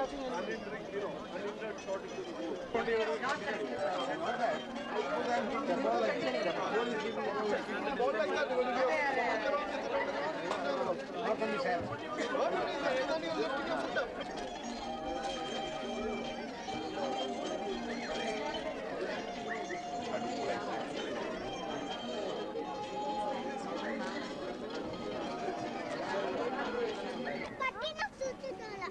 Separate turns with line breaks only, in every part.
പട്ടിനെ സൂക്ഷിച്ചോളാം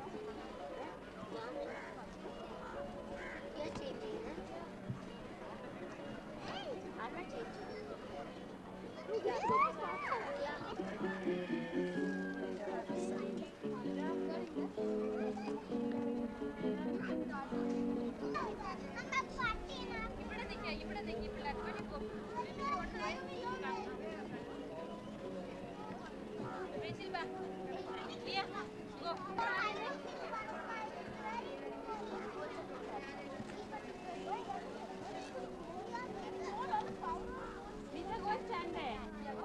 ഇവിടെ നിൽക്കുക ഇവിടെ നിൽക്കുക പിള്ളേർ വെളി പോ ബേസിൽ ബാ ലിയ go Lisa, go stand there.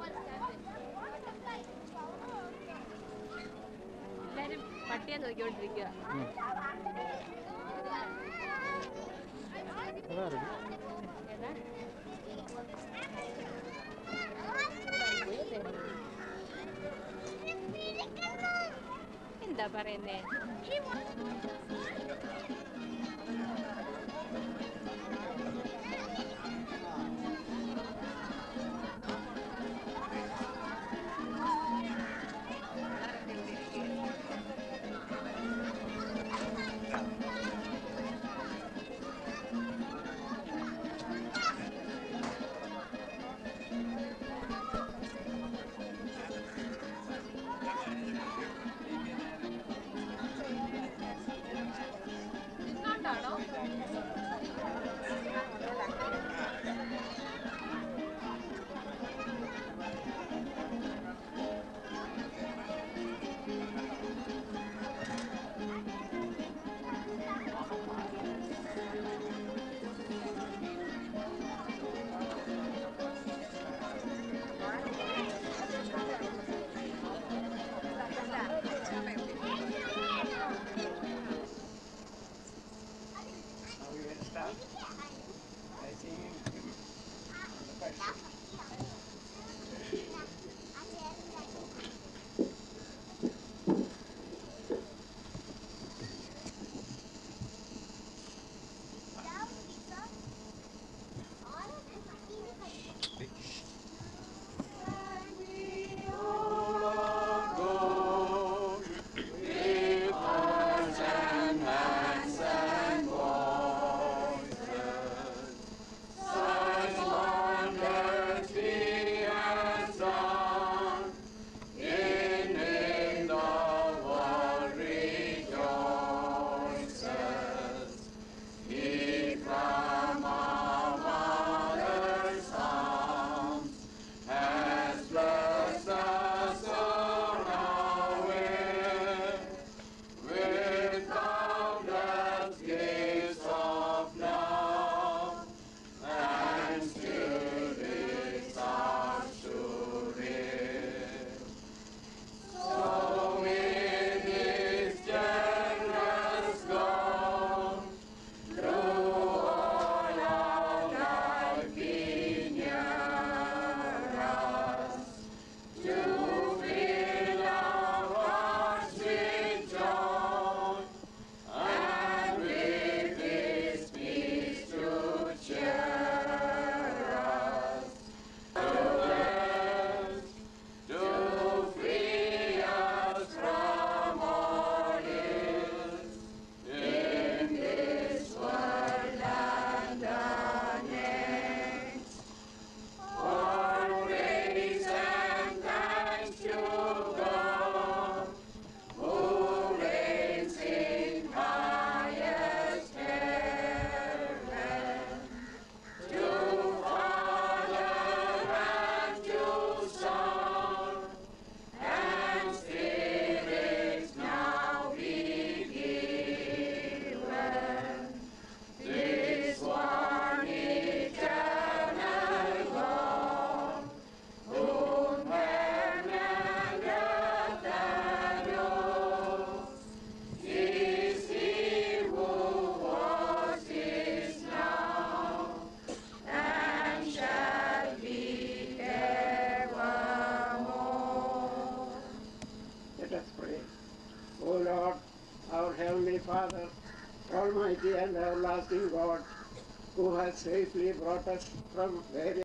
എല്ലാരും പട്ടിയെ നോക്കിക്കൊണ്ടിരിക്കുക ഏതാ എന്താ പറയുന്നേ
Almighty and everlasting God, who has safely brought us from various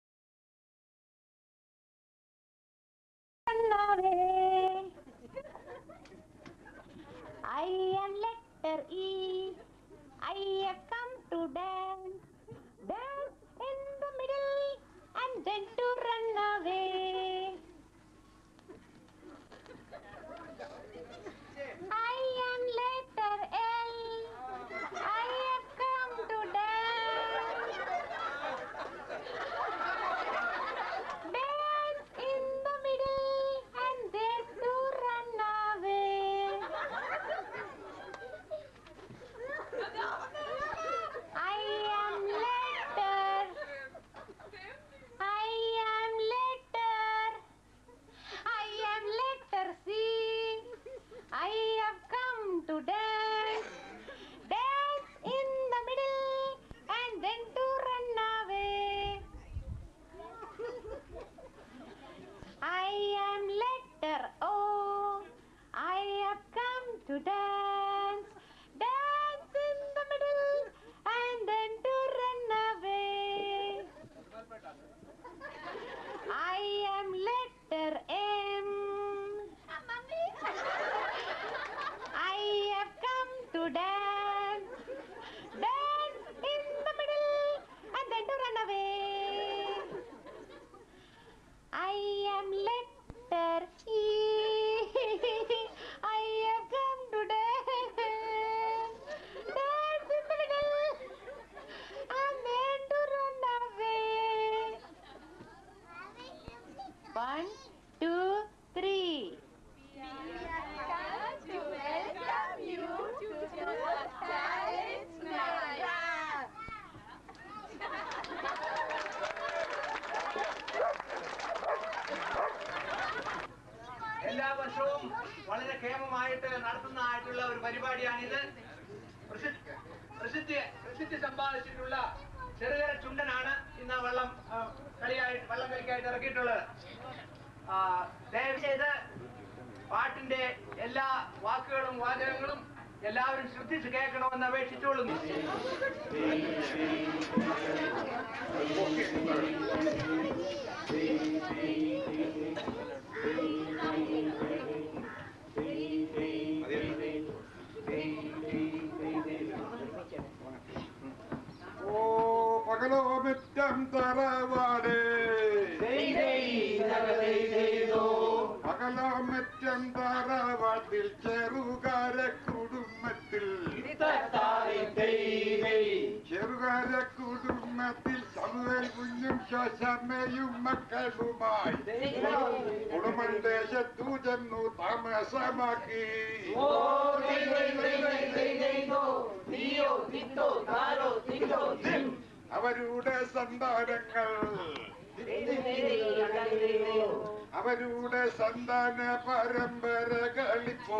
I am letter E. I have come to dance, dance in the middle, and then to run away. I am letter L. I have come to dance, dance in the middle, and then to run away. I am letter. I am letter. I am letter C. I have come to dance. Dance in the middle and then to run away. I am letter O. I have come to dance. Dance in the middle and then to run away. I am letter M. I have come to dance. Dance in the middle and then to run away. I am letter E. I have come to dance. Dance in the middle and then to run away. One, two, three.
എല്ലാ വർഷവും വളരെ ക്ഷേമമായിട്ട് നടത്തുന്നതായിട്ടുള്ള ഒരു പരിപാടിയാണിത് പ്രസിദ്ധി പ്രസിദ്ധി പ്രസിദ്ധി സമ്പാദിച്ചിട്ടുള്ള ചെറുകര ചുണ്ടനാണ് ഇന്ന് വള്ളം ആ, കളിയായിട്ട് വള്ളം കളിക്കായിട്ട് ഇറക്കിയിട്ടുള്ളത് ആ, ദയവ് ചെയ്ത് പാട്ടിന്റെ എല്ലാ വാക്കുകളും വാചകങ്ങളും എല്ലാവരും ശ്രദ്ധിച്ച് കേൾക്കണമെന്ന് അപേക്ഷിച്ചുകൊള്ളുന്നു
ഓ പകലോ മിറ്റം തറവാട് പകലോ മിറ്റം തറവാട്ടിൽ ചെറുകാര കുടുംബത്തിൽ ചെറുകാര കുടുംബത്തിൽ സമുദൽ കുഞ്ഞും ശോശമ്മയും മക്കളുമായി കുടുംബം ദേശത്തു ചെന്നു താമസമാക്കി അവരുടെ സന്താനങ്ങൾ അവരുടെ സന്താന പരമ്പരകളിപ്പോ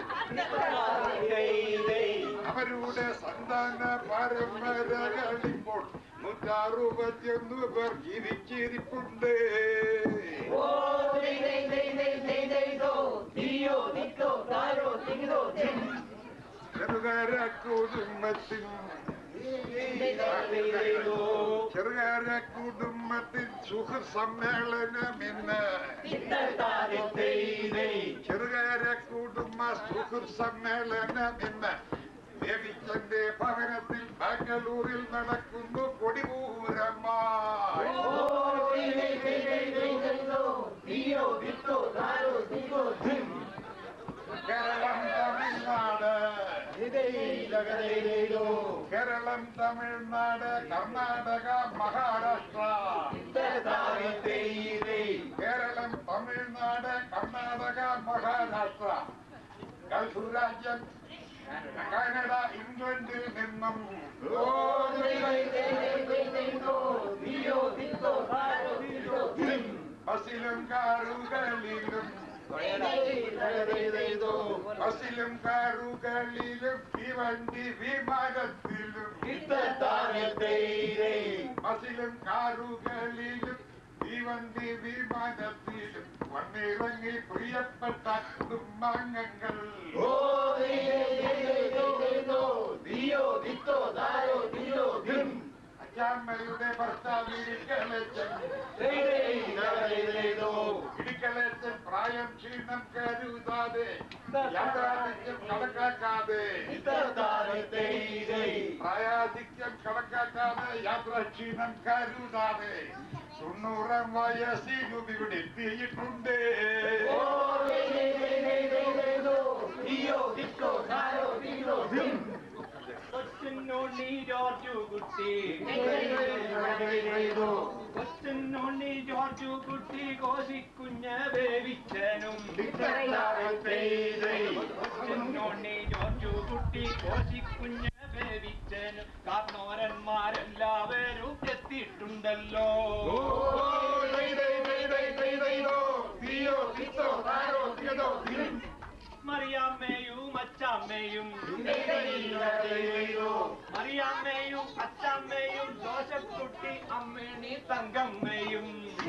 അവരുടെ സന്താന പരമ്പരകളിപ്പോൾ നൂറ്റാറുപത്തിയൊന്ന് പേർ ജീവിച്ചിരിപ്പുണ്ട് ചെറുകാര കുടുംബത്തിൽ ചെറുകാര കുടുംബത്തിൽ സുഖ സമ്മേളനം ഇന്ന് ചെറുകാര കുടുംബ സുഖ സമ്മേളനം ഇന്ന് ദേവിച്ചന്റെ ഭവനത്തിൽ ബാംഗ്ലൂരിൽ നടക്കുന്നു കൊടിപൂരമായി കേരളം തമിഴ്നാട് കേരളം തമിഴ്നാട് കർണാടക മഹാരാഷ്ട്ര കേരളം തമിഴ്നാട് കർണാടക മഹാരാഷ്ട്ര ഗൾഫ് രാജ്യം കാനഡ ഇംഗ്ലണ്ടിൽ നിന്നും ബസിലും കാറുകളിലും ബസിലും കാറുകളിലും തീവണ്ടി വിമാനത്തിലും ബസിലും കാറുകളിലും തീവണ്ടി വിമാനത്തിലും വന്നിറങ്ങി പ്രിയപ്പെട്ട കുടുംബാംഗങ്ങൾ ശ്യാമയുടെ ഭർത്താവിരിക്കളച്ചൻ ഇടിക്കളച്ചൻ പ്രായം ക്ഷീണം കരുതാതെ യാത്രാധിക്യം കണക്കാക്കാതെ പ്രായാധിക്യം കണക്കാക്കാതെ യാത്രാക്ഷീണം കരുതാതെ തൊണ്ണൂറാം വയസ്സിലും ഇവിടെ എത്തിയിട്ടുണ്ട്
കൊച്ചുണ്ണി ജോർജു കുട്ടി കൊച്ചുണ്ണി ജോർജു കുട്ടി കോശിക്കുഞ്ഞ് വേവിച്ചനും കൊച്ചുണ്ണി ജോർജു കുട്ടി കോശിക്കുഞ്ഞ് വേവിച്ചനും കാർണോരന്മാരെല്ലാവരും എത്തിയിട്ടുണ്ടല്ലോ മറിയാമ്മയും അച്ചാമ്മയും മറിയാമ്മയും അച്ചാമ്മയും ദോശക്കുട്ടി അമ്മണി തങ്കമ്മയും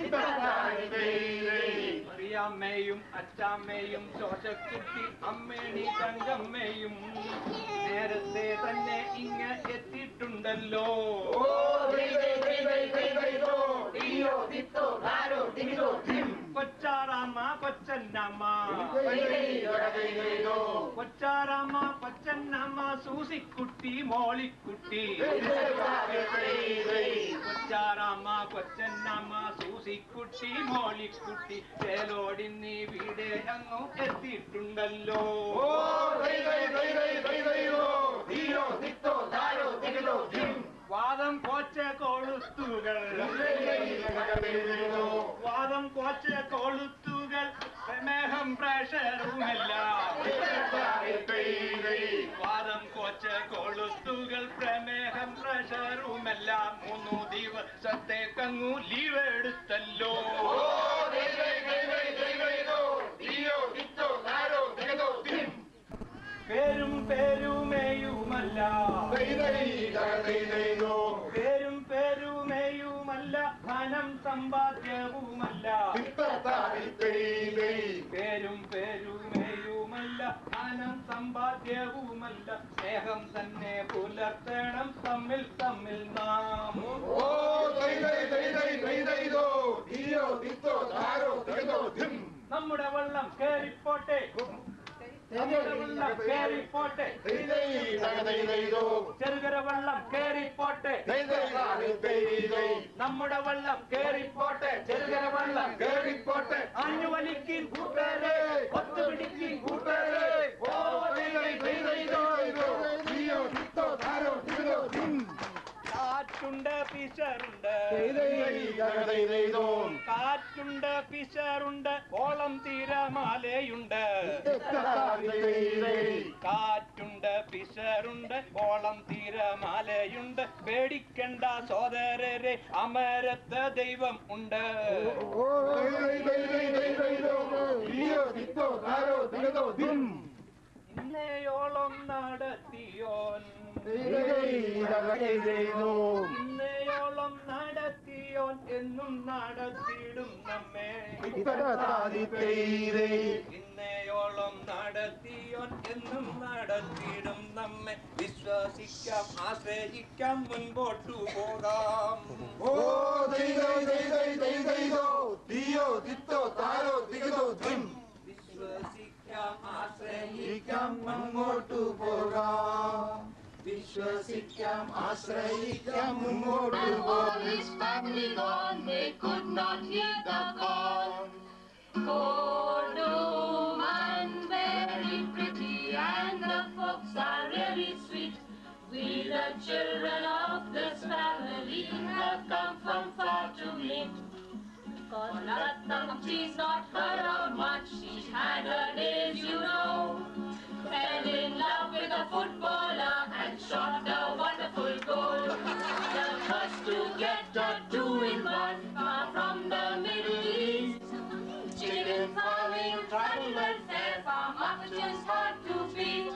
മറിയാമ്മയും അച്ചാമ്മയും ദോശക്കുട്ടി അമ്മണി തങ്കമ്മയും നേരത്തെ തന്നെ ഇങ്ങ എത്തിയിട്ടുണ്ടല്ലോ കൊച്ചാറാമ്മ കൊച്ചന്നമ്മ കൊച്ചാറാമ്മ കൊച്ചന്നമ്മ സൂസിക്കുട്ടി മോളിക്കുട്ടി കൊച്ചാറാമ്മ കൊച്ചന്നമ്മ സൂസിക്കുട്ടി മോളിക്കുട്ടി ചേലോടിന്നി വീട് അങ്ങു എത്തിയിട്ടുണ്ടല്ലോ വാദം കോച്ച കൊളുത്തുകൾ വാദം കോച്ച കൊളുത്തുകൾ പ്രമേഹം പ്രഷറുമല്ല വാദം കോച്ച കൊളുത്തുകൾ പ്രമേഹം പ്രഷറുമെല്ലാം മൂന്നു ദിവസത്തേക്കങ്ങു ലീവ് എടുത്തല്ലോ പേരും പേരുമേയുമല്ല പേരും പേരുമേയുമല്ല ധനം സമ്പാദ്യവുമല്ല പേരും പേരുമേയുമല്ല ധനം സമ്പാദ്യവുമല്ല സ്നേഹം തന്നെ പുലർത്തണം തമ്മിൽ തമ്മിൽ നാം നമ്മുടെ വെള്ളം കേറിപ്പോട്ടെ നമ്മുടെ വെള്ളം കേറിപ്പോട്ടെ ചെറുകര വെള്ളം കേറിപ്പോട്ടെ നമ്മുടെ വെള്ളം കേറിപ്പോട്ടെ ചെറുകര വെള്ളം കേറിപ്പോട്ടെ അഞ്ഞു വലിക്കും കൂട്ടുകാരെ ഒത്തുപിടിക്കും കൂട്ടുകാരെ ഓ കാറ്റുണ്ട് പിശറുണ്ട് കാറ്റുണ്ട് പിശറുണ്ട് ഓളം തിരമാലയുണ്ട് കാറ്റുണ്ട് പിശറുണ്ട് ഓളം തിരമാലയുണ്ട് പേടിക്കണ്ട സോദരരെ അമരത്ത ദൈവം ഉണ്ട് ഇന്നയോളം നടത്തിയോൻ ഇന്നയോളം നടത്തിയോൻ എന്നും നടത്തിയിടും നമ്മെ ഇന്നയോളം നടത്തിയോൻ എന്നും നടത്തിയിടും നമ്മെ വിശ്വസിക്കാം ആശ്രയിക്കാം മുൻപോട്ടു പോകാം വിശ്വസിക്കാം ആശ്രയിക്കാം മുൻപോട്ടു പോകാം വിശ്വസിക്കാം ആശ്രയിക്കാം മുൻപോട്ടു
all his family gone, they could not hear the call. Kodum and very pretty, and the folks are really sweet. We, the children of this family, have come from far to meet. Cause Latam, she's not heard of much, she's had her days, you know. Fell in love with a footballer and shot a wonderful goal. The first to get a two in one, far from the Middle East. Chicken farming, tribal welfare, farm marketers hard to beat.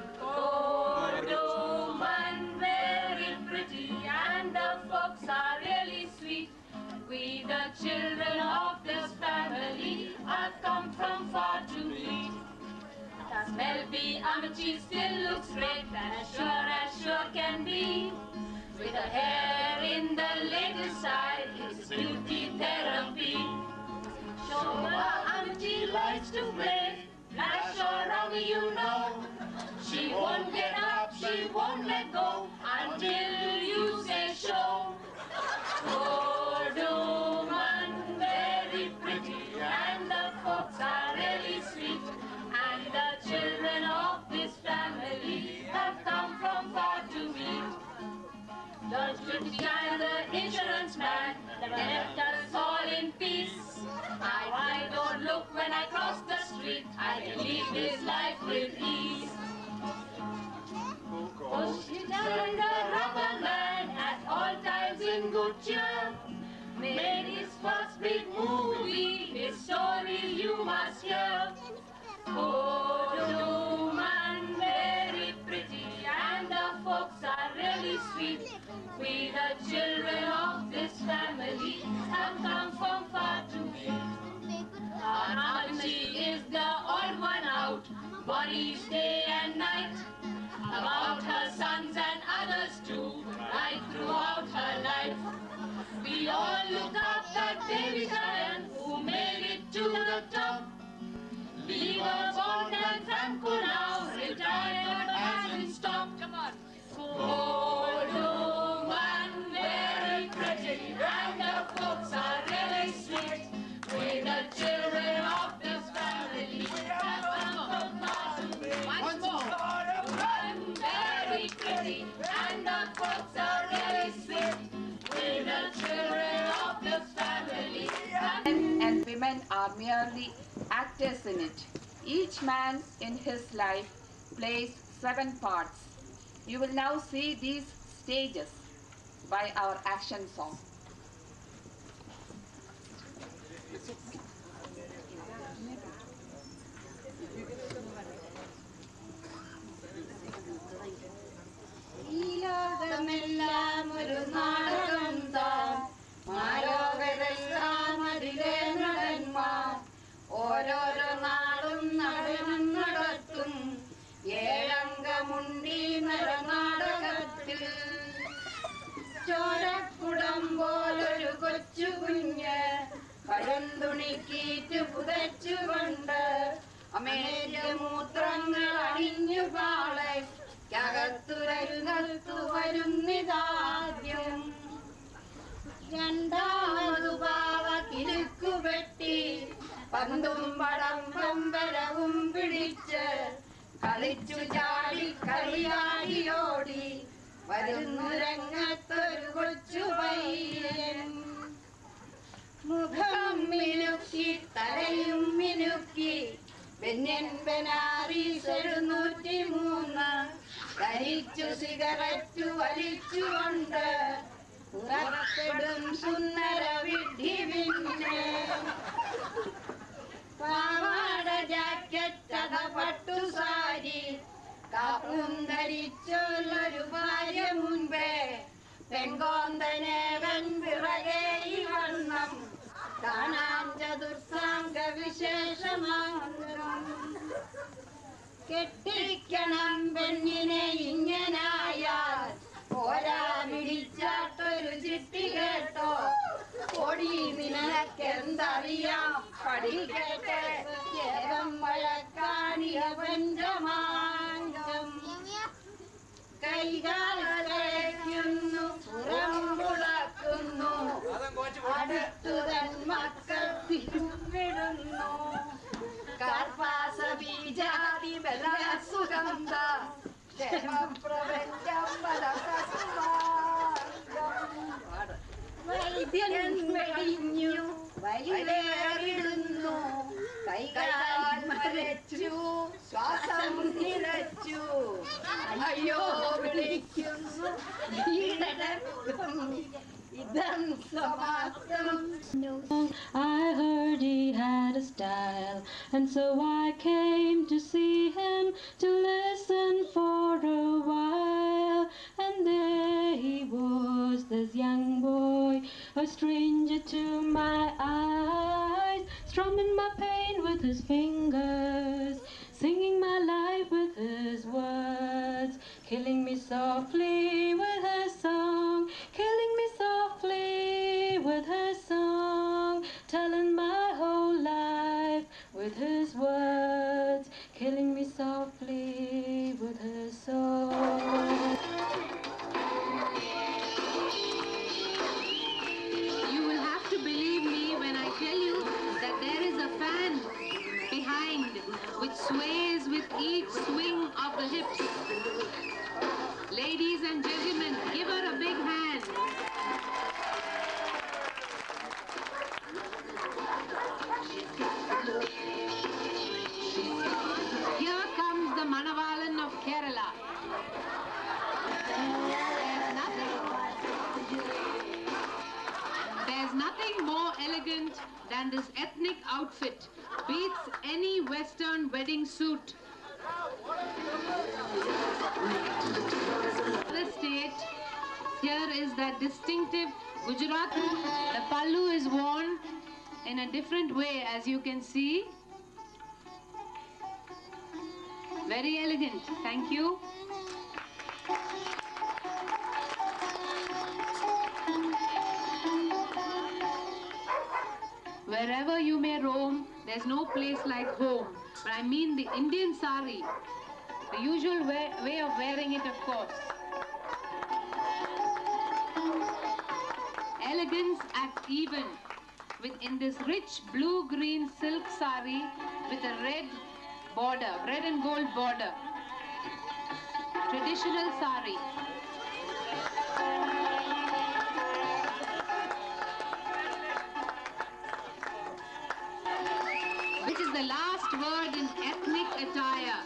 Kodum and very pretty, and the folks are really sweet. We, the children of this family, have come from far to meet. Does Melby Amici still looks great and as sure as sure can be? With her hair in therapy. Show her auntie likes to play. Flash or rummy, you know. She won't get up, she won't let go until you say show. Good woman, very pretty, and the folks are really sweet. And the children of this family have come from far to meet. The pretty guy, the insurance man, never left us all in peace. Now I don't look when I cross the street, I can live this life with ease. Oh, she died a rubber man at all times in good cheer. Made his first big movie, his story you must hear. Good woman, very pretty, and the folks are really sweet. We, the children of this family, have come from far to meet. Our auntie is the odd one out, worries day and night. About her sons and others too, right throughout her life. We all look up that baby giant who made it to the top. Lever Bond and Franco now retired but hasn't stopped. Come on. Old woman, very pretty, and the folks are really sweet. We the children of this family have come from far to meet. Once more. Woman, very pretty, and the folks are really sweet. We the children of this family have
Men and women are merely actors in it. Each man in his life plays seven parts. You will now see these stages by our action song.
ഈ ലോകമെല്ലാം ഒരു നാടകം താൻ മാലോകരെല്ലാം അതിലെ നടന്മാർ ഓരോരോ നാടും നടനം നടത്തും ഏഴംഗമുണ്ടി നടനാടകത്തിൽ ചോരക്കുടം പോലൊരു കൊച്ചു കുഞ്ഞ് പഴന്തുണിക്കീറ്റ് പുതച്ചുകൊണ്ട് അമേരിക്ക മൂത്രങ്ങൾ അണിഞ്ഞു പാളെ കത്തുരരുകത്തു വരുന്നിതാദ്യം രണ്ടാമതു പാവ കിലുക്കുപെട്ടി പന്തും പടം പമ്പരവും പിടിച്ച് കളിച്ചു ചാടി കളിയാടിയോടി വരുന്നു രംഗത്തൊരു കൊച്ചു പയ്യൻ മുഖം മിനുക്കി തലയും മിനുക്കി ബെന്യൻ ബനാറീസ് എഴുന്നൂറ്റി മൂന്ന് ധരിച്ചു സിഗരറ്റ് വലിച്ചുകൊണ്ട് പുറപ്പെടും സുന്ദര വിഡ്ഢി പിന്നെ പാവാട ജാക്കറ്റ് അത പട്ടു സാരി കാപ്പും ധരിച്ചൊരു ഭാര്യ മുൻപേ പെൺകോന്തനേവൻ പിറകെ ഈ വണ്ണം കാണാൻ ചതുർസാംഗ വിശേഷമാകും കെട്ടിക്കണം പെണ്ണിനെ ഇങ്ങനായാൽ പോരാ പിടിച്ചാട്ടൊരു ചിട്ടി കേട്ടോ കൊടി നിനക്കെന്തറിയാം പഠിക്കട്ടെ ഏവം വഴക്കാണിയ പഞ്ചമാംഗം കൈകാൽ കഴിക്കുന്നു പുറമ്പുളക്കുന്നു അടുത്തുതൻ മക്കൾ തിരുവിടുന്നു കാർപ്പാസ ബീജാതി ബലസുഗന്ധ ക്ഷേമപ്രപഞ്ചം വൈദ്യൻ വെടിഞ്ഞു വലിവേറിടുന്നു കൈകാൽ മരച്ചു ശ്വാസം നിലച്ചു അയ്യോ വിളിക്കുന്നു ഈടടക്കം ഇതം സമാസം
I heard he had a style, and so I came to see him to listen for a while. And there he was, this young boy, a stranger to my eyes, strumming my pain with his fingers, singing my life with his words, killing me softly with his song, killing me softly with his song. killing me softly with her song.
You will have to believe me when I tell you that there is a fan behind which sways with each swing of the hips. Ladies and gentlemen, give her a big hand. Here comes the Manavalan of Kerala. There's nothing, there's nothing more elegant than this ethnic outfit. Beats any Western wedding suit. The state here is that distinctive Gujarat. The pallu is worn in a different way as you can see. Very elegant. Thank you. Wherever you may roam, there's no place like home. But I mean the Indian sari, the usual way, way of wearing it, of course. Elegance at even, with in this rich blue-green silk sari with a red border, red and gold border. Traditional sari. Which is the last word in ethnic attire.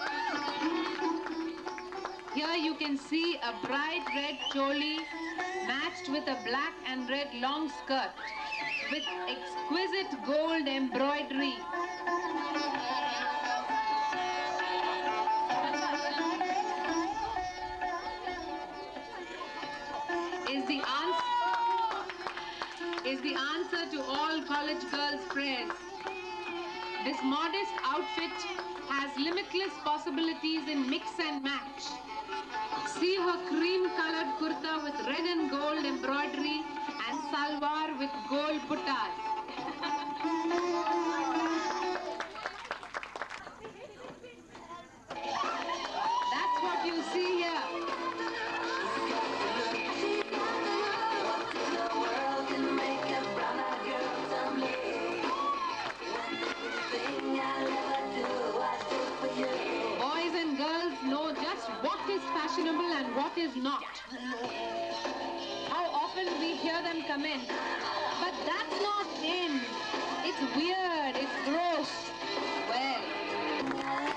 Here you can see a bright red choli matched with a black and red long skirt with exquisite gold embroidery. Is the answer is the answer to all college girls' prayers. This modest outfit has limitless possibilities in mix and match. See her cream-colored kurta with red and gold embroidery and salwar with gold buttas. That's what you see here. Boys and girls know just what is fashionable and what is not. How often we hear them comment, but that's not in. It's weird, it's gross. Well,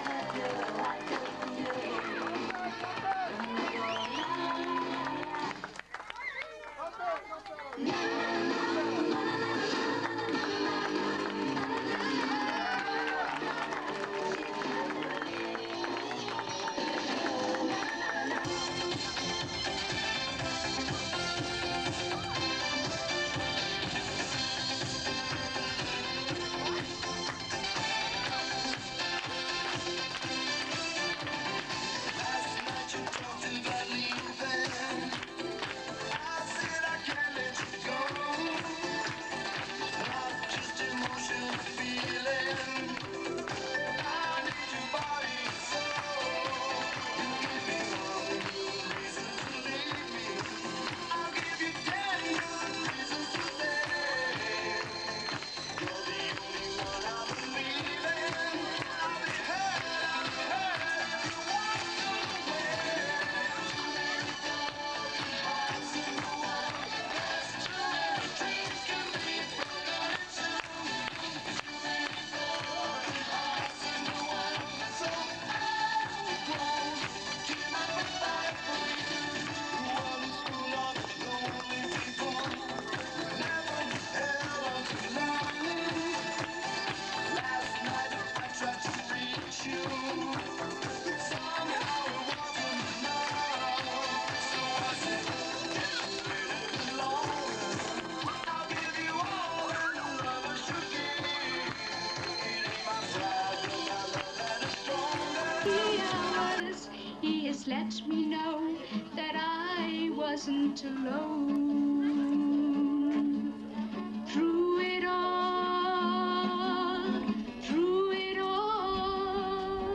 hours, he has let me know that I wasn't alone. Through it all, through it all,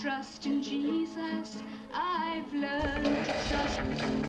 trust in Jesus. I've learned to trust.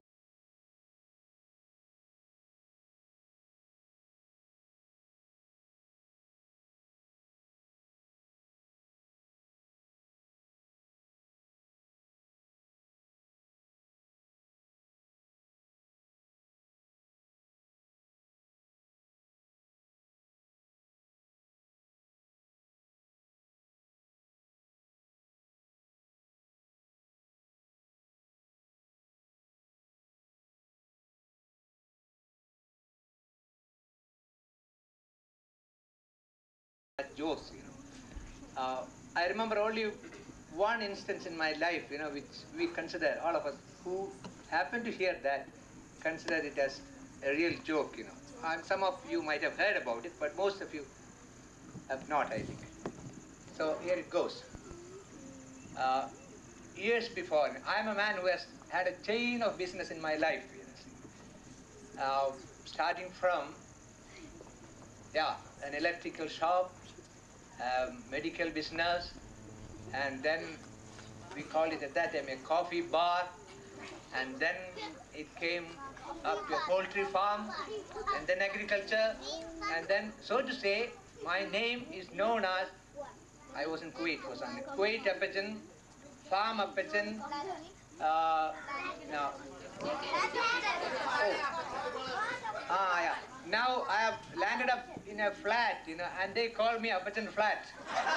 jokes, you know. Uh, I remember only one instance in my life, you know, which we consider, all of us who happen to hear that, consider it as a real joke, you know. And some of you might have heard about it, but most of you have not, I think. So here it goes. Uh, years before, I am a man who has had a chain of business in my life, you know. Uh, starting from, yeah, an electrical shop, um, medical business, and then we called it at that time a coffee bar, and then it came up to a poultry farm, and then agriculture, and then, so to say, my name is known as, I was in Kuwait, was on Kuwait Apachan, Farm Apachan, uh, no. Oh. Ah, yeah. Now I have landed up in a flat, you know, and they call me Apachan Flat.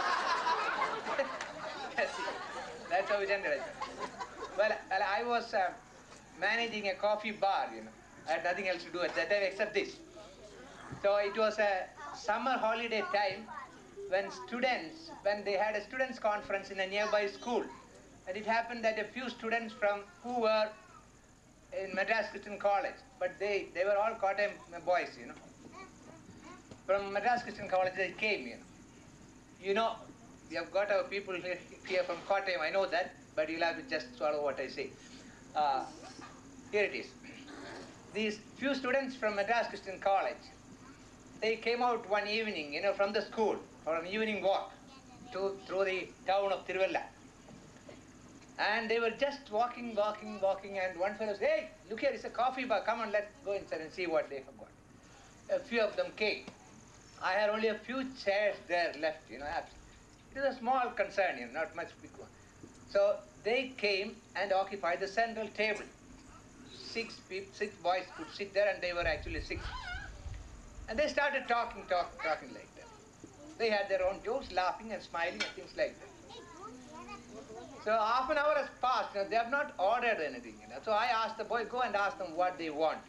That's how it ended. Well, well I was uh, managing a coffee bar, you know. I had nothing else to do at that time except this. So it was a summer holiday time when students, when they had a students' conference in a nearby school. And it happened that a few students from who were in Madras Christian College, but they, they were all Kottayam boys, you know. From Madras Christian College they came, you know. You know, we have got our people here, here from Kottayam, I know that, but you'll have to just swallow what I say. Uh, here it is. These few students from Madras Christian College, they came out one evening, you know, from the school for an evening walk to, through the town of Tiruvalla. And they were just walking, walking, walking, and one fellow said, Hey, look here, it's a coffee bar. Come on, let's go inside and see what they have got. A few of them came. I had only a few chairs there left, you know. It was a small concern, you know, not much big one. So they came and occupied the central table. Six people, six boys could sit there, and they were actually six. And they started talking, talking, talking like that. They had their own jokes, laughing and smiling and things like that. So half an hour has passed. You know, they have not ordered anything. You know. So I asked the boy, go and ask them what they want.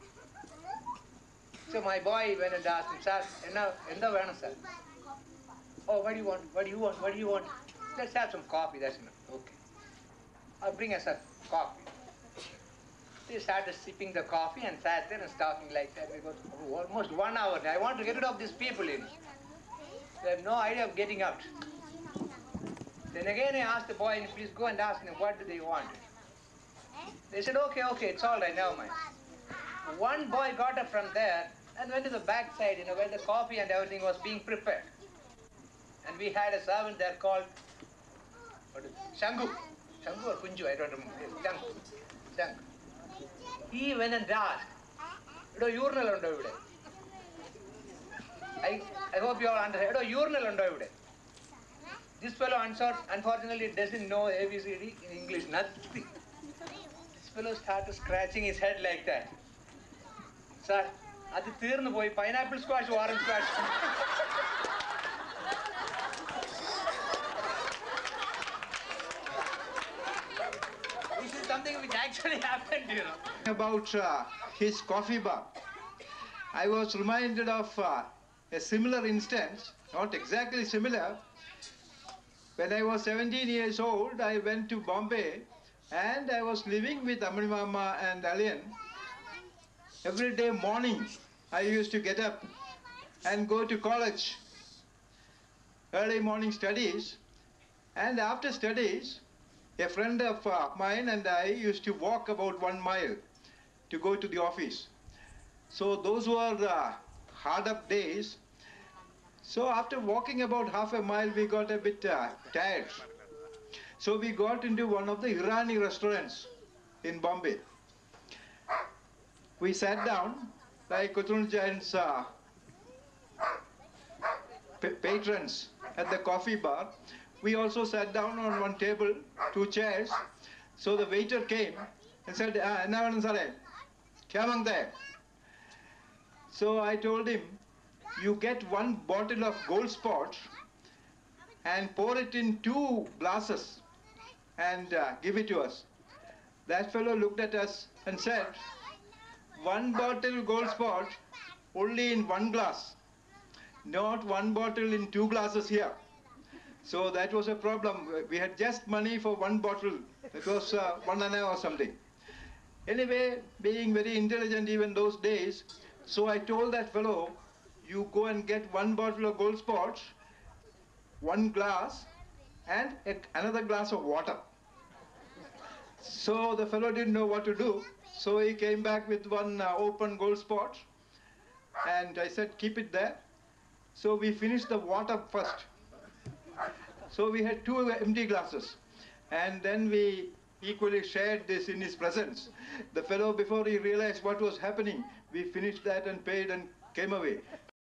So my boy went and asked him, sir, என்ன என்ன வேணும் sir? Oh, what do you want? What do you want? What do you want? Let's have some coffee. That's enough. Okay. I'll bring us a coffee. They started sipping the coffee and sat there and talking like that. We got almost one hour. I want to get rid of these people in. They have no idea of getting out. Then again I asked the boy, please go and ask them what do they want. They said, okay, okay, it's all right, never mind. One boy got up from there and went to the back side, you know, where the coffee and everything was being prepared. And we had a servant there called what is it? Shangu. Shangu or Kunju, I don't remember. Shangu. Shangu. He went and asked, എടോ urinal ഉണ്ടോ ഇവിടെ I, I hope you all understand. എടോ urinal ഉണ്ടോ ഇവിടെ This fellow unsor- unfortunately doesn't know ABCD in English, nothing. This fellow started scratching his head like that. Sir, അത് തീർന്നു പോയി pineapple squash orange squash This is something which actually happened, you know.
About uh, his coffee bar, I was reminded of uh, a similar instance, not exactly similar. When I was 17 years old, I went to Bombay and I was living with Amri Mama and Alian. Every day morning, I used to get up and go to college, early morning studies, and after studies, a friend of uh, mine and I used to walk about one mile to go to the office. So those were uh, hard up days. So after walking about half a mile, we got a bit uh, tired. So we got into one of the Irani restaurants in Bombay. We sat down, like Kutrun Jain's uh, pa- patrons at the coffee bar. We also sat down on one table, two chairs. So the waiter came and said, ah, എന്നാ വേണം സാറേ ക്യാമന്തേ So I told him, you get one bottle of gold spot and pour it in two glasses and uh, give it to us. That fellow looked at us and said, one bottle gold spot only in one glass, not one bottle in two glasses here. So that was a problem. We had just money for one bottle. It was uh, one anna or something. Anyway, being very intelligent even those days, so I told that fellow, you go and get one bottle of gold spots, one glass, and a, another glass of water. So the fellow didn't know what to do. So he came back with one uh, open gold spot, and I said, keep it there. So we finished the water first. So we had two empty glasses, and then we equally shared this in his presence. The fellow, before he realized what was happening, we finished that and paid and came away.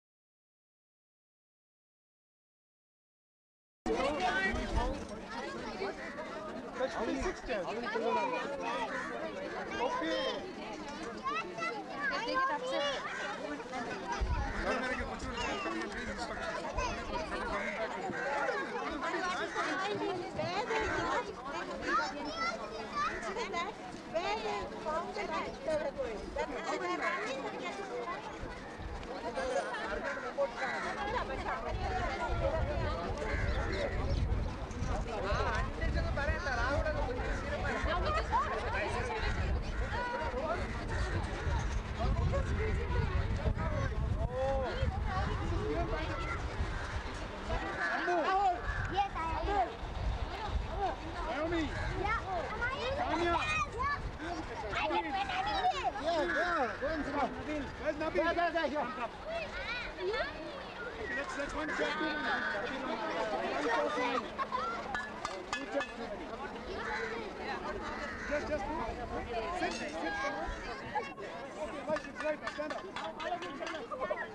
Yes, I am.
Naomi.
Yeah. Am I in?
Tanya.
Yeah. I didn't win anything.
Yeah, yeah. Go and sit down. Nabil. Where's Nabil? There, there, there. Here. Okay, let's, let's one check. One person. Two checks. Just, just sit, sit. Okay, right, it's right. now. Stand up.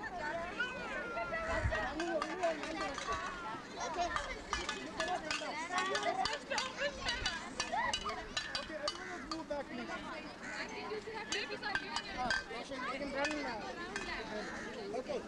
Okay, everyone else move back, please. Ah, Roshan, you can run now. Okay.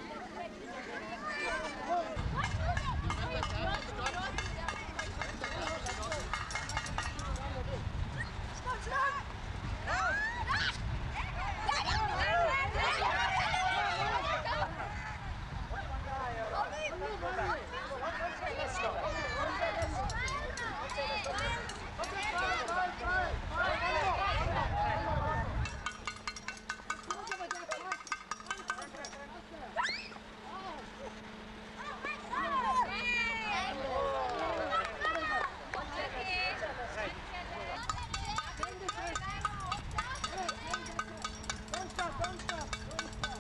Don't stop, don't stop, don't stop.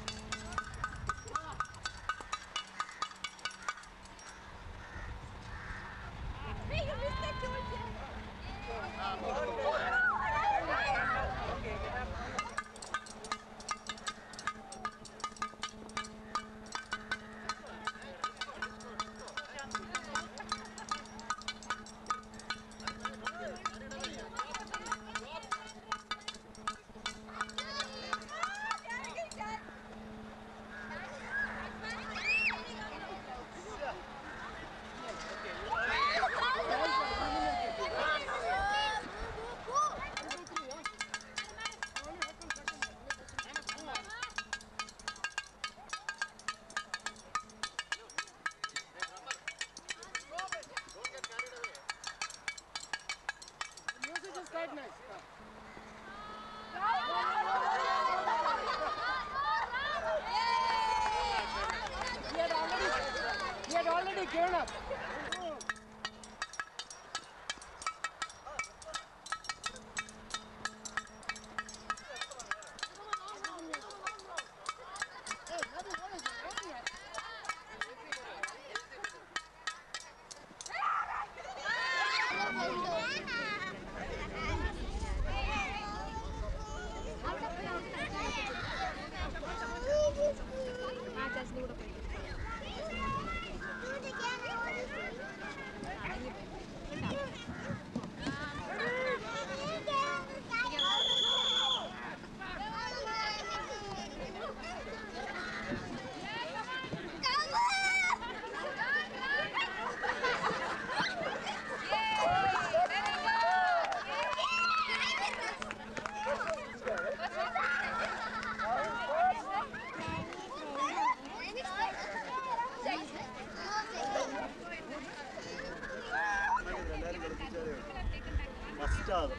The music is quite nice. He had already, he had already given up. Start.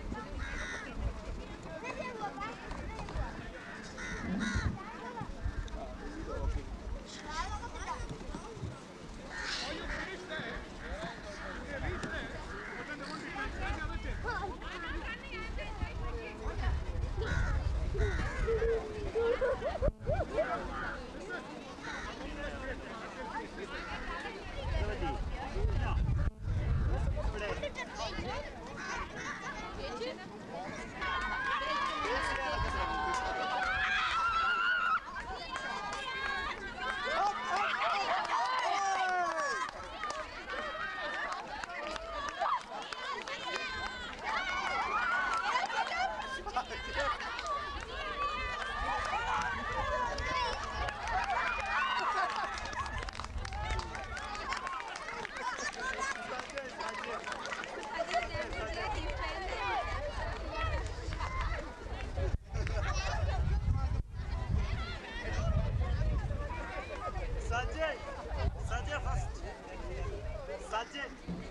Sajay, Sajay first. Sajay.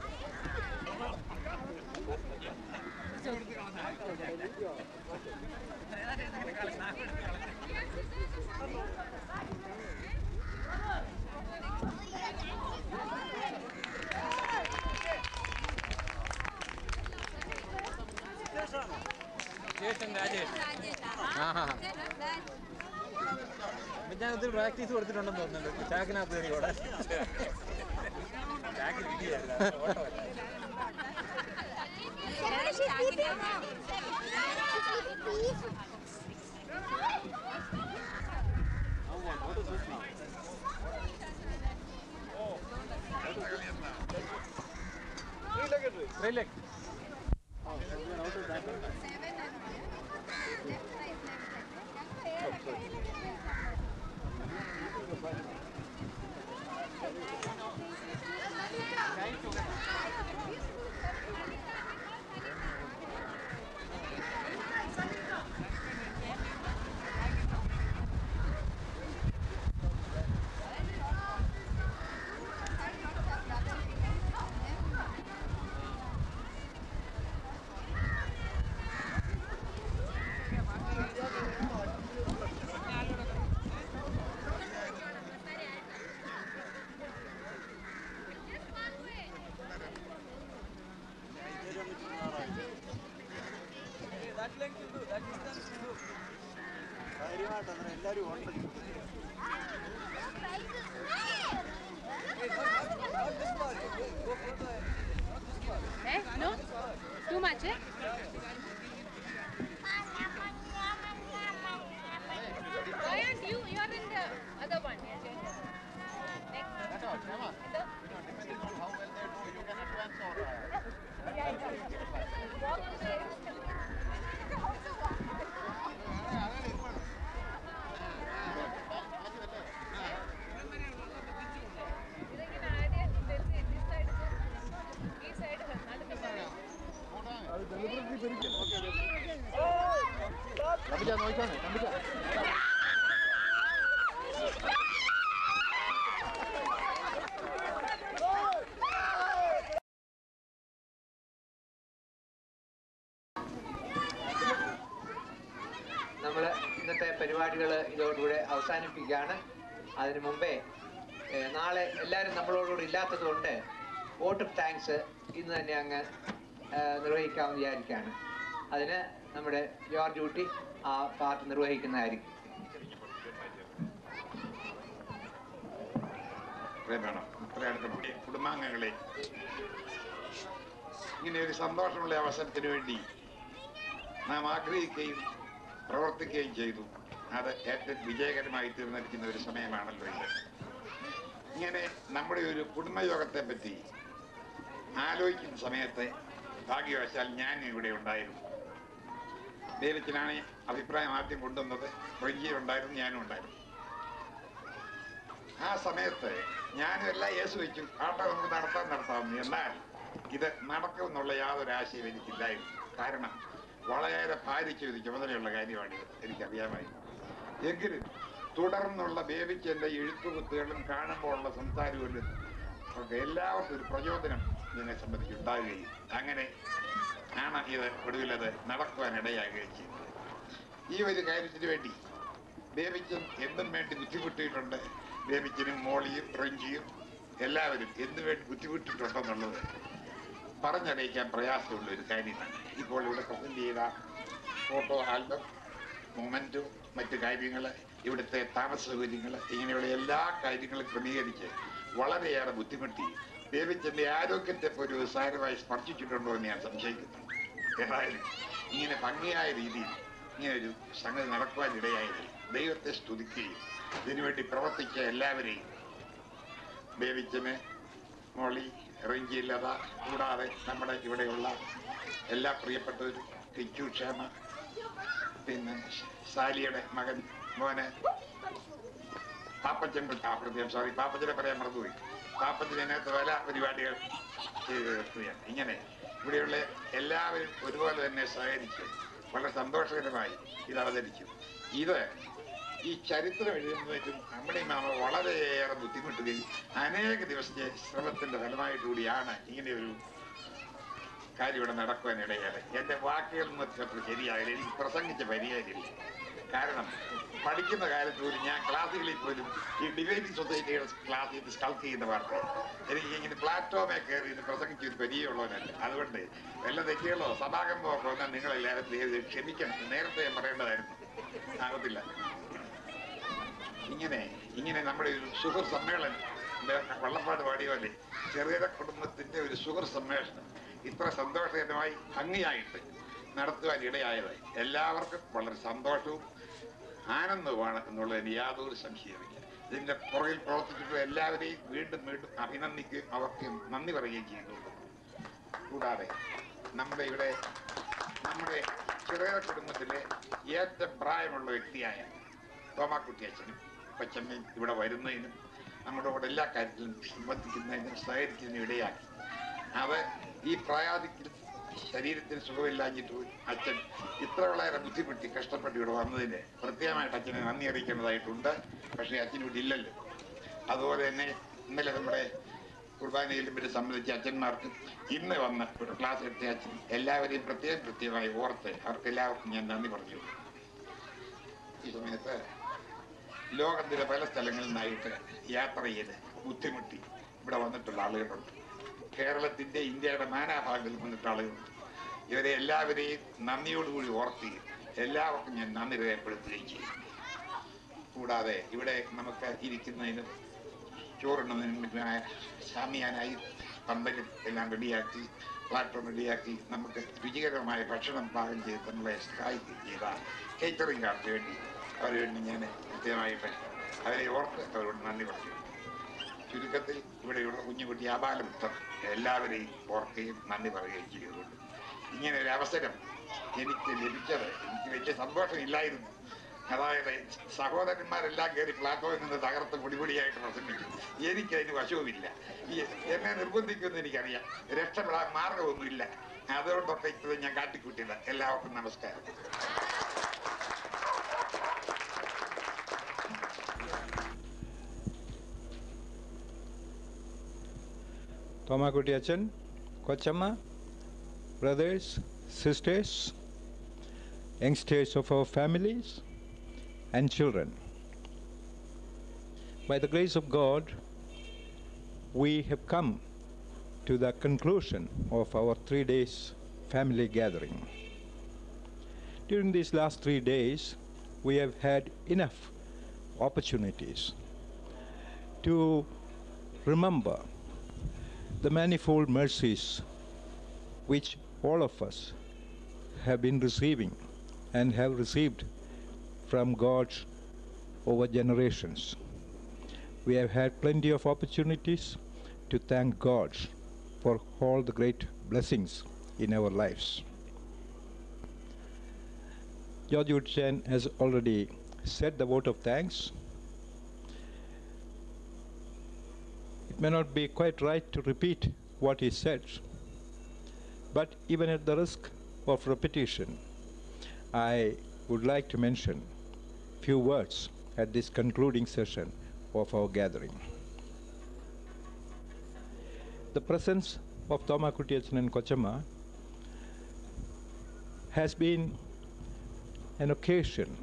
ചേട്ടൻ രാജേഷ് ആ ഞാൻ ഒത്തിരി practice കൊടുത്തിട്ടുണ്ടെന്ന് തോന്നുന്നുണ്ട് ചാക്കിനകത്ത് കയറി ഓടാൻ ചാക്കിൽ കിട്ടിയല്ല ഓട്ടമല്ല Three leg.
കാര്യമായിട്ട് അങ്ങനെ എല്ലാവരും ഉണ്ട്
Eh? No? Too much, eh? Why aren't you? You're in the other one.
തമ്പിച്ചാ നോക്കിക്കോണേ തമ്പിച്ചാ
നമ്മൾ ഇന്നത്തെ പരിപാടികൾ ഇതോടുകൂടെ അവസാനിപ്പിക്കുകയാണ് അതിനു മുമ്പേ ഏഹ്, നാളെ എല്ലാവരും നമ്മളോടുകൂടി ഇല്ലാത്തത് കൊണ്ട് വോട്ട് ഓഫ് താങ്ക്സ് ഇന്ന് തന്നെ അങ്ങ് ഏഹ്, നിർവഹിക്കാമെന്ന് വിചാരിക്കുകയാണ് അതിന് നമ്മുടെ ജോർജ് ഊട്ടി ആ പാർട്ട് നിർവഹിക്കുന്നതായിരിക്കും
വേണം ഇത്രയടുത്ത കുടുംബാംഗങ്ങളെ ഇങ്ങനെ ഒരു സന്തോഷമുള്ള അവസരത്തിന് വേണ്ടി നാം ആഗ്രഹിക്കുകയും പ്രവർത്തിക്കുകയും ചെയ്തു അത് ഏറ്റവും വിജയകരമായി തീർന്നിരിക്കുന്ന ഒരു സമയമാണല്ലോ ഇത് ഇങ്ങനെ നമ്മുടെ ഒരു കുടുംബയോഗത്തെ പറ്റി ആലോചിക്കുന്ന സമയത്ത് ഭാഗ്യവശാൽ ഞാൻ ഇവിടെ ഉണ്ടായിരുന്നു ദൈവത്തിനാണ് അഭിപ്രായം ആദ്യം കൊണ്ടുവന്നത് റൊയ്യ ഉണ്ടായിരുന്നു ഞാനും ഉണ്ടായിരുന്നു ആ സമയത്ത് ഞാനും എല്ലാം യേശു വെച്ചു ആട്ടെ നമുക്ക് നടത്താൻ നടത്താമെന്ന് എന്നാൽ ഇത് നടക്കുമെന്നുള്ള യാതൊരു ആശയം എനിക്കില്ലായിരുന്നു കാരണം വളരെ ഭാരിച്ച ഒരു ചുമതലയുള്ള കാര്യമാണിത് എനിക്കറിയാമായി എങ്കിലും തുടർന്നുള്ള ബേബിച്ചെന്റെ എഴുത്തുകുത്തുകളും കാണുമ്പോഴുള്ള സംസാരവും അവർക്ക് എല്ലാവർക്കും ഒരു പ്രചോദനം ഇതിനെ സംബന്ധിച്ച് ഉണ്ടാകുകയും അങ്ങനെ ആണ് ഇത് ഒടുവിലത് നടക്കുവാൻ ഇടയാകുകയും ചെയ്യുന്നത് ഈ ഒരു കാര്യത്തിന് വേണ്ടി ബേബിച്ചൻ എന്തും വേണ്ടി ബുദ്ധിമുട്ടിയിട്ടുണ്ട് ബേബിച്ചനും മോളിയും റഞ്ചിയും എല്ലാവരും എന്തു വേണ്ടി ബുദ്ധിമുട്ടിയിട്ടുണ്ടെന്നുള്ളത് പറഞ്ഞറിയിക്കാൻ പ്രയാസമുള്ള ഒരു കാര്യമാണ് ഇപ്പോൾ ഇവിടെ പ്രസന്റ് ചെയ്ത ഫോട്ടോ ആൽബം മൊമെന്റും മറ്റു കാര്യങ്ങൾ ഇവിടുത്തെ താമസ സൗകര്യങ്ങൾ ഇങ്ങനെയുള്ള എല്ലാ കാര്യങ്ങളും ക്രമീകരിച്ച് വളരെയേറെ ബുദ്ധിമുട്ടി ബേബിച്ചന്റെ ആരോഗ്യത്തെ ഒരു സാരമായി സ്പർശിച്ചിട്ടുണ്ടോ എന്ന് ഞാൻ സംശയിക്കുന്നു ഏതായാലും ഇങ്ങനെ ഭംഗിയായ രീതിയിൽ ഇങ്ങനെ ഒരു സംഗതി നടക്കുവാൻ ഇടയായതിൽ ദൈവത്തെ സ്തുതിക്കുകയും ഇതിനുവേണ്ടി പ്രവർത്തിച്ച എല്ലാവരെയും ബേബിച്ചന് മോളി റെഞ്ചില്ലത കൂടാതെ നമ്മുടെ ഇവിടെയുള്ള എല്ലാ പ്രിയപ്പെട്ടവരും കിച്ചു ക്ഷേമ പിന്നെ സാലിയുടെ മകൻ മോനെ പാപ്പച്ചൻ പ്രത്യേകം സോറി പാപ്പച്ചനെ പറയാൻ മറന്നുപോയി പാപ്പച്ചൻ ഇതിനകത്ത് പല പരിപാടികൾ ചെയ്തു തീർക്കുകയാണ് ഇങ്ങനെ ഇവിടെയുള്ള എല്ലാവരും ഒരുപോലെ തന്നെ സഹകരിച്ചു വളരെ സന്തോഷകരമായി ഇത് അവതരിച്ചു ഇത് ഈ ചരിത്രം എഴുതുന്നതിനും നമ്മുടെ ഈ മാമ വളരെയേറെ ബുദ്ധിമുട്ടുകയും അനേക ദിവസത്തെ ശ്രമത്തിന്റെ ഫലമായിട്ടുകൂടിയാണ് ഇങ്ങനെ ഒരു കാര്യം ഇവിടെ നടക്കുവാൻ ഇടയായത് എന്റെ വാക്കുകൾ അത്ര ശരിയാകില്ല എനിക്ക് പ്രസംഗിച്ച പരിഹാരമില്ല കാരണം പഠിക്കുന്ന കാലത്ത് പോലും ഞാൻ ക്ലാസ്സുകളിൽ പോലും ഈ ഡിബേറ്റിംഗ് സൊസൈറ്റിയുടെ ക്ലാസ്സിൽ സ്കൾക്ക് ചെയ്യുന്ന വാർത്ത എനിക്ക് ഇങ്ങനെ പ്ലാറ്റ്ഫോമേ കയറി ഇത് പ്രസംഗിച്ച് ഒരു പരിചയമുള്ളവനല്ല അതുകൊണ്ട് വല്ല തെറ്റുകളോ സഭാകമ്പോ ഒക്കെ വന്നാൽ നിങ്ങളെല്ലാവരും ദൈവം ക്ഷമിക്കണം നേരത്തെ ഞാൻ പറയേണ്ടതായിരുന്നു ആകത്തില്ല ഇങ്ങനെ ഇങ്ങനെ നമ്മുടെ ഒരു സുഹൃ സമ്മേളനം ഇത് വള്ളപ്പാട് പാടിയ പോലെ ചെറിയ കുടുംബത്തിന്റെ ഒരു സുഹൃ സമ്മേളനം ഇത്ര സന്തോഷകരമായി ഭംഗിയായിട്ട് നടത്തുവാൻ ഇടയായത് എല്ലാവർക്കും വളരെ സന്തോഷവും ആനന്ദവുമാണ് എന്നുള്ളതിന് യാതൊരു സംശയമില്ല ഇതിന്റെ പുറകിൽ പ്രവർത്തിച്ചിട്ടുള്ള എല്ലാവരെയും വീണ്ടും വീണ്ടും അഭിനന്ദിക്കുകയും അവർക്ക് നന്ദി പറയുകയും ചെയ്യുന്നുണ്ട് കൂടാതെ നമ്മുടെ ഇവിടെ നമ്മുടെ ചെറിയ കുടുംബത്തിലെ ഏറ്റവും പ്രായമുള്ള വ്യക്തിയായ തോമാക്കുട്ടി അച്ഛനും കൊച്ചമ്മയും ഇവിടെ വരുന്നതിനും നമ്മുടെ കൂടെ എല്ലാ കാര്യത്തിലും സംബന്ധിക്കുന്നതിനും സഹകരിക്കുന്നതിനും ഇടയാക്കി അത് ഈ പ്രായാധിക്യ ശരീരത്തിന് സുഖമില്ലാഞ്ഞിട്ട് അച്ഛൻ ഇത്ര വളരെ ബുദ്ധിമുട്ടി കഷ്ടപ്പെട്ട് ഇവിടെ വന്നതിന് പ്രത്യേകമായിട്ട് അച്ഛനെ നന്ദി അറിയിക്കേണ്ടതായിട്ടുണ്ട് പക്ഷേ അച്ഛൻ ഇവിടെ ഇല്ലല്ലോ അതുപോലെ തന്നെ ഇന്നലെ നമ്മുടെ കുർബാനയിൽ ഇവരെ സംബന്ധിച്ച അച്ഛന്മാർക്ക് ഇന്ന് വന്ന് ഒരു ക്ലാസ് എടുത്ത അച്ഛൻ എല്ലാവരെയും പ്രത്യേകം പ്രത്യേകമായി ഓർത്ത് അവർക്ക് എല്ലാവർക്കും ഞാൻ നന്ദി പറഞ്ഞു ഈ സമയത്ത് ലോകത്തിലെ പല സ്ഥലങ്ങളിൽ നിന്നായിട്ട് യാത്ര ചെയ്ത് ബുദ്ധിമുട്ടി ഇവിടെ വന്നിട്ടുള്ള ആളുകളുണ്ട് കേരളത്തിന്റെ ഇന്ത്യയുടെ നാനാഭാഗങ്ങളിൽ വന്നിട്ട് ആളുകളുണ്ട് ഇവരെ എല്ലാവരെയും നന്ദിയോടുകൂടി ഓർക്കുകയും എല്ലാവർക്കും ഞാൻ നന്ദി രേഖപ്പെടുത്തുകയും ചെയ്യും കൂടാതെ ഇവിടെ നമുക്ക് ഇരിക്കുന്നതിനും ചോറുണ്ണതിനും മറ്റുമായ ശാമിയാനായി പന്തലും എല്ലാം റെഡിയാക്കി പ്ലാറ്റ്ഫോം റെഡിയാക്കി നമുക്ക് രുചികരമായ ഭക്ഷണം പാകം ചെയ്ത് നമ്മളെ സഹായിക്കുകയും ചെയ്ത കേറ്ററിംഗുകാർക്ക് വേണ്ടി അവരെ വേണ്ടി ഞാൻ കൃത്യമായിട്ട് അവരെ ഓർത്ത് അവരോട് നന്ദി പറഞ്ഞു ചുരുക്കത്തിൽ ഇവിടെയുള്ള കുഞ്ഞുകുട്ടി ആബാലപുത്രർ എല്ലാവരെയും ഓർക്കുകയും നന്ദി പറയുകയും ചെയ്തുകൊണ്ട് ഇങ്ങനെ ഒരു അവസരം എനിക്ക് ലഭിച്ചത് എനിക്ക് വലിയ സന്തോഷമില്ലായിരുന്നു അതായത് സഹോദരന്മാരെല്ലാം കയറി പ്ലാറ്റ്ഫോമിൽ നിന്ന് തകർത്ത് പൊടിപൊടിയായിട്ട് പ്രസംഗിച്ചു എനിക്ക് അതിന് വശവുമില്ല ഈ എന്നെ നിർബന്ധിക്കുമെന്ന് എനിക്കറിയാം രക്ഷപ്പെടാൻ മാർഗമൊന്നുമില്ല അതുകൊണ്ടൊക്കെ ഇത് ഞാൻ കാട്ടിക്കൂട്ടിയത് എല്ലാവർക്കും നമസ്കാരം
Tomakuti Achan, Kochama, brothers, sisters, youngsters of our families, and children. By the grace of God, we have come to the conclusion of our three days family gathering. During these last three days, we have had enough opportunities to remember the manifold mercies which all of us have been receiving and have received from God over generations. We have had plenty of opportunities to thank God for all the great blessings in our lives. George Woodchen has already said the vote of thanks. It may not be quite right to repeat what he said, but even at the risk of repetition, I would like to mention few words at this concluding session of our gathering.
the presence of Thoma Kutiyachan and Kochama has been an occasion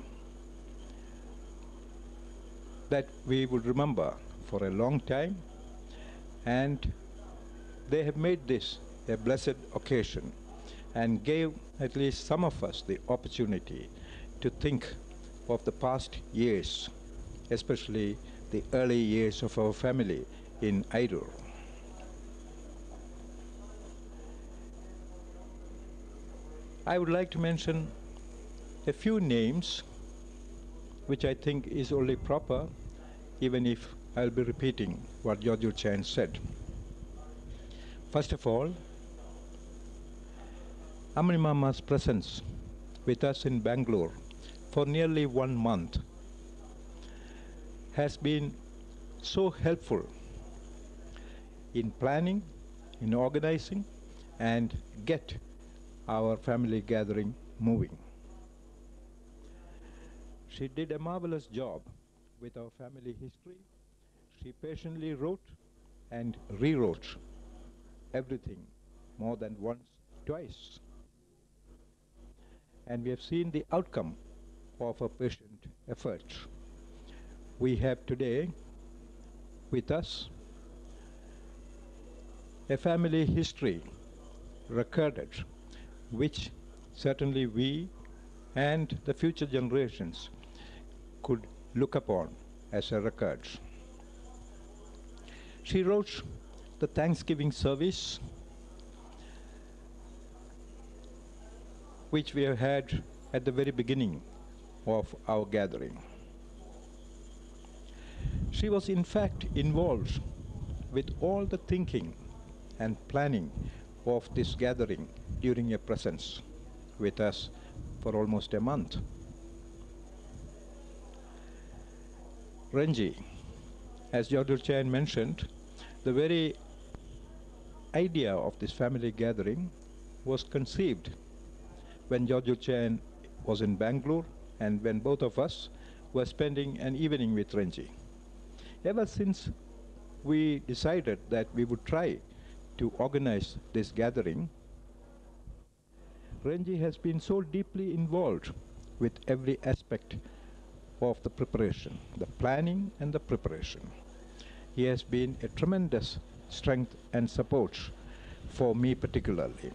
that we would remember for a long time and they have made this a blessed occasion and gave at least some of us the opportunity to think of the past years, especially the early years of our family in Aidur. I would like to mention a few names which I think is only proper even if I'll be repeating what George Chan said. First of all, Amani Mama's presence with us in Bangalore for nearly one month has been so helpful in planning, in organizing, and get our family gathering moving. She did a marvelous job with our family history. She patiently wrote and rewrote everything more than once, twice. And we have seen the outcome of her patient efforts. We have today with us a family history recorded which certainly we and the future generations could look upon as a record. She wrote the Thanksgiving service, which we have had at the very beginning of our gathering. She was in fact involved with all the thinking and planning of this gathering during her presence with us for almost a month. Renji, as Jodhur Chan mentioned, the very idea of this family gathering was conceived when Jodhur Chan was in Bangalore and when both of us were spending an evening with Renji. Ever since we decided that we would try to organize this gathering, Renji has been so deeply involved with every aspect of the preparation, the planning and the preparation. He has been a tremendous strength and support for me particularly.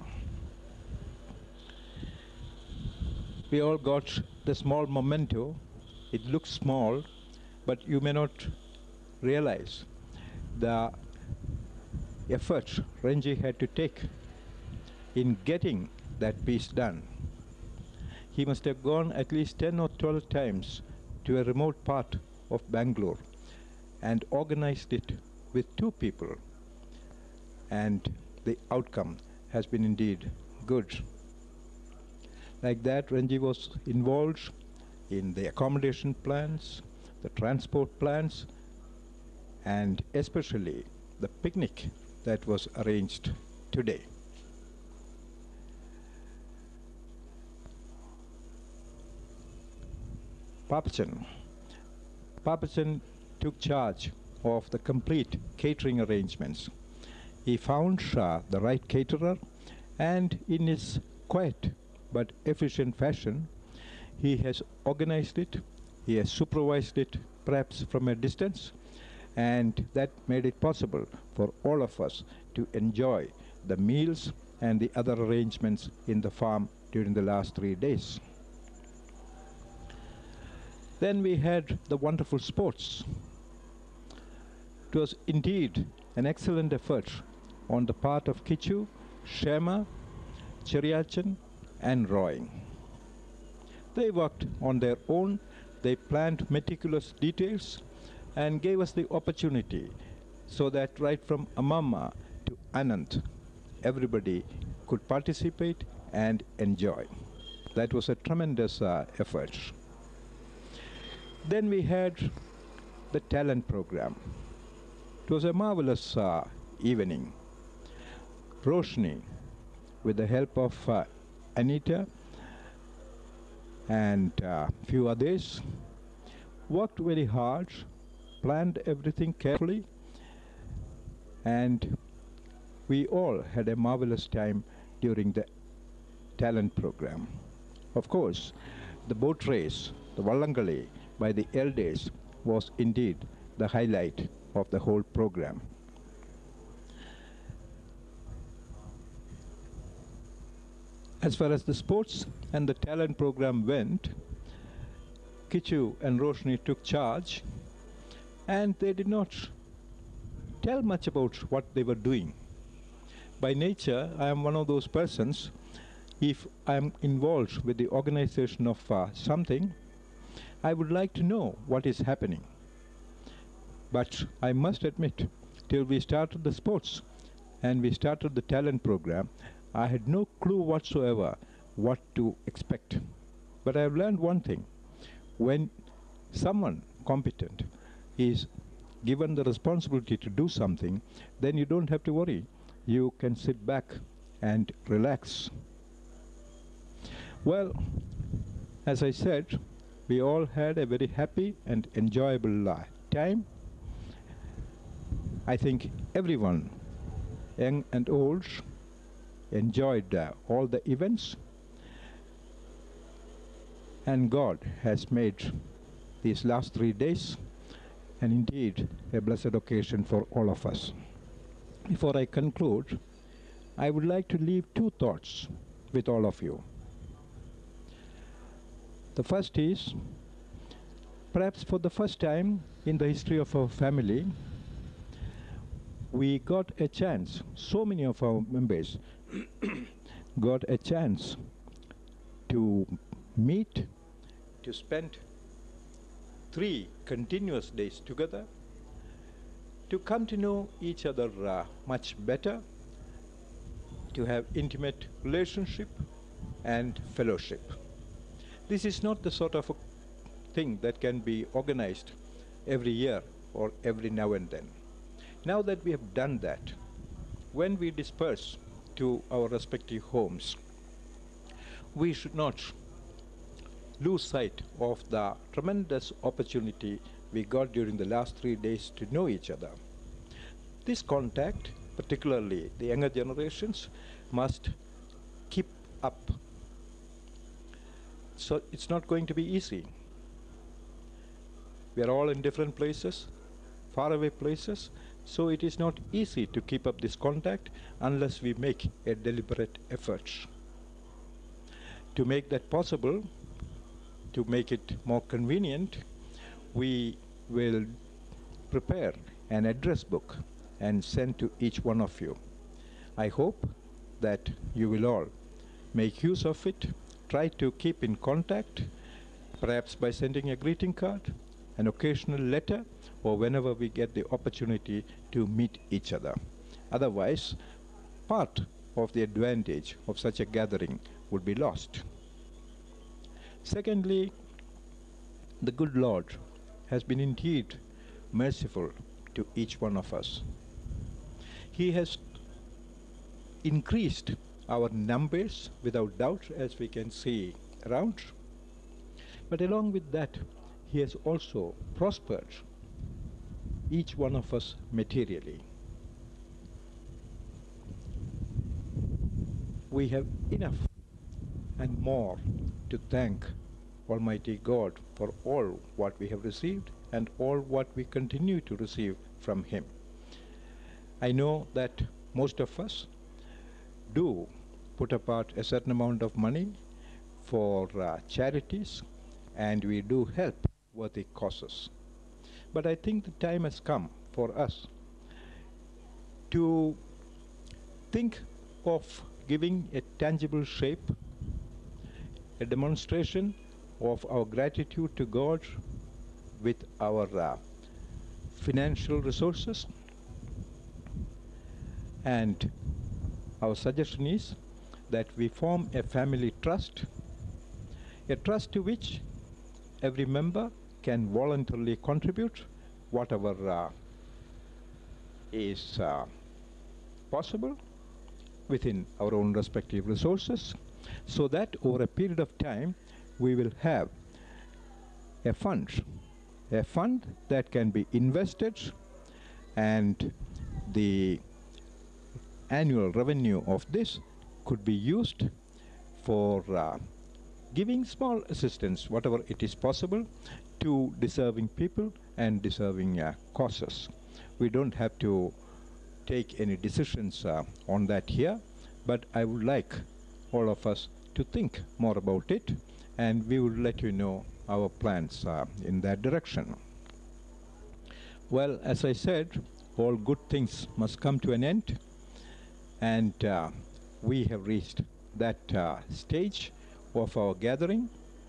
We all got the small memento. It looks small, but you may not realize the effort Renji had to take in getting that piece done. He must have gone at least 10 or 12 times to a remote part of Bangalore and organized it with two people. And the outcome has been indeed good. Like that, Renji was involved in the accommodation plans, the transport plans, and especially the picnic that was arranged today. Papachan. Papachan took charge of the complete catering arrangements. He found Shah the right caterer and in his quiet but efficient fashion, he has organized it, he has supervised it perhaps from a distance, and that made it possible for all of us to enjoy the meals and the other arrangements in the farm during the last three days. Then we had the wonderful sports. It was indeed an excellent effort on the part of Kichu, Shema, Cheriachan, and Roy. They worked on their own, they planned meticulous details, and gave us the opportunity so that right from Amama to Anand, everybody could participate and enjoy. That was a tremendous uh, effort. Then we had the talent program. It was a marvelous uh, evening. Roshni, with the help of uh, Anita and a few others, worked very hard, planned everything carefully, and we all had a marvelous time during the talent program. Of course, the boat race, the Wallangali by the elders was indeed the highlight of the whole program. As far as the sports and the talent program went, Kichu and Roshni took charge and they did not tell much about what they were doing. By nature, I am one of those persons, if I am involved with the organization of uh, something, I would like to know what is happening. But I must admit, till we started the sports and we started the talent program, I had no clue whatsoever what to expect. But I have learned one thing. When someone competent is given the responsibility to do something, then you don't have to worry. You can sit back and relax. Well, as I said, we all had a very happy and enjoyable uh, time. I think everyone, young and old, enjoyed uh, all the events. And God has made these last three days and indeed a blessed occasion for all of us. Before I conclude, I would like to leave two thoughts with all of you. The first is perhaps for the first time in the history of our family, we got a chance, so many of our members got a chance to meet, to spend three continuous days together, to come to know each other uh, much better, to have intimate relationship and fellowship. This is not the sort of a thing that can be organized every year or every now and then. Now that we have done that, when we disperse to our respective homes, we should not lose sight of the tremendous opportunity we got during the last three days to know each other. This contact, particularly the younger generations, must keep up. So it's not going to be easy. We are all in different places, faraway places, so it is not easy to keep up this contact unless we make a deliberate effort. To make that possible, to make it more convenient, we will prepare an address book and send to each one of you. I hope that you will all make use of it, try to keep in contact, perhaps by sending a greeting card, an occasional letter, or whenever we get the opportunity to meet each other. Otherwise, part of the advantage of such a gathering would be lost. Secondly, the good Lord has been indeed merciful to each one of us. He has increased our numbers without doubt, as we can see around. But along with that, He has also prospered each one of us materially. We have enough and more to thank Almighty God for all what we have received and all what we continue to receive from Him. I know that most of us do put apart a certain amount of money for uh, charities and we do help worthy causes. But I think the time has come for us to think of giving a tangible shape, a demonstration of our gratitude to God with our uh, financial resources. And our suggestion is that we form a family trust, a trust to which every member can voluntarily contribute whatever uh, is uh, possible within our own respective resources so that over a period of time we will have a fund a fund that can be invested and the annual revenue of this could be used for uh, giving small assistance, whatever it is possible, to deserving people and deserving uh, causes. We don't have to take any decisions uh, on that here, but I would like all of us to think more about it, and we will let you know our plans uh, in that direction. Well, as I said, all good things must come to an end, and uh, we have reached that uh, stage of our gathering.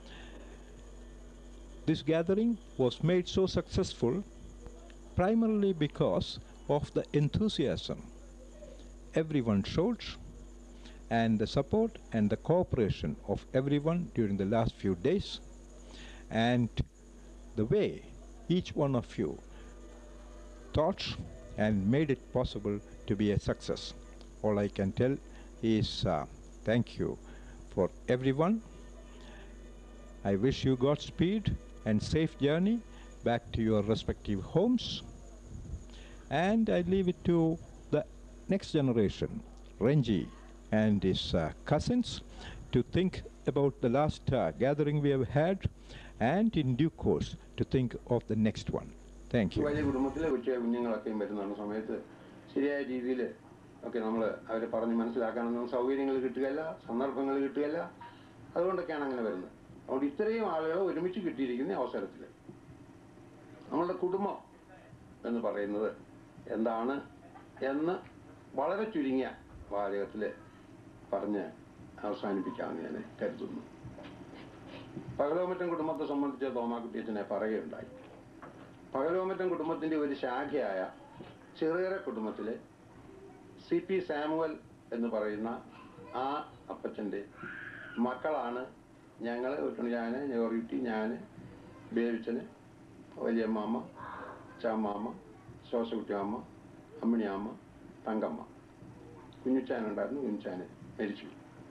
This gathering was made so successful primarily because of the enthusiasm everyone showed and the support and the cooperation of everyone during the last few days and the way each one of you thought and made it possible to be a success. All I can tell is uh, thank you for everyone. I wish you Godspeed and safe journey back to your respective homes. And I leave it to the next generation, Renji and his uh, cousins, to think about the last uh, gathering we have had and in due course to think of the next one. Thank you.
വലിയ കുടുംബത്തിലെ കൊച്ചു കുഞ്ഞുങ്ങളൊക്കെയും വരുന്ന സമയത്ത് ശരിയായ രീതിയിൽ ഒക്കെ നമ്മൾ അവരെ പറഞ്ഞ് മനസ്സിലാക്കാനൊന്നും സൗകര്യങ്ങൾ കിട്ടുകയില്ല സന്ദർഭങ്ങൾ കിട്ടുകയില്ല അതുകൊണ്ടൊക്കെയാണ് അങ്ങനെ വരുന്നത് അതുകൊണ്ട് ഇത്രയും ആളുകളെ ഒരുമിച്ച് കിട്ടിയിരിക്കുന്ന അവസരത്തിൽ നമ്മളുടെ കുടുംബം എന്ന് പറയുന്നത് എന്താണ് എന്ന് വളരെ ചുരുങ്ങിയ വാചകത്തിൽ പറഞ്ഞ് അവസാനിപ്പിക്കാമെന്ന് ഞാൻ കരുതുന്നു പകലോമറ്റം കുടുംബത്തെ സംബന്ധിച്ച് തോമാക്കുട്ടിയച്ചനെ പറയുകയുണ്ടായി പകലോമറ്റം കുടുംബത്തിന്റെ ഒരു ശാഖയായ ചെറുകര കുടുംബത്തിലെ സി പി സാമുവൽ എന്ന് പറയുന്ന ആ അപ്പച്ചൻ്റെ മക്കളാണ് ഞങ്ങൾ ഞാൻ ഞോറിറ്റി ഞാൻ ബേബിച്ചന് വലിയമ്മാമ്മ ചാമ്മാമ്മ ശോശകുട്ടിയമ്മ അമ്മിണിയമ്മ തങ്കമ്മ കുഞ്ഞുച്ചാനുണ്ടായിരുന്നു കുഞ്ഞുച്ചാന് മരിച്ചു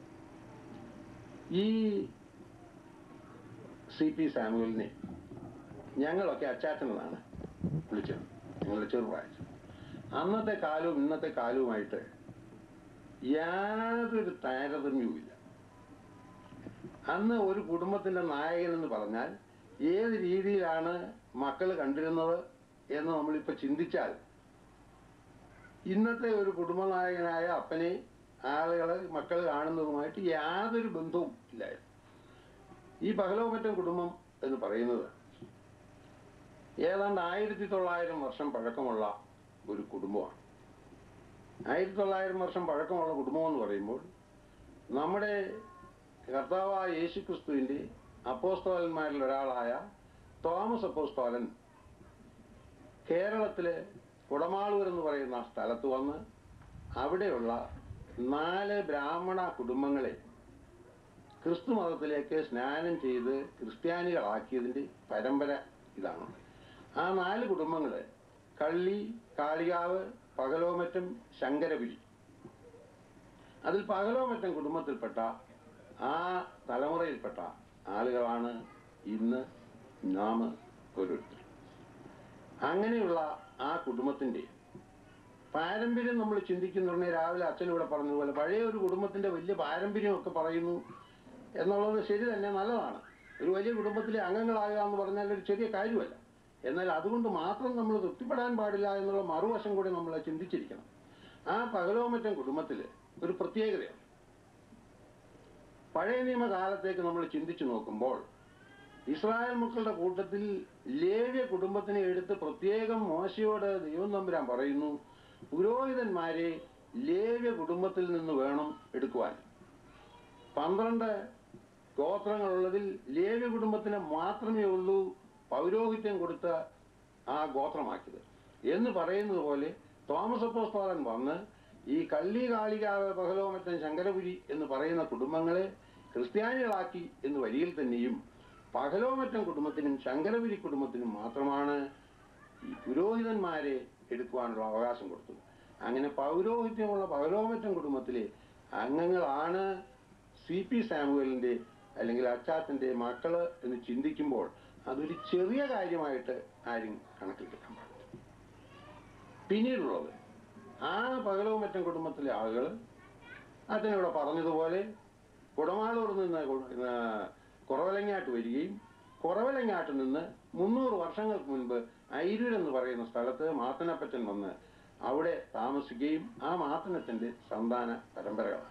ഈ സി പി സാമുവലിനെ ഞങ്ങളൊക്കെ അച്ചാച്ചനെന്നാണ് വിളിച്ചത് ഞങ്ങളുടെ ചെറുപ്രായം അന്നത്തെ കാലവും ഇന്നത്തെ കാലവുമായിട്ട് യാതൊരു താരതമ്യവുമില്ല അന്ന് ഒരു കുടുംബത്തിന്റെ നായകൻ എന്ന് പറഞ്ഞാൽ ഏത് രീതിയിലാണ് മക്കൾ കണ്ടിരുന്നത് എന്ന് നമ്മളിപ്പോ ചിന്തിച്ചാൽ ഇന്നത്തെ ഒരു കുടുംബനായകനായ അപ്പനെ ആളുകളെ മക്കൾ കാണുന്നതുമായിട്ട് യാതൊരു ബന്ധവും ഇല്ലായിരുന്നു ഈ പകലോമറ്റം കുടുംബം എന്ന് പറയുന്നത് ഏതാണ്ട് ആയിരത്തി തൊള്ളായിരം വർഷം പഴക്കമുള്ള ഒരു കുടുംബമാണ് ആയിരത്തി തൊള്ളായിരം വർഷം പഴക്കമുള്ള കുടുംബം എന്ന് പറയുമ്പോൾ നമ്മുടെ കർത്താവായ യേശു ക്രിസ്തുവിൻ്റെ അപ്പോസ്തോലന്മാരിൽ ഒരാളായ തോമസ് അപ്പോസ്തോലൻ കേരളത്തിലെ കുടമാളൂർ എന്ന് പറയുന്ന സ്ഥലത്ത് വന്ന് അവിടെയുള്ള നാല് ബ്രാഹ്മണ കുടുംബങ്ങളെ ക്രിസ്തു മതത്തിലേക്ക് സ്നാനം ചെയ്ത് ക്രിസ്ത്യാനികളാക്കിയതിൻ്റെ പരമ്പര ഇതാണ് ആ നാല് കുടുംബങ്ങള് കള്ളി കാളികാവ് പകലോമറ്റം ശങ്കരപുരി അതിൽ പകലോമറ്റം കുടുംബത്തിൽപ്പെട്ട ആ തലമുറയിൽപ്പെട്ട ആളുകളാണ് ഇന്ന് നാം ഓരോരുത്തർ അങ്ങനെയുള്ള ആ കുടുംബത്തിന്റെ പാരമ്പര്യം നമ്മൾ ചിന്തിക്കുന്നുണ്ടെ രാവിലെ അച്ഛൻ ഇവിടെ പറഞ്ഞതുപോലെ പഴയ ഒരു കുടുംബത്തിന്റെ വലിയ പാരമ്പര്യമൊക്കെ പറയുന്നു എന്നുള്ളത് ശരി തന്നെ നല്ലതാണ് ഒരു വലിയ കുടുംബത്തിലെ അംഗങ്ങളാകുക എന്ന് പറഞ്ഞാൽ ഒരു ചെറിയ കാര്യമല്ല എന്നാൽ അതുകൊണ്ട് മാത്രം നമ്മൾ തൃപ്തിപ്പെടാൻ പാടില്ല എന്നുള്ള മറുവശം കൂടി നമ്മൾ ചിന്തിച്ചിരിക്കണം ആ പകലോമറ്റം കുടുംബത്തിൽ ഒരു പ്രത്യേകതയാണ് പഴയ നിയമകാലത്തേക്ക് നമ്മൾ ചിന്തിച്ചു നോക്കുമ്പോൾ ഇസ്രായേൽ മക്കളുടെ കൂട്ടത്തിൽ ലേവ്യ കുടുംബത്തിനെ എടുത്ത് പ്രത്യേകം മോശയോട് ദൈവം തമ്പുരാൻ പറയുന്നു പുരോഹിതന്മാരെ ലേവ്യ കുടുംബത്തിൽ നിന്ന് വേണം എടുക്കുവാൻ പന്ത്രണ്ട് ഗോത്രങ്ങളുള്ളതിൽ ലേവ്യ കുടുംബത്തിന് മാത്രമേ ഉള്ളൂ പൗരോഹിത്യം കൊടുത്ത ആ ഗോത്രമാക്കിയത് എന്ന് പറയുന്നത് പോലെ തോമസ് അപ്പോസ്തോലൻ വന്ന് ഈ കള്ളി കാളികാവ് ബഹലോമറ്റൻ ശങ്കരപുരി എന്ന് പറയുന്ന കുടുംബങ്ങളെ ക്രിസ്ത്യാനികളാക്കി എന്ന് വരിയിൽ തന്നെയും പകലോമറ്റം കുടുംബത്തിനും ശങ്കരപുരി കുടുംബത്തിനും മാത്രമാണ് ഈ പുരോഹിതന്മാരെ എടുക്കുവാനുള്ള അവകാശം കൊടുത്തത് അങ്ങനെ പൗരോഹിത്യമുള്ള പകലോമറ്റം കുടുംബത്തിലെ അംഗങ്ങളാണ് സി പി സാമുവലിന്റെ അല്ലെങ്കിൽ അച്ചാച്ചന്റെ മക്കള് എന്ന് ചിന്തിക്കുമ്പോൾ അതൊരു ചെറിയ കാര്യമായിട്ട് ആരും കണക്കിലെടുക്കാൻ പാടില്ല പിന്നീടുള്ളത് ആ പകലവും മറ്റും കുടുംബത്തിലെ ആളുകൾ അച്ഛനിവിടെ പറഞ്ഞതുപോലെ കുടമാളൂർ നിന്ന് കു- ആ, കുറവലങ്ങാട്ട് വരികയും കുറവലങ്ങാട്ട് നിന്ന് മുന്നൂറ് വർഷങ്ങൾക്ക് മുൻപ് ഐരൂർ എന്ന് പറയുന്ന സ്ഥലത്ത് മാത്തനപ്പച്ചൻ വന്ന് അവിടെ താമസിക്കുകയും ആ മാത്തനത്തിന്റെ സന്താന പരമ്പരകളാണ്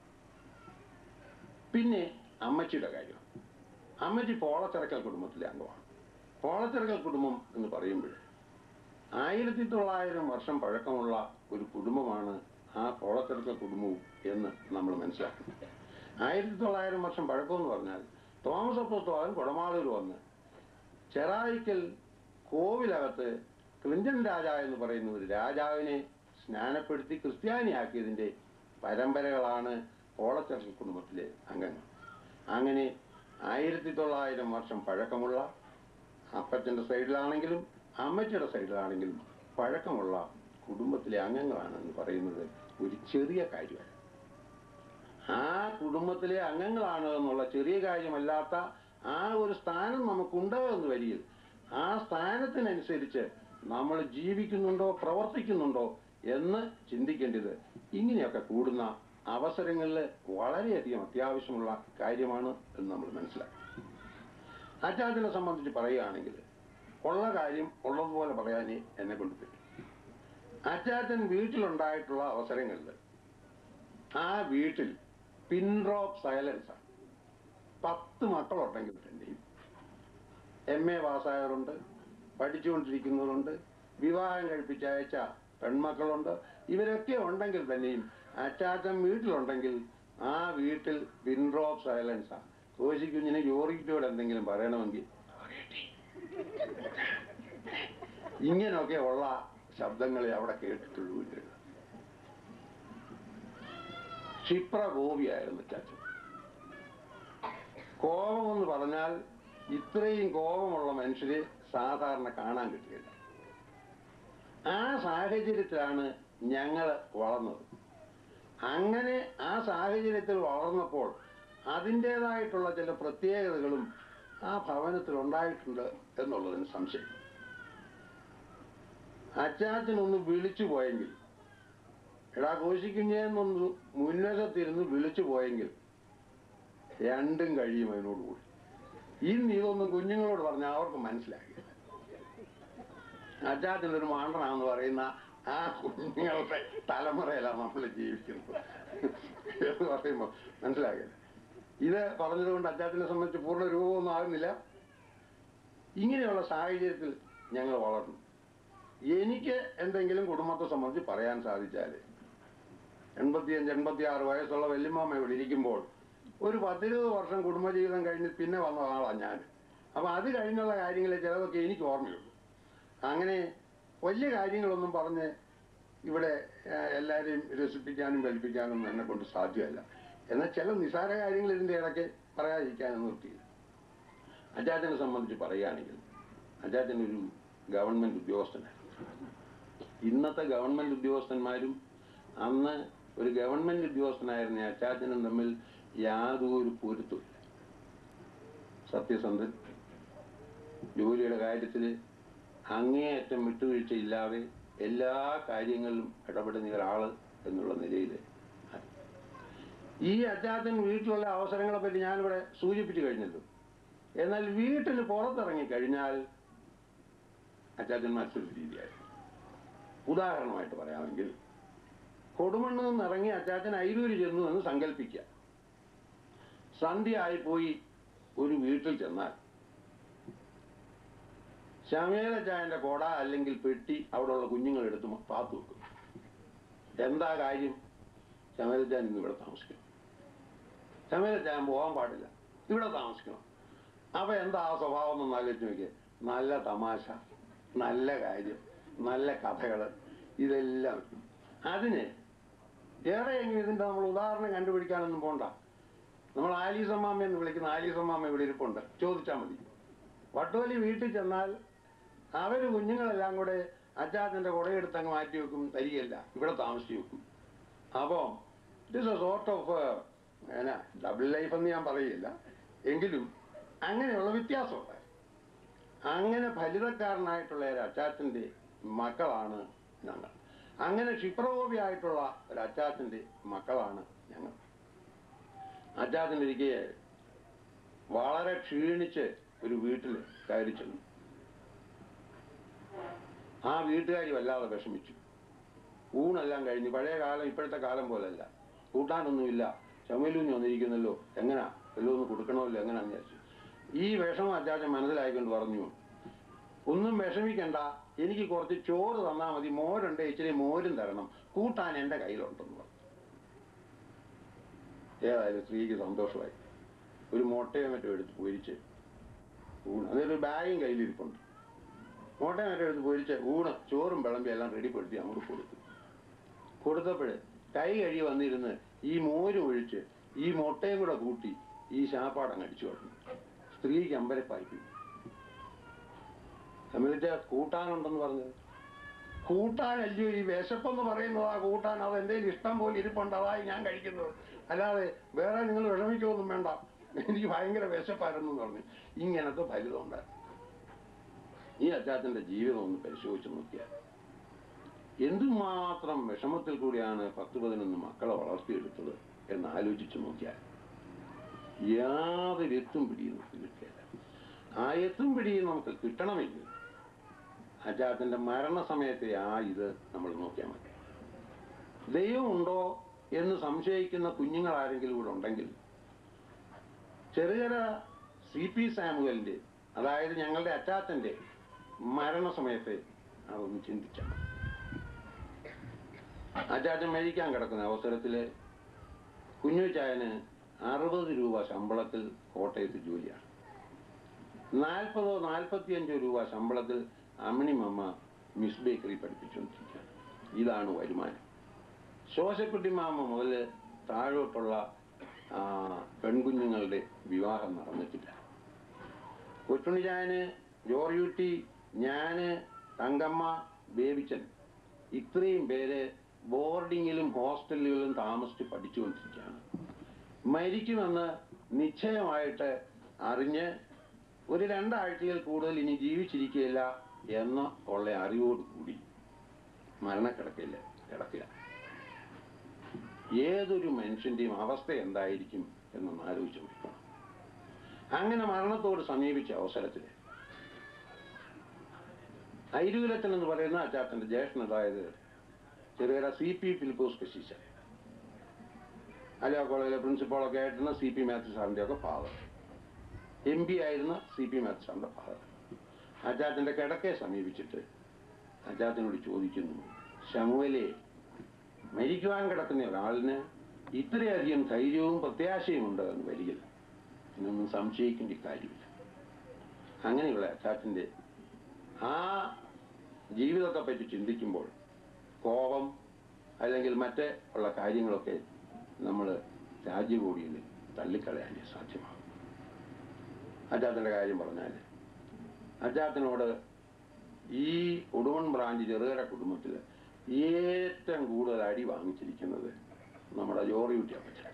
പിന്നെ അമ്മച്ചിയുടെ കാര്യം അമ്മച്ചി പോളച്ചിറക്കൽ കുടുംബത്തിലെ അംഗമാണ് പോളച്ചിറക്കൽ കുടുംബം എന്ന് പറയുമ്പോൾ ആയിരത്തി തൊള്ളായിരം വർഷം പഴക്കമുള്ള ഒരു കുടുംബമാണ് ആ പോളച്ചിറക്കൽ കുടുംബവും എന്ന് നമ്മൾ മനസ്സിലാക്കണം ആയിരത്തി തൊള്ളായിരം വർഷം പഴക്കം എന്ന് പറഞ്ഞാൽ തോമസ് അപ്പോസ്തോലൻ കുടമാളൂർ വന്ന് ചെറായിക്കൽ കോവിലകത്ത് ക്ലിഞ്ചൻ രാജ എന്ന് പറയുന്ന ഒരു രാജാവിനെ സ്നാനപ്പെടുത്തി ക്രിസ്ത്യാനിയാക്കിയതിന്റെ പരമ്പരകളാണ് പോളച്ചർച്ച കുടുംബത്തിലെ അംഗങ്ങൾ അങ്ങനെ ആയിരത്തി തൊള്ളായിരം വർഷം പഴക്കമുള്ള അപ്പച്ചന്റെ സൈഡിലാണെങ്കിലും അമ്മച്ചിയുടെ സൈഡിലാണെങ്കിലും പഴക്കമുള്ള കുടുംബത്തിലെ അംഗങ്ങളാണ് എന്ന് പറയുന്നത് ഒരു ചെറിയ കാര്യമല്ല ആ കുടുംബത്തിലെ അംഗങ്ങളാണ് എന്നുള്ള ചെറിയ കാര്യമല്ലാത്ത ആ ഒരു സ്ഥാനം നമുക്കുണ്ടോ എന്ന് വരികിൽ ആ സ്ഥാനത്തിനനുസരിച്ച് നമ്മൾ ജീവിക്കുന്നുണ്ടോ പ്രവർത്തിക്കുന്നുണ്ടോ എന്ന് ചിന്തിക്കേണ്ടത് ഇങ്ങനെയൊക്കെ കൂടുന്ന അവസരങ്ങളിൽ വളരെയധികം അത്യാവശ്യമുള്ള കാര്യമാണ് എന്ന് നമ്മൾ മനസ്സിലാക്കും അച്ചാച്ചനെ സംബന്ധിച്ച് പറയുകയാണെങ്കിൽ ഉള്ള കാര്യം ഉള്ളതുപോലെ പറയാനേ എന്നെ കൊണ്ട് പറ്റും അച്ചാച്ചൻ വീട്ടിലുണ്ടായിട്ടുള്ള അവസരങ്ങളിൽ ആ വീട്ടിൽ പിൻ ഡ്രോപ്പ് സൈലൻസ് ആണ് പത്ത് മക്കളുണ്ടെങ്കിൽ തന്നെയും എം എ പാസ്സായവരുണ്ട് പഠിച്ചുകൊണ്ടിരിക്കുന്നവരുണ്ട് വിവാഹം കഴിപ്പിച്ചയച്ച പെൺമക്കളുണ്ട് ഇവരൊക്കെ ഉണ്ടെങ്കിൽ തന്നെയും അച്ചാച്ചൻ വീട്ടിലുണ്ടെങ്കിൽ ആ വീട്ടിൽ പിൻ ഡ്രോപ്പ് സൈലൻസ് ആണ് കോശി കുഞ്ഞിനെ യോറിക്കോട് എന്തെങ്കിലും പറയണമെങ്കിൽ ഇങ്ങനെയൊക്കെ ഉള്ള ശബ്ദങ്ങളെ അവിടെ കേട്ടിട്ടുള്ളൂ ഇവര്. ക്ഷിപ്രകോപിയായിരുന്നു ചാച്ചൻ കോപം എന്ന് പറഞ്ഞാൽ ഇത്രയും കോപമുള്ള മനുഷ്യരെ സാധാരണ കാണാൻ കിട്ടുകയില്ല ആ സാഹചര്യത്തിലാണ് ഞങ്ങൾ വളർന്നത് അങ്ങനെ ആ സാഹചര്യത്തിൽ വളർന്നപ്പോൾ അതിൻ്റെതായിട്ടുള്ള ചില പ്രത്യേകതകളും ആ ഭവനത്തിൽ ഉണ്ടായിട്ടുണ്ട് എന്നുള്ളതിന് സംശയം അച്ചാച്ചനൊന്ന് വിളിച്ചു പോയെങ്കിൽ എടാ കോശിക്കുഞ്ഞെന്നൊന്ന് മുൻവശത്തിരുന്ന് വിളിച്ചു പോയെങ്കിൽ രണ്ടും കഴിയും അതിനോടുകൂടി ഇന്ന് ഇതൊന്നും കുഞ്ഞുങ്ങളോട് പറഞ്ഞാൽ അവർക്ക് മനസ്സിലാകില്ല അച്ചാച്ചനൊരു മാണ്ടനാന്ന് പറയുന്ന ആ കുഞ്ഞുങ്ങളുടെ തലമുറയിലാണ് നമ്മൾ ജീവിക്കുന്നത് എന്ന് പറയുമ്പോൾ മനസ്സിലാകില്ല ഇത് പറഞ്ഞതുകൊണ്ട് അച്ചാച്ചനെ സംബന്ധിച്ച് പൂർണ്ണ രൂപമൊന്നും ആകുന്നില്ല ഇങ്ങനെയുള്ള സാഹചര്യത്തിൽ ഞങ്ങൾ വളർന്നു എനിക്ക് എന്തെങ്കിലും കുടുംബത്തെ സംബന്ധിച്ച് പറയാൻ സാധിച്ചാൽ എൺപത്തിയഞ്ച് എൺപത്തി ആറ് വയസ്സുള്ള വല്യമ്മാമ്മ ഇവിടെ ഇരിക്കുമ്പോൾ ഒരു പത്തിരുപത് വർഷം കുടുംബജീവിതം കഴിഞ്ഞ് പിന്നെ വന്ന ആളാണ് ഞാൻ അപ്പൊ അത് കഴിഞ്ഞുള്ള കാര്യങ്ങളെ ചിലതൊക്കെ എനിക്ക് ഓർമ്മയുള്ളൂ അങ്ങനെ വലിയ കാര്യങ്ങളൊന്നും പറഞ്ഞ് ഇവിടെ ഏഹ്, എല്ലാവരെയും രസിപ്പിക്കാനും കൽപ്പിക്കാനും എന്നെ കൊണ്ട് സാധ്യമല്ല എന്നാൽ ചില നിസാര കാര്യങ്ങൾ ഇതിന്റെ ഇടയ്ക്ക് പറയാതിരിക്കാനും നിർത്തിയില്ല അജാച്ചനെ സംബന്ധിച്ച് പറയുകയാണെങ്കിൽ അജാച്ചൻ ഒരു ഗവൺമെന്റ് ഉദ്യോഗസ്ഥനായിരുന്നു ഇന്നത്തെ ഗവൺമെന്റ് ഉദ്യോഗസ്ഥന്മാരും അന്ന് ഒരു ഗവൺമെന്റ് ഉദ്യോഗസ്ഥനായിരുന്ന അച്ചാച്ചനും തമ്മിൽ യാതൊരു പൊരുത്തമില്ല സത്യസന്ധൻ ജോലിയുടെ കാര്യത്തിൽ അങ്ങേയറ്റം വിട്ടുവീഴ്ചയില്ലാതെ എല്ലാ കാര്യങ്ങളിലും ഇടപെടുന്ന ഒരാള് എന്നുള്ള നിലയിൽ ഈ അച്ചാച്ചൻ വീട്ടിലുള്ള അവസരങ്ങളെ പറ്റി ഞാനിവിടെ സൂചിപ്പിച്ചു കഴിഞ്ഞല്ലോ എന്നാൽ വീട്ടിന് പുറത്തിറങ്ങി കഴിഞ്ഞാൽ അച്ചാച്ചൻ മറ്റൊരു രീതിയായിരുന്നു ഉദാഹരണമായിട്ട് പറയാമെങ്കിൽ കൊടുമണ്ണിൽ നിന്ന് ഇറങ്ങി അച്ചാച്ചൻ അയിരൂര് ചെന്നു എന്ന് സങ്കല്പിക്കുക സന്ധ്യ ആയിപ്പോയി ഒരു വീട്ടിൽ ചെന്നാൽ ശമേലച്ചായന്റെ കൊട അല്ലെങ്കിൽ പെട്ടി അവിടെയുള്ള കുഞ്ഞുങ്ങൾ എടുത്ത് പാത്തു വെക്കും എന്താ കാര്യം ശമേലച്ചാൻ ഇന്ന് ഇവിടെ താമസിക്കണം ശമേലച്ചാൻ പോകാൻ പാടില്ല ഇവിടെ താമസിക്കണം അപ്പൊ എന്താ ആ സ്വഭാവം എന്ന് ആലോചിച്ച് നോക്കിയേ നല്ല തമാശ നല്ല കാര്യം നല്ല കഥകള് ഇതെല്ലാം അതിന് ഏറെയെങ്കിലും ഇതിന്റെ നമ്മൾ ഉദാഹരണം കണ്ടുപിടിക്കാനൊന്നും പോണ്ട നമ്മൾ ആലീസമ്മാമ്മ എന്ന് വിളിക്കുന്ന ആലീസമ്മാമ്മ ഇവിടെ ഇരിപ്പുണ്ട് ചോദിച്ചാൽ മതി വട്ടുവലി വീട്ടിൽ ചെന്നാൽ അവര് കുഞ്ഞുങ്ങളെല്ലാം കൂടെ അച്ചാച്ചന്റെ കുടയെടുത്ത് അങ്ങ് മാറ്റി വെക്കും തരികയല്ല ഇവിടെ താമസിച്ച് വെക്കും അപ്പോ it is a sort of double life എന്ന് ഞാൻ പറയില്ല എങ്കിലും അങ്ങനെയുള്ള വ്യത്യാസമുണ്ട് അങ്ങനെ ഫലിതക്കാരനായിട്ടുള്ള ഒരു അച്ചാച്ചന്റെ മക്കളാണ് ഞങ്ങൾ അങ്ങനെ ക്ഷിപ്രകോപിയായിട്ടുള്ള ഒരു അച്ചാച്ചൻ്റെ മക്കളാണ് ഞങ്ങൾ അച്ചാച്ചനിരിക്കെ വളരെ ക്ഷീണിച്ച് ഒരു വീട്ടിൽ കയറി ചെന്നു ആ വീട്ടുകാരി വല്ലാതെ വിഷമിച്ചു ഊണെല്ലാം കഴിഞ്ഞ് പഴയ കാലം ഇപ്പോഴത്തെ കാലം പോലല്ല കൂട്ടാനൊന്നുമില്ല ചമലൂഞ്ഞ് വന്നിരിക്കുന്നല്ലോ എങ്ങനാ വല്ലതും ഒന്ന് കൊടുക്കണമല്ലോ എങ്ങനാന്ന് വിചാരിച്ചു ഈ വിഷമം അച്ചാച്ചൻ മനസ്സിലായിക്കൊണ്ട് പറഞ്ഞു ഒന്നും വിഷമിക്കണ്ട എനിക്ക് കുറച്ച് ചോറ് തന്നാൽ മതി മോരുണ്ട് ഇച്ചിരി മോരും തരണം കൂട്ടാൻ എൻ്റെ കയ്യിലുണ്ടെന്ന് പറഞ്ഞു ഏതായാലും സ്ത്രീക്ക് സന്തോഷമായി ഒരു മുട്ടയോ മറ്റോ എടുത്ത് പൊരിച്ച് ഊണ് അതൊരു ബാഗും കയ്യിലിരിപ്പുണ്ട് മുട്ടയോ മറ്റോ എടുത്ത് പൊരിച്ച് ഊണ് ചോറും വിളമ്പി എല്ലാം റെഡിപ്പെടുത്തി അങ്ങോട്ട് കൊടുത്തു കൊടുത്തപ്പോഴ് കൈ കഴുകി വന്നിരുന്ന് ഈ മോരും ഒഴിച്ച് ഈ മുട്ടയും കൂടെ കൂട്ടി ഈ ശാപ്പാടങ്ങ് അടിച്ചു കളഞ്ഞു സ്ത്രീക്ക് അമ്പരപ്പായി പോയി എന്നിട്ട് കൂട്ടാനുണ്ടെന്ന് പറഞ്ഞത് കൂട്ടാനല്ലയോ ഈ വിശപ്പെന്ന് പറയുന്നത് ആ കൂട്ടാൻ അത് എന്തെങ്കിലും ഇഷ്ടം പോലെ ഇരിപ്പുണ്ട് അതായി ഞാൻ കഴിക്കുന്നത് അല്ലാതെ വേറെ നിങ്ങൾ വിഷമിക്കൊന്നും വേണ്ട എനിക്ക് ഭയങ്കര വിശപ്പായിരുന്നു എന്ന് പറഞ്ഞു ഇങ്ങനത്തെ ഫലിതമുണ്ട് ഈ അച്ചാച്ചന്റെ ജീവിതം ഒന്ന് പരിശോധിച്ച് നോക്കിയാൽ എന്തുമാത്രം വിഷമത്തിൽ കൂടിയാണ് പത്ത് പതിനൊന്ന് മക്കളെ വളർത്തിയെടുത്തത് എന്ന് ആലോചിച്ച് നോക്കിയാൽ യാതൊരു എത്തും പിടിയും നമുക്ക് കിട്ടില്ല ആ എത്തും പിടിയും നമുക്ക് കിട്ടണമെങ്കിൽ അജാത്തിന്റെ മരണസമയത്തെ ആ ഇത് നമ്മൾ നോക്കിയാൽ മതി ദൈവം ഉണ്ടോ എന്ന് സംശയിക്കുന്ന കുഞ്ഞുങ്ങൾ ആരെങ്കിലും ഇവിടെ ഉണ്ടെങ്കിൽ ചെറുകര സി പി സാമുവലിന്റെ അതായത് ഞങ്ങളുടെ അച്ചാച്ചന്റെ മരണസമയത്തെ അതൊന്ന് ചിന്തിച്ചാൽ മതി അച്ചാച്ചൻ മരിക്കാൻ കിടക്കുന്ന അവസരത്തില് കുഞ്ഞുച്ചായന് അറുപത് രൂപ ശമ്പളത്തിൽ കോട്ടയത്ത് ജോലിയാണ് നാൽപ്പതോ നാൽപ്പത്തിയഞ്ചോ രൂപ ശമ്പളത്തിൽ അമ്മിണി മമ്മ മിസ് ബേക്കറി പഠിപ്പിച്ചുകൊണ്ടിരിക്കുകയാണ് ഇതാണ് വരുമാനം ശോശക്കുട്ടി മാമ മുതൽ താഴോട്ടുള്ള ആ, പെൺകുഞ്ഞുങ്ങളുടെ വിവാഹം നടന്നിട്ടില്ല കൊച്ചുണ്ണിച്ചായന് ജോർയൂട്ടി ഞാന് തങ്കമ്മ ബേബിച്ചൻ ഇത്രയും പേര് ബോർഡിങ്ങിലും ഹോസ്റ്റലുകളിലും താമസിച്ച് പഠിച്ചുകൊണ്ടിരിക്കുകയാണ് മരിക്കുമെന്ന് നിശ്ചയമായിട്ട് അറിഞ്ഞ് ഒരു രണ്ടാഴ്ചയിൽ കൂടുതൽ ഇനി ജീവിച്ചിരിക്കുകയില്ല എന്ന ഉള്ള അറിവോടുകൂടി മരണക്കിടക്കില്ല കിടക്കില്ല ഏതൊരു മനുഷ്യന്റെയും അവസ്ഥ എന്തായിരിക്കും എന്നൊന്ന് ആലോചിച്ച് നോക്കണം അങ്ങനെ മരണത്തോട് സമീപിച്ച അവസരത്തിൽ ഐരൂലത്തൻ എന്ന് പറയുന്ന അച്ചാത്തന്റെ ജ്യേഷ്ഠൻ അതായത് ചെറുകര സി പി ഫിലിപ്പോസ് കശീശ അലിയ കോളേജിലെ പ്രിൻസിപ്പാളൊക്കെ ആയിരുന്ന സി പി മാത്യു സാറിന്റെ ഒക്കെ ഫാദർ എം പി ആയിരുന്ന സി പി മാത്യു സാറിന്റെ ഫാദർ അച്ചാത്തന്റെ കിടക്കയെ സമീപിച്ചിട്ട് അച്ചാത്തനോട് ചോദിക്കുന്നു ശമുവലെ മരിക്കുവാൻ കിടക്കുന്ന ഒരാളിന് ഇത്രയധികം ധൈര്യവും പ്രത്യാശയും ഉണ്ട് എന്ന് വരികില്ല എന്നൊന്നും സംശയിക്കേണ്ട കാര്യമില്ല അങ്ങനെയുള്ള അച്ചാച്ചന്റെ ആ ജീവിതത്തെ പറ്റി ചിന്തിക്കുമ്പോൾ കോപം അല്ലെങ്കിൽ മറ്റ് ഉള്ള കാര്യങ്ങളൊക്കെ നമ്മൾ രാജ്യകൂടിയിൽ തള്ളിക്കളയാൻ സാധ്യമാകും അച്ചാത്തന്റെ കാര്യം പറഞ്ഞാൽ അച്ചാത്തനോട് ഈ ഉടുവൺ ബ്രാഞ്ച് ചെറുകര കുടുംബത്തിൽ ഏറ്റവും കൂടുതൽ അടി വാങ്ങിച്ചിരിക്കുന്നത് നമ്മുടെ ജോറിയുട്ടി അപ്പച്ചൻ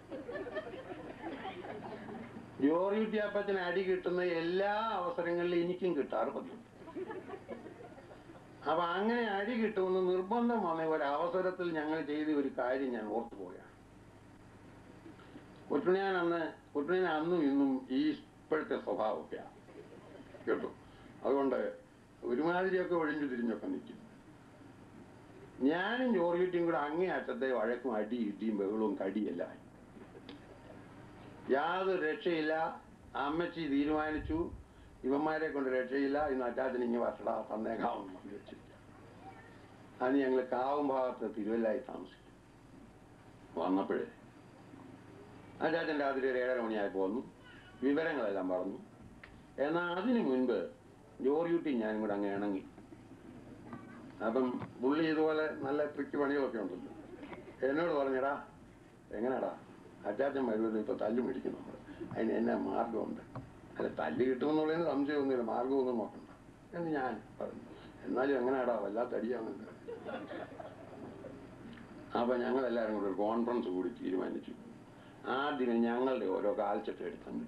ജോറിയുട്ടി അപ്പച്ചന് അടി കിട്ടുന്ന എല്ലാ അവസരങ്ങളിലും എനിക്കും കിട്ടാറ് പതിവുണ്ട് അപ്പൊ അങ്ങനെ അടി കിട്ടുമെന്ന് നിർബന്ധം വന്ന ഒരു അവസരത്തിൽ ഞങ്ങൾ ചെയ്ത ഒരു കാര്യം ഞാൻ ഓർത്തു പോവുകയാണ് കുട്ടുണിയാൻ അന്ന് കുട്ടുണിയാൻ അന്നും ഇന്നും ഈ ഇപ്പോഴത്തെ സ്വഭാവമൊക്കെയാണ് കേട്ടോ അതുകൊണ്ട് ഒരുമാതിരിയൊക്കെ ഒഴിഞ്ഞു തിരിഞ്ഞൊക്കെ നിൽക്കും ഞാനും ജോർജിറ്റിയും കൂടെ അങ്ങേ അറ്റത്തെ വഴക്കും അടി ഇടിയും ബഹളവും കടിയെല്ലാം യാതൊരു രക്ഷയില്ല അമ്മച്ചി തീരുമാനിച്ചു ഇവന്മാരെ കൊണ്ട് രക്ഷയില്ല ഇന്ന് അച്ചാച്ചൻ ഇങ്ങനെ വരടാ തന്നേക്കാമെന്ന് പറഞ്ഞു വെച്ചിരിക്കുക അന്ന് ഞങ്ങൾ കാവും ഭാഗത്ത് തിരുവല്ലായി താമസിക്കും വന്നപ്പോഴേ അച്ചാച്ചൻ രാത്രി ഒരു ഏഴര മണിയായി പോന്നു വിവരങ്ങളെല്ലാം പറഞ്ഞു എന്നാൽ അതിനു മുൻപ് ജോർയൂട്ടി ഞാനും കൂടെ അങ്ങ് ഇണങ്ങി അപ്പം പുള്ളി ഇതുപോലെ നല്ല ട്രിക്ക് പണികളൊക്കെ ഉണ്ടല്ലോ എന്നോട് പറഞ്ഞടാ എങ്ങനെയാടാ അച്ചാച്ചൻ വരുമല്ലോ ഇപ്പൊ തല്ലു മേടിക്കും നമ്മൾ അതിന് എന്നാ മാർഗമുണ്ട് അല്ല തല്ല് കിട്ടുമെന്നുള്ളതിന് സംശയമൊന്നുമില്ല മാർഗമൊന്നും നോക്കണ്ട എന്ന് ഞാൻ പറഞ്ഞു എന്നാലും എങ്ങനെയാടാ വല്ലാത്ത അടിയാവുന്നുണ്ട് അപ്പൊ ഞങ്ങൾ എല്ലാവരും കൂടെ ഒരു കോൺഫറൻസ് കൂടി തീരുമാനിച്ചു ആദ്യം ഞങ്ങളുടെ ഓരോ കാൽച്ചട്ട എടുത്തു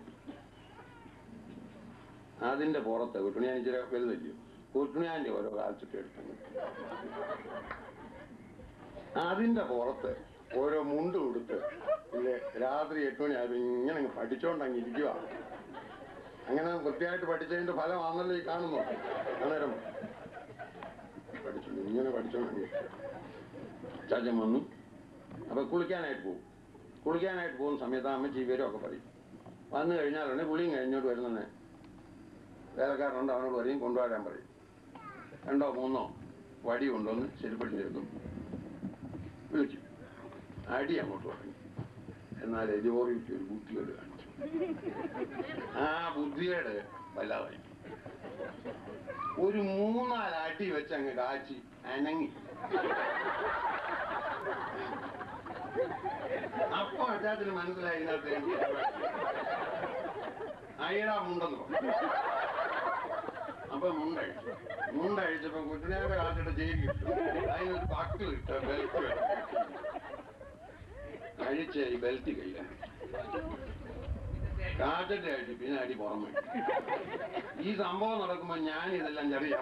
അതിന്റെ പുറത്ത് കുട്ടുണിയാൻ ഇച്ചിരി വലുതല്ലയോ കുട്ടുണിയാന്റെ ഓരോ കാൽച്ചട്ട എടുത്തു അതിന്റെ പുറത്ത് ഓരോ മുണ്ട് കൊടുത്ത് ഇല്ലേ രാത്രി എട്ട് മണിയായപ്പോ ഇങ്ങനെ അങ്ങ് പഠിച്ചോണ്ട് അങ്ങ് ഇരിക്കുക അങ്ങനെ വൃത്തിയായിട്ട് പഠിച്ചതിന്റെ ഫലമാണല്ലോ ഈ കാണുന്നു അന്നേരം പഠിച്ചു ഇങ്ങനെ പഠിച്ചോണ്ട് ചാച്ചൻ വന്നു അപ്പൊ കുളിക്കാനായിട്ട് പോകും കുളിക്കാനായിട്ട് പോകുന്ന സമയത്ത് അമ്മച്ചി ഇവരൊക്കെ പറയും വന്നു കഴിഞ്ഞാലുടനെ കുളിയും കഴിഞ്ഞോട്ട് വരുന്നതന്നെ വേലക്കാരനുണ്ട് അവനോട് പറയും കൊണ്ടുവരാൻ പറയും രണ്ടോ മൂന്നോ വടി കൊണ്ടുവന്ന് ചെരുപ്പടി ചേർക്കും വിളിച്ചു അടി അങ്ങോട്ട് തുടങ്ങി എന്നാൽ എജോറിക്ക് ഒരു ബുദ്ധിയോട് കാണിച്ചു ആ ബുദ്ധിയോട് വല്ലാതായി ഒരു മൂന്നാല് അടി വെച്ച് അങ്ങ് കാച്ചി അനങ്ങി അപ്പൊ അദ്ദേഹത്തിന് മനസ്സിലായി ഇതിനകത്ത് അയ്യടാ മുണ്ടെന്ന് പറഞ്ഞു അപ്പൊ മുണ്ടഴിച്ചു മുണ്ടഴിച്ചപ്പോ കുട്ടിനേരെ കാട്ടിട്ട് ജയിൽ കിട്ടും അതിനൊരു പക്കിൽ ഇട്ട ബെൽറ്റ് അഴിച്ച ഈ ബെൽറ്റ് കയ്യിലാണ് കാറ്റത്തെ അഴിച്ചു പിന്നെ അടി പുറമെ ഈ സംഭവം നടക്കുമ്പോ ഞാൻ ഇതെല്ലാം ചെറിയ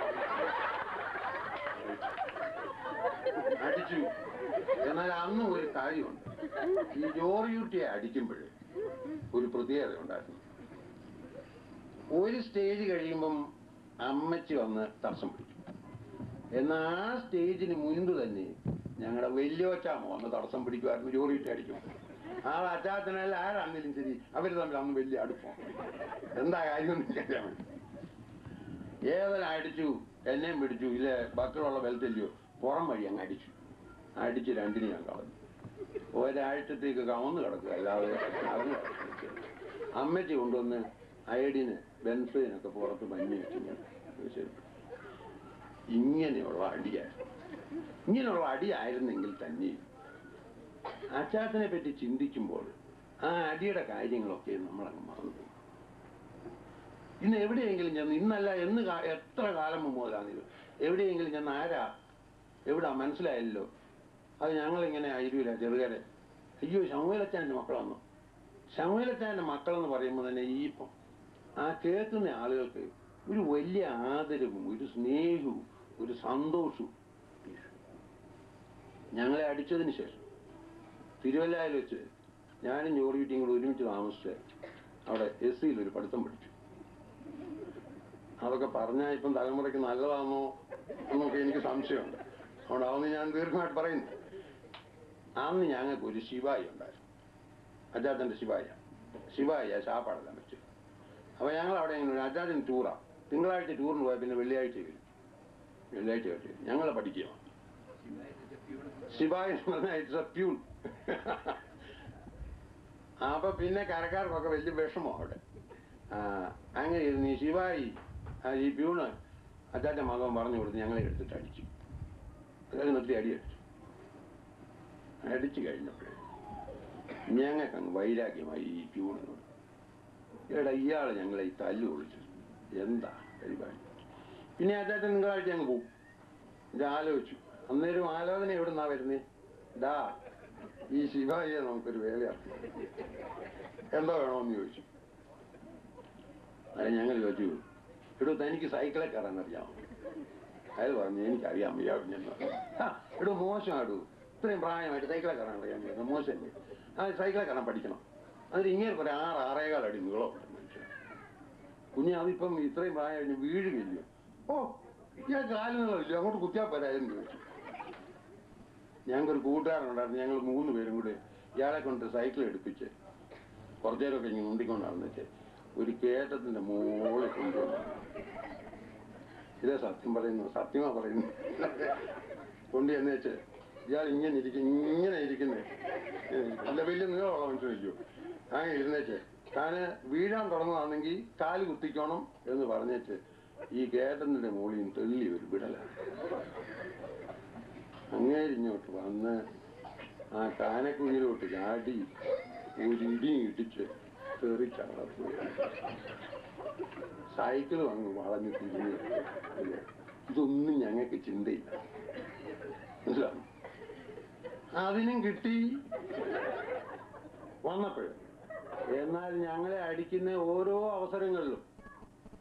അടിച്ചു എന്നാൽ അന്ന് ഒരു കാര്യമുണ്ട് ഈ ജോറിയൂട്ടിയെ അടിക്കുമ്പോഴേ ഒരു പ്രത്യേകത ഉണ്ടായിരുന്നു ഒരു സ്റ്റേജ് കഴിയുമ്പം അമ്മച്ചി വന്ന് തടസ്സം പിടിക്കും എന്നാൽ ആ സ്റ്റേജിന് മുൻപ് തന്നെ ഞങ്ങളുടെ വലിയോച്ചാമ വന്ന് തടസ്സം പിടിക്കുമായിരുന്നു ജോറിയിട്ട് അടിക്കും ആ അച്ചാത്തനല്ല ആരാണെങ്കിലും ശരി അവർ തമ്മിൽ അന്ന് വലിയ അടുപ്പം എന്താ കാര്യം എന്ന് എനിക്കറിയാൻ വേണ്ടി ഏതെല്ലാം അടിച്ചു എന്നെയും പിടിച്ചു ഇല്ല ബക്കിലുള്ള ബെൽറ്റല്ലയോ പുറം വഴി അങ്ങ് അടിച്ചു അടിച്ച് രണ്ടിനും ഞാൻ കളഞ്ഞു ഒരാഴ്ചത്തേക്ക് കവന്ന് കിടക്കുക അല്ലാതെ അറിഞ്ഞു അമ്മച്ചി കൊണ്ടുവന്ന് അയഡിന് ബെൻസൈനൊക്കെ പുറത്ത് മഞ്ഞ് വെച്ച് ഞാൻ ശരി ഇങ്ങനെയുള്ള അടിയായിരുന്നു ഇങ്ങനെയുള്ള അടിയായിരുന്നെങ്കിൽ തന്നെയും അച്ചാച്ചനെ പറ്റി ചിന്തിക്കുമ്പോൾ ആ അടിയുടെ കാര്യങ്ങളൊക്കെ നമ്മളങ്ങ് മറന്നു പോകും. ഇന്ന് എവിടെയെങ്കിലും ചെന്ന് ഇന്നല്ല എന്ന് കാ- എത്ര കാലം മുമ്പ് മുതലാണിത് എവിടെയെങ്കിലും ചെന്ന് ആരാ എവിടാ മനസ്സിലായല്ലോ അത് ഞങ്ങളിങ്ങനെ അരുവില്ല ചെറുകരെ അയ്യോ ശമുവേലച്ചാൻ്റെ മക്കളാണോ ശമുവേലച്ചാൻ്റെ മക്കളെന്ന് പറയുമ്പോൾ തന്നെ ഈ ഇപ്പം ആ കേൾക്കുന്ന ആളുകൾക്ക് ഒരു വലിയ ആദരവും ഒരു സ്നേഹവും ഒരു സന്തോഷവും ഞങ്ങളെ അടിച്ചതിന് ശേഷം തിരുവല്ലയിൽ വെച്ച് ഞാനും ജോലി വീട്ടിയും കൂടെ ഒരുമിച്ച് താമസിച്ച് അവിടെ എസ് സിയിൽ ഒരു പഠിത്തം പഠിച്ചു അതൊക്കെ പറഞ്ഞാൽ ഇപ്പം തലമുറയ്ക്ക് നല്ലതാണോ എന്നൊക്കെ എനിക്ക് സംശയമുണ്ട് അതുകൊണ്ട് അതൊന്ന് ഞാൻ ദീർഘമായിട്ട് പറയുന്നു അന്ന് ഞങ്ങൾക്ക് ഒരു ശിവായി ഉണ്ടായിരുന്നു അജാത്തന്റെ ശിവായ ശിവായ ശാപ്പാടെല്ലാം വെച്ചു അപ്പൊ ഞങ്ങൾ അവിടെ ഇങ്ങനെ ഒരു അജാതൻ ടൂറാ തിങ്കളാഴ്ച ടൂറിന് പോയാൽ പിന്നെ വെള്ളിയാഴ്ച വരും വെള്ളിയാഴ്ച വരും ഞങ്ങളെ പഠിക്കുക ശിവായ എന്ന് പറഞ്ഞാൽ ഇറ്റ്സ് എ പ്യൂൺ അപ്പൊ പിന്നെ കരക്കാർക്കൊക്കെ വലിയ വിഷമോ അവിടെ ആ, അങ്ങനെ ഇരുന്ന് ഈ ശിവായി ആ ഈ പ്യൂണ് അച്ചാന്റെ മകൻ പറഞ്ഞു കൊടുത്ത് ഞങ്ങളെ എടുത്തിട്ട് അടിച്ചു അതായത് നിർത്തി അടി അടിച്ചു അടിച്ചു കഴിഞ്ഞപ്പോഴേ ഞങ്ങൾക്ക് അങ്ങ് വൈരാഗ്യമായി ഈ പ്യൂണിനോട് എടാ ഇയാള് ഞങ്ങളെ ഈ തല്ലു ഒളിച്ചു എന്താ പരിപാടി പിന്നെ അച്ചാച്ചൻ നിങ്ങളാഴ്ച അങ്ങ് പോകും ഇത് ആലോചിച്ചു അന്നേരം ആലോചന എവിടുന്നാ വരുന്നേ ഡാ ഈ ശിവായിയെ നമുക്കൊരു വേലയാക്കി എന്താ വേണമെന്ന് ചോദിച്ചു അത് ഞങ്ങൾ ചോദിച്ചു എടോ തനിക്ക് സൈക്കിളെ കയറാൻ അറിയാമോ അയാൾ പറഞ്ഞു എനിക്കറിയാം ഇയാൾ ഞാൻ പറഞ്ഞു. "ആ, എടോ മോശമാടൂ ഇത്രയും പ്രായമായിട്ട് സൈക്കിളെ കയറാൻ അറിയാൻ പറ്റുന്നത് മോശമല്ലേ ആ സൈക്കിളെ കയറാൻ പഠിക്കണം അതിന് ഇങ്ങനെ പറയാം ആറ് ആറേകാൽ അടി നീളമുണ്ട് മനുഷ്യൻ കുഞ്ഞ് അതിപ്പം ഇത്രയും പ്രായം കഴിഞ്ഞ് വീഴുകയില്ല ഓ ഞാൻ കാലുകളില്ല അങ്ങോട്ട് കുത്തിയാൽ പോരായെന്ന് ചോദിച്ചു ഞങ്ങൾക്കൊരു കൂട്ടുകാരനുണ്ടായിരുന്നു ഞങ്ങൾ മൂന്ന് പേരും കൂടെ ഇയാളെ കൊണ്ട് സൈക്കിൾ എടുപ്പിച്ച് കുറച്ചേരൊക്കെ ഇങ്ങനെ ഉണ്ടിക്കൊണ്ട് നടന്നിട്ട് ഒരു കേറ്റത്തിന്റെ മുകളിൽ കൊണ്ടുവന്നു ഇതേ സത്യം പറയുന്നു സത്യമാ പറയുന്നു കൊണ്ട് ചെന്ന് വെച്ച് ഇയാൾ ഇങ്ങനെ ഇരിക്കും ഇങ്ങനെ ഇരിക്കുന്നേ നല്ല വലിയ നീളമുള്ള മനുഷ്യനില്ലയോ അങ്ങനെ ഇരുന്നേച്ച് താന് വീഴാൻ തുടങ്ങുകയാണെങ്കിൽ കാല് കുത്തിക്കോണം എന്ന് പറഞ്ഞേച്ച് ഈ കേട്ടത്തിന്റെ മുകളിൽ നിന്ന് തെള്ളി ഒരു വിടലാണ് അങ്ങേരിഞ്ഞോട്ട് വന്ന് ആ കാനക്കുഴിയിലോട്ട് ചാടി ഒരു ഇടി ഇടിച്ച് തെറിച്ചടത്തു സൈക്കിൾ അങ്ങ് വളഞ്ഞു തിരിഞ്ഞു ഇല്ലേ? ഇതൊന്നും ഞങ്ങൾക്ക് ചിന്തയില്ല മനസ്സിലാവും അതിനും കിട്ടി വന്നപ്പോഴും എന്നാൽ ഞങ്ങളെ അടിക്കുന്ന ഓരോ അവസരങ്ങളിലും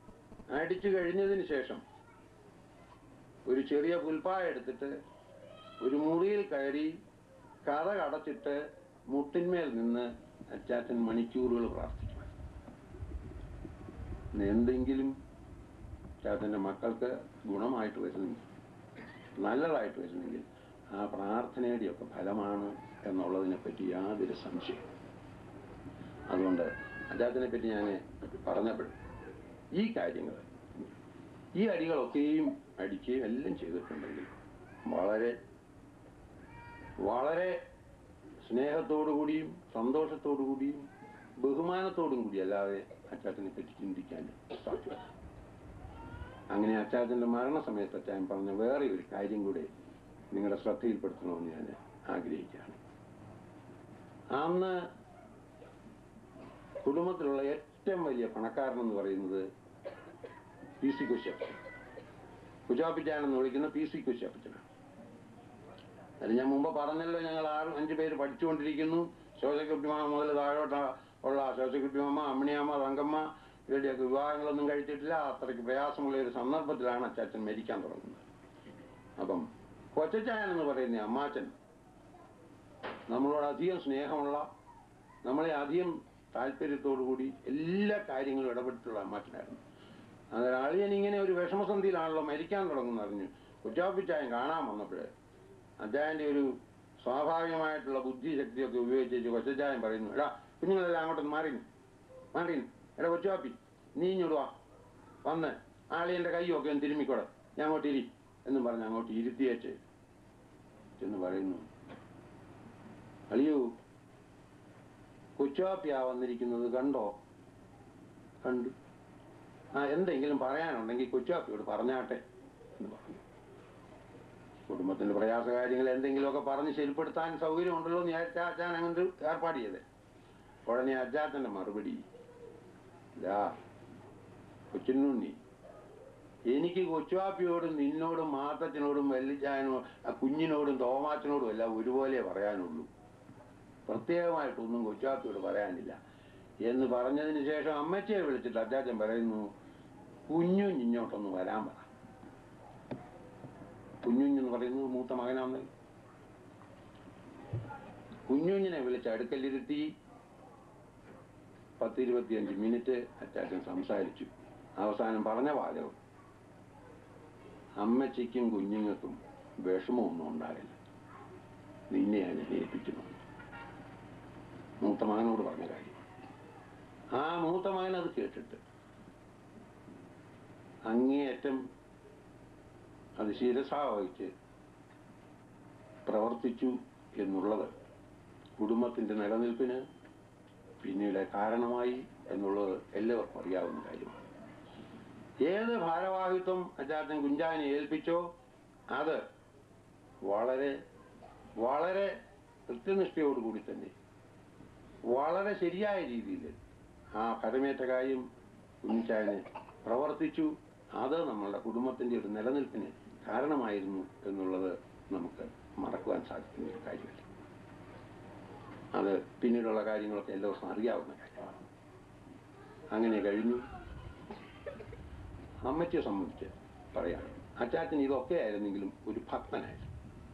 അടിച്ചു കഴിഞ്ഞതിന് ശേഷം ഒരു ചെറിയ പുൽപ്പായ എടുത്തിട്ട് ഒരു മുറിയിൽ കയറി കഥ അടച്ചിട്ട് മുട്ടിന്മേൽ നിന്ന് അച്ചാച്ചൻ മണിക്കൂറുകൾ പ്രാർത്ഥിക്കും ഇന്ന് എന്തെങ്കിലും അച്ചാച്ചൻ്റെ മക്കൾക്ക് ഗുണമായിട്ട് വരുന്നെങ്കിൽ നല്ലതായിട്ട് വരുന്നെങ്കിൽ ആ പ്രാർത്ഥനയുടെയൊക്കെ ഫലമാണ് എന്നുള്ളതിനെ പറ്റി യാതൊരു സംശയം അതുകൊണ്ട് അച്ചാച്ചനെ പറ്റി ഞാൻ പറഞ്ഞപ്പോൾ ഈ കാര്യങ്ങൾ ഈ അടികളൊക്കെയും അടിക്കുകയും എല്ലാം ചെയ്തിട്ടുണ്ടെങ്കിൽ വളരെ വളരെ സ്നേഹത്തോടു കൂടിയും സന്തോഷത്തോടു കൂടിയും ബഹുമാനത്തോടും കൂടി അല്ലാതെ അച്ചാച്ചനെ പറ്റി ചിന്തിക്കാൻ സാധ്യമല്ല അങ്ങനെ അച്ചാച്ചൻ്റെ മരണസമയത്ത് അച്ചായൻ പറഞ്ഞ വേറെ ഒരു കാര്യം കൂടെ നിങ്ങളുടെ ശ്രദ്ധയിൽപ്പെടുത്തണമെന്ന് ഞാൻ ആഗ്രഹിക്കുകയാണ് അന്ന് കുടുംബത്തിലുള്ള ഏറ്റവും വലിയ പണക്കാരനെന്ന് പറയുന്നത് പി സി കുശപ്പൻ കുശാപ്പിച്ചാനെന്ന് വിളിക്കുന്ന പി സി കുശപ്പച്ചനാണ് അത് ഞാൻ മുമ്പ് പറഞ്ഞല്ലോ ഞങ്ങൾ ആറ് അഞ്ച് പേര് പഠിച്ചുകൊണ്ടിരിക്കുന്നു ശോശക്കുട്ടിമാമ മുതൽ താഴോട്ട് ഉള്ള ശോശക്കുട്ടിമാമ അമ്മിണിയമ്മ തങ്കമ്മ ഇവരുടെയൊക്കെ വിവാഹങ്ങളൊന്നും കഴിച്ചിട്ടില്ല അത്രയ്ക്ക് പ്രയാസമുള്ള ഒരു സന്ദർഭത്തിലാണ് അച്ചാച്ചൻ മരിക്കാൻ തുടങ്ങുന്നത് അപ്പം കൊച്ചച്ചായൻ എന്ന് പറയുന്ന അമ്മാച്ചൻ നമ്മളോട് അധികം സ്നേഹമുള്ള നമ്മളെ അധികം താല്പര്യത്തോടു കൂടി എല്ലാ കാര്യങ്ങളും ഇടപെട്ടിട്ടുള്ള അമ്മാച്ചനായിരുന്നു അന്നേരം അളിയൻ ഇങ്ങനെ ഒരു വിഷമസന്ധിയിലാണല്ലോ മരിക്കാൻ തുടങ്ങുന്ന അറിഞ്ഞു കുറ്റാപ്പിച്ചായൻ കാണാൻ വന്നപ്പോഴേ അച്ചായൻ്റെ ഒരു സ്വാഭാവികമായിട്ടുള്ള ബുദ്ധിശക്തിയൊക്കെ ഉപയോഗിച്ച് കൊച്ചായൻ പറയുന്നു എടാ കുഞ്ഞുങ്ങളെല്ലാം അങ്ങോട്ടൊന്ന് മാറി മാറി എടാ കൊച്ചുവാപ്പി നീ ഇങ്ങോട്ട് വാ വന്ന് ആളിയൻ്റെ കൈയൊക്കെ ഒന്ന് തിരുമ്മിക്കോടെ ഞാൻ അങ്ങോട്ട് ഇരി എന്നും പറഞ്ഞ് അങ്ങോട്ട് ഇരുത്തിയേച്ച് എന്ന് പറയുന്നു അളിയോ കൊച്ചുവാപ്പിയാ വന്നിരിക്കുന്നത് കണ്ടോ കണ്ടു ആ എന്തെങ്കിലും പറയാനുണ്ടെങ്കിൽ കൊച്ചുവാപ്പിയോട് പറഞ്ഞാട്ടെ എന്ന് പറഞ്ഞു കുടുംബത്തിന്റെ പ്രയാസ കാര്യങ്ങൾ എന്തെങ്കിലുമൊക്കെ പറഞ്ഞ് ശരിപ്പെടുത്താൻ സൗകര്യമുണ്ടല്ലോ എന്ന് വിചാരിച്ച അച്ഛൻ അങ്ങനെ ഒരു ഏർപ്പാട് ചെയ്തേ ഉടനെ അച്ചാച്ചന്റെ മറുപടി ഇതാ കൊച്ചുണ്ണി എനിക്ക് കൊച്ചുവാപ്പിയോടും നിന്നോടും മാത്തച്ഛനോടും വല്ലിച്ചായനോ ആ കുഞ്ഞിനോടും തോമാച്ചനോടും എല്ലാം ഒരുപോലെ പറയാനുള്ളൂ പ്രത്യേകമായിട്ടൊന്നും കൊച്ചുവാപ്പിയോട് പറയാനില്ല എന്ന് പറഞ്ഞതിന് ശേഷം അമ്മച്ചിയെ വിളിച്ചിട്ട് അച്ചാച്ചൻ പറയുന്നു കുഞ്ഞു ഇങ്ങോട്ടൊന്ന് വരാൻ പറ കുഞ്ഞുഞ്ഞെന്ന് പറയുന്നത് മൂത്ത മകനാണ് കുഞ്ഞുഞ്ഞിനെ വിളിച്ച് അടുക്കലിരുത്തി പത്തിരുപത്തിയഞ്ച് മിനിറ്റ് അച്ചാച്ചൻ സംസാരിച്ചു അവസാനം പറഞ്ഞ വാചകം അമ്മച്ചിക്കും കുഞ്ഞുങ്ങൾക്കും വിഷമമൊന്നും ഉണ്ടാകില്ല നിന്നെ ഞാൻ ഏൽപ്പിക്കുന്നു മൂത്ത മകനോട് പറഞ്ഞ കാര്യം ആ മൂത്ത മകൻ അത് കേട്ടിട്ട് അങ്ങേയറ്റം അത് ശിരസാ വഹിച്ച് പ്രവർത്തിച്ചു എന്നുള്ളത് കുടുംബത്തിന്റെ നിലനിൽപ്പിന് പിന്നീട് കാരണമായി എന്നുള്ളത് എല്ലാവർക്കും അറിയാവുന്ന കാര്യമാണ് ഏത് ഭാരവാഹിത്വം അച്ചാച്ചൻ കുഞ്ചാനെ ഏൽപ്പിച്ചോ അത് വളരെ വളരെ കൃത്യനിഷ്ഠയോടുകൂടി തന്നെ വളരെ ശരിയായ രീതിയിൽ ആ കടമേറ്റ കാര്യം കുഞ്ഞിച്ചായനെ പ്രവർത്തിച്ചു അത് നമ്മളുടെ കുടുംബത്തിന്റെ ഒരു നിലനിൽപ്പിന് കാരണമായിരുന്നു എന്നുള്ളത് നമുക്ക് മറക്കുവാൻ സാധിക്കുന്ന ഒരു കാര്യമല്ല അത് പിന്നീടുള്ള കാര്യങ്ങളൊക്കെ എല്ലാവർക്കും അറിയാവുന്ന കാര്യമാണ് അങ്ങനെ കഴിഞ്ഞു അമ്മച്ചിയെ സംബന്ധിച്ച് പറയാം അച്ചാച്ചൻ ഇതൊക്കെ ആയിരുന്നെങ്കിലും ഒരു ഭക്തനായിരുന്നു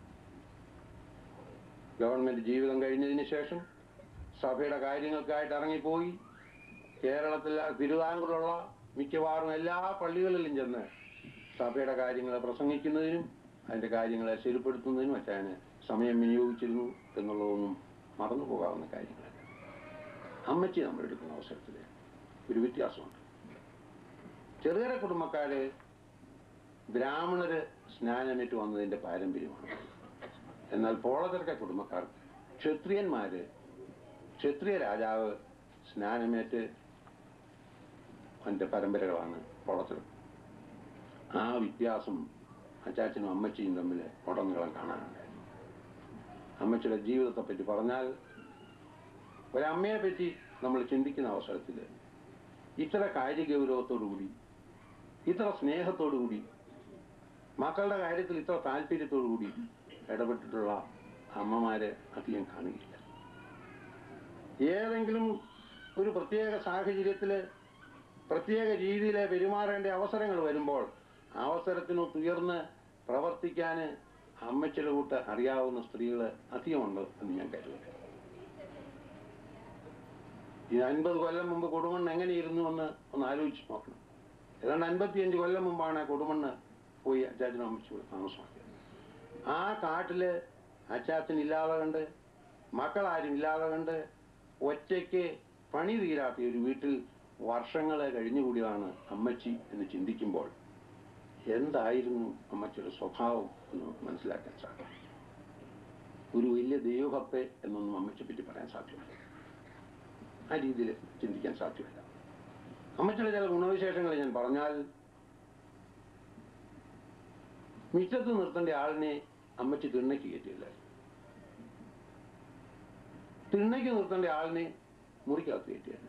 ഗവൺമെന്റ് ജീവിതം കഴിഞ്ഞതിന് ശേഷം സഭയുടെ കാര്യങ്ങൾക്കായിട്ട് ഇറങ്ങിപ്പോയി കേരളത്തിൽ തിരുവിതാംകൂറുള്ള മിക്കവാറും എല്ലാ പള്ളികളിലും ചെന്ന് സഭയുടെ കാര്യങ്ങൾ പ്രസംഗിക്കുന്നതിനും അതിന്റെ കാര്യങ്ങളെ ശരിപ്പെടുത്തുന്നതിനും അച്ചായന് സമയം വിനിയോഗിച്ചിരുന്നു എന്നുള്ളതൊന്നും മറന്നു പോകാവുന്ന കാര്യങ്ങളല്ല അമ്മച്ചി നമ്മൾ എടുക്കുന്ന അവസരത്തിൽ ഒരു വ്യത്യാസമുണ്ട് ചെറുകര കുടുംബക്കാര് ബ്രാഹ്മണര് സ്നാനമേറ്റ് വന്നതിന്റെ പാരമ്പര്യമാണ് എന്നാൽ പോളചർക്ക കുടുംബക്കാർ ക്ഷത്രിയന്മാര് ക്ഷത്രിയ രാജാവ് സ്നാനമേറ്റ് അതിന്റെ പരമ്പരകളാണ് പോളച്ചർ ആ വ്യത്യാസം അച്ചാച്ചനും അമ്മച്ചിയും തമ്മിൽ ഉടനീളം കാണാനുണ്ടായിരുന്നു അമ്മച്ചിയുടെ ജീവിതത്തെ പറ്റി പറഞ്ഞാൽ ഒരമ്മയെ പറ്റി നമ്മൾ ചിന്തിക്കുന്ന അവസരത്തിൽ ഇത്ര കാര്യഗൗരവത്തോടുകൂടി ഇത്ര സ്നേഹത്തോടുകൂടി മക്കളുടെ കാര്യത്തിൽ ഇത്ര താല്പര്യത്തോടുകൂടി ഇടപെട്ടിട്ടുള്ള അമ്മമാരെ അധികം കാണുകയില്ല ഏതെങ്കിലും ഒരു പ്രത്യേക സാഹചര്യത്തിൽ പ്രത്യേക രീതിയിൽ പെരുമാറേണ്ട അവസരങ്ങൾ വരുമ്പോൾ അവസരത്തിന് തുയർന്ന് പ്രവർത്തിക്കാൻ അമ്മച്ചിയുടെ കൂട്ട് അറിയാവുന്ന സ്ത്രീകൾ അധികമുണ്ട് എന്ന് ഞാൻ കരുതുന്നു ഈ അൻപത് കൊല്ലം മുമ്പ് കൊടുമണ്ണ് എങ്ങനെയിരുന്നു എന്ന് ഒന്ന് ആലോചിച്ച് നോക്കണം ഏതാണ്ട് അൻപത്തിയഞ്ച് കൊല്ലം മുമ്പാണ് കൊടുമണ്ണ് പോയി അച്ചാച്ചനും അമ്മച്ചും കൂടെ താമസമാക്കിയത് ആ കാട്ടില് അച്ചാച്ചൻ ഇല്ലാതെ കണ്ട് മക്കളാരും ഇല്ലാതെ കണ്ട് ഒറ്റയ്ക്ക് പണി തീരാത്ത ഒരു വീട്ടിൽ വർഷങ്ങളെ കഴിഞ്ഞുകൂടിയതാണ് അമ്മച്ചി എന്ന് ചിന്തിക്കുമ്പോൾ എന്തായിരുന്നു അമ്മച്ചിയുടെ സ്വഭാവം എന്ന് മനസ്സിലാക്കാൻ സാധിക്കും ഒരു വലിയ ദൈവഭക്തെ എന്നൊന്നും അമ്മച്ചിയെ പറ്റി പറയാൻ സാധ്യമല്ല ആ രീതിയിൽ ചിന്തിക്കാൻ സാധ്യമല്ല അമ്മച്ചിയുടെ ചില ഗുണവിശേഷങ്ങൾ ഞാൻ പറഞ്ഞാൽ മിറ്റത്ത് നിർത്തേണ്ട ആളിനെ അമ്മച്ചി തിണ്ണയ്ക്ക് കയറ്റിയില്ല തിണ്ണയ്ക്ക് നിർത്തേണ്ട ആളിനെ മുറിക്കകത്ത് കയറ്റിയല്ല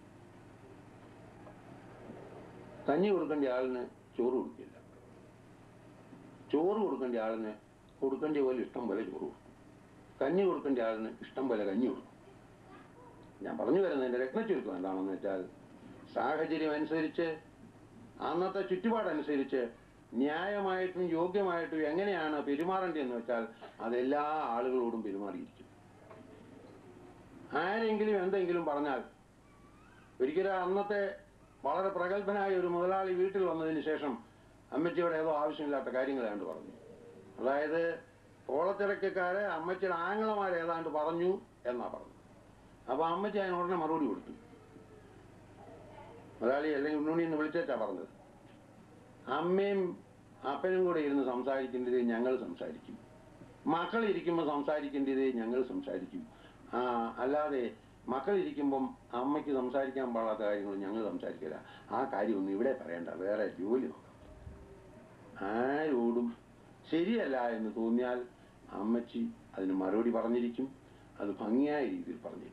കഞ്ഞി കൊടുക്കേണ്ട ആളിന് ചോറ് കൊടുക്കില്ല ചോറ് കൊടുക്കേണ്ട ആളിന് കൊടുക്കേണ്ട പോലെ ഇഷ്ടം പോലെ ചോറ് കൊടുക്കും കഞ്ഞി കൊടുക്കേണ്ട ആളിന് ഇഷ്ടം പോലെ കഞ്ഞി കൊടുക്കും ഞാൻ പറഞ്ഞു വരുന്നതിന്റെ രത്നച്ചുരുക്കം എന്താണെന്ന് വെച്ചാൽ സാഹചര്യം അനുസരിച്ച് അന്നത്തെ ചുറ്റുപാടനുസരിച്ച് ന്യായമായിട്ടും യോഗ്യമായിട്ടും എങ്ങനെയാണ് പെരുമാറേണ്ടതെന്ന് വെച്ചാൽ അതെല്ലാ ആളുകളോടും പെരുമാറിയിരിക്കും ആരെങ്കിലും എന്തെങ്കിലും പറഞ്ഞാൽ ഒരിക്കലും അന്നത്തെ വളരെ പ്രഗത്ഭനായ ഒരു മുതലാളി വീട്ടിൽ വന്നതിന് ശേഷം അമ്മച്ചിയുടെ ഏതോ ആവശ്യമില്ലാത്ത കാര്യങ്ങൾ ഏതാണ്ട് പറഞ്ഞു അതായത് ഓളത്തിരക്കാരെ അമ്മച്ചിയുടെ ആങ്ങളമാർ ഏതാണ്ട് പറഞ്ഞു എന്നാ പറഞ്ഞു അപ്പൊ അമ്മച്ചി അതിന് ഉടനെ മറുപടി കൊടുത്തു മുതലാളി അല്ലെങ്കിൽ ഉണ്ണുണ്ണി എന്ന് വിളിച്ചേച്ചാ പറഞ്ഞത് അമ്മയും അപ്പനും കൂടെ ഇരുന്ന് സംസാരിക്കേണ്ടത് ഞങ്ങൾ സംസാരിക്കും മക്കൾ ഇരിക്കുമ്പോൾ സംസാരിക്കേണ്ടത് ഞങ്ങൾ സംസാരിക്കും ആ അല്ലാതെ മക്കൾ ഇരിക്കുമ്പം അമ്മയ്ക്ക് സംസാരിക്കാൻ പാടാത്ത കാര്യങ്ങൾ ഞങ്ങൾ സംസാരിക്കില്ല ആ കാര്യമൊന്നും ഇവിടെ പറയണ്ട വേറെ ജോലി നോക്കാം ആരോടും ശരിയല്ല എന്ന് തോന്നിയാൽ അമ്മച്ചി അതിന് മറുപടി പറഞ്ഞിരിക്കും അത് ഭംഗിയായ രീതിയിൽ പറഞ്ഞിരിക്കും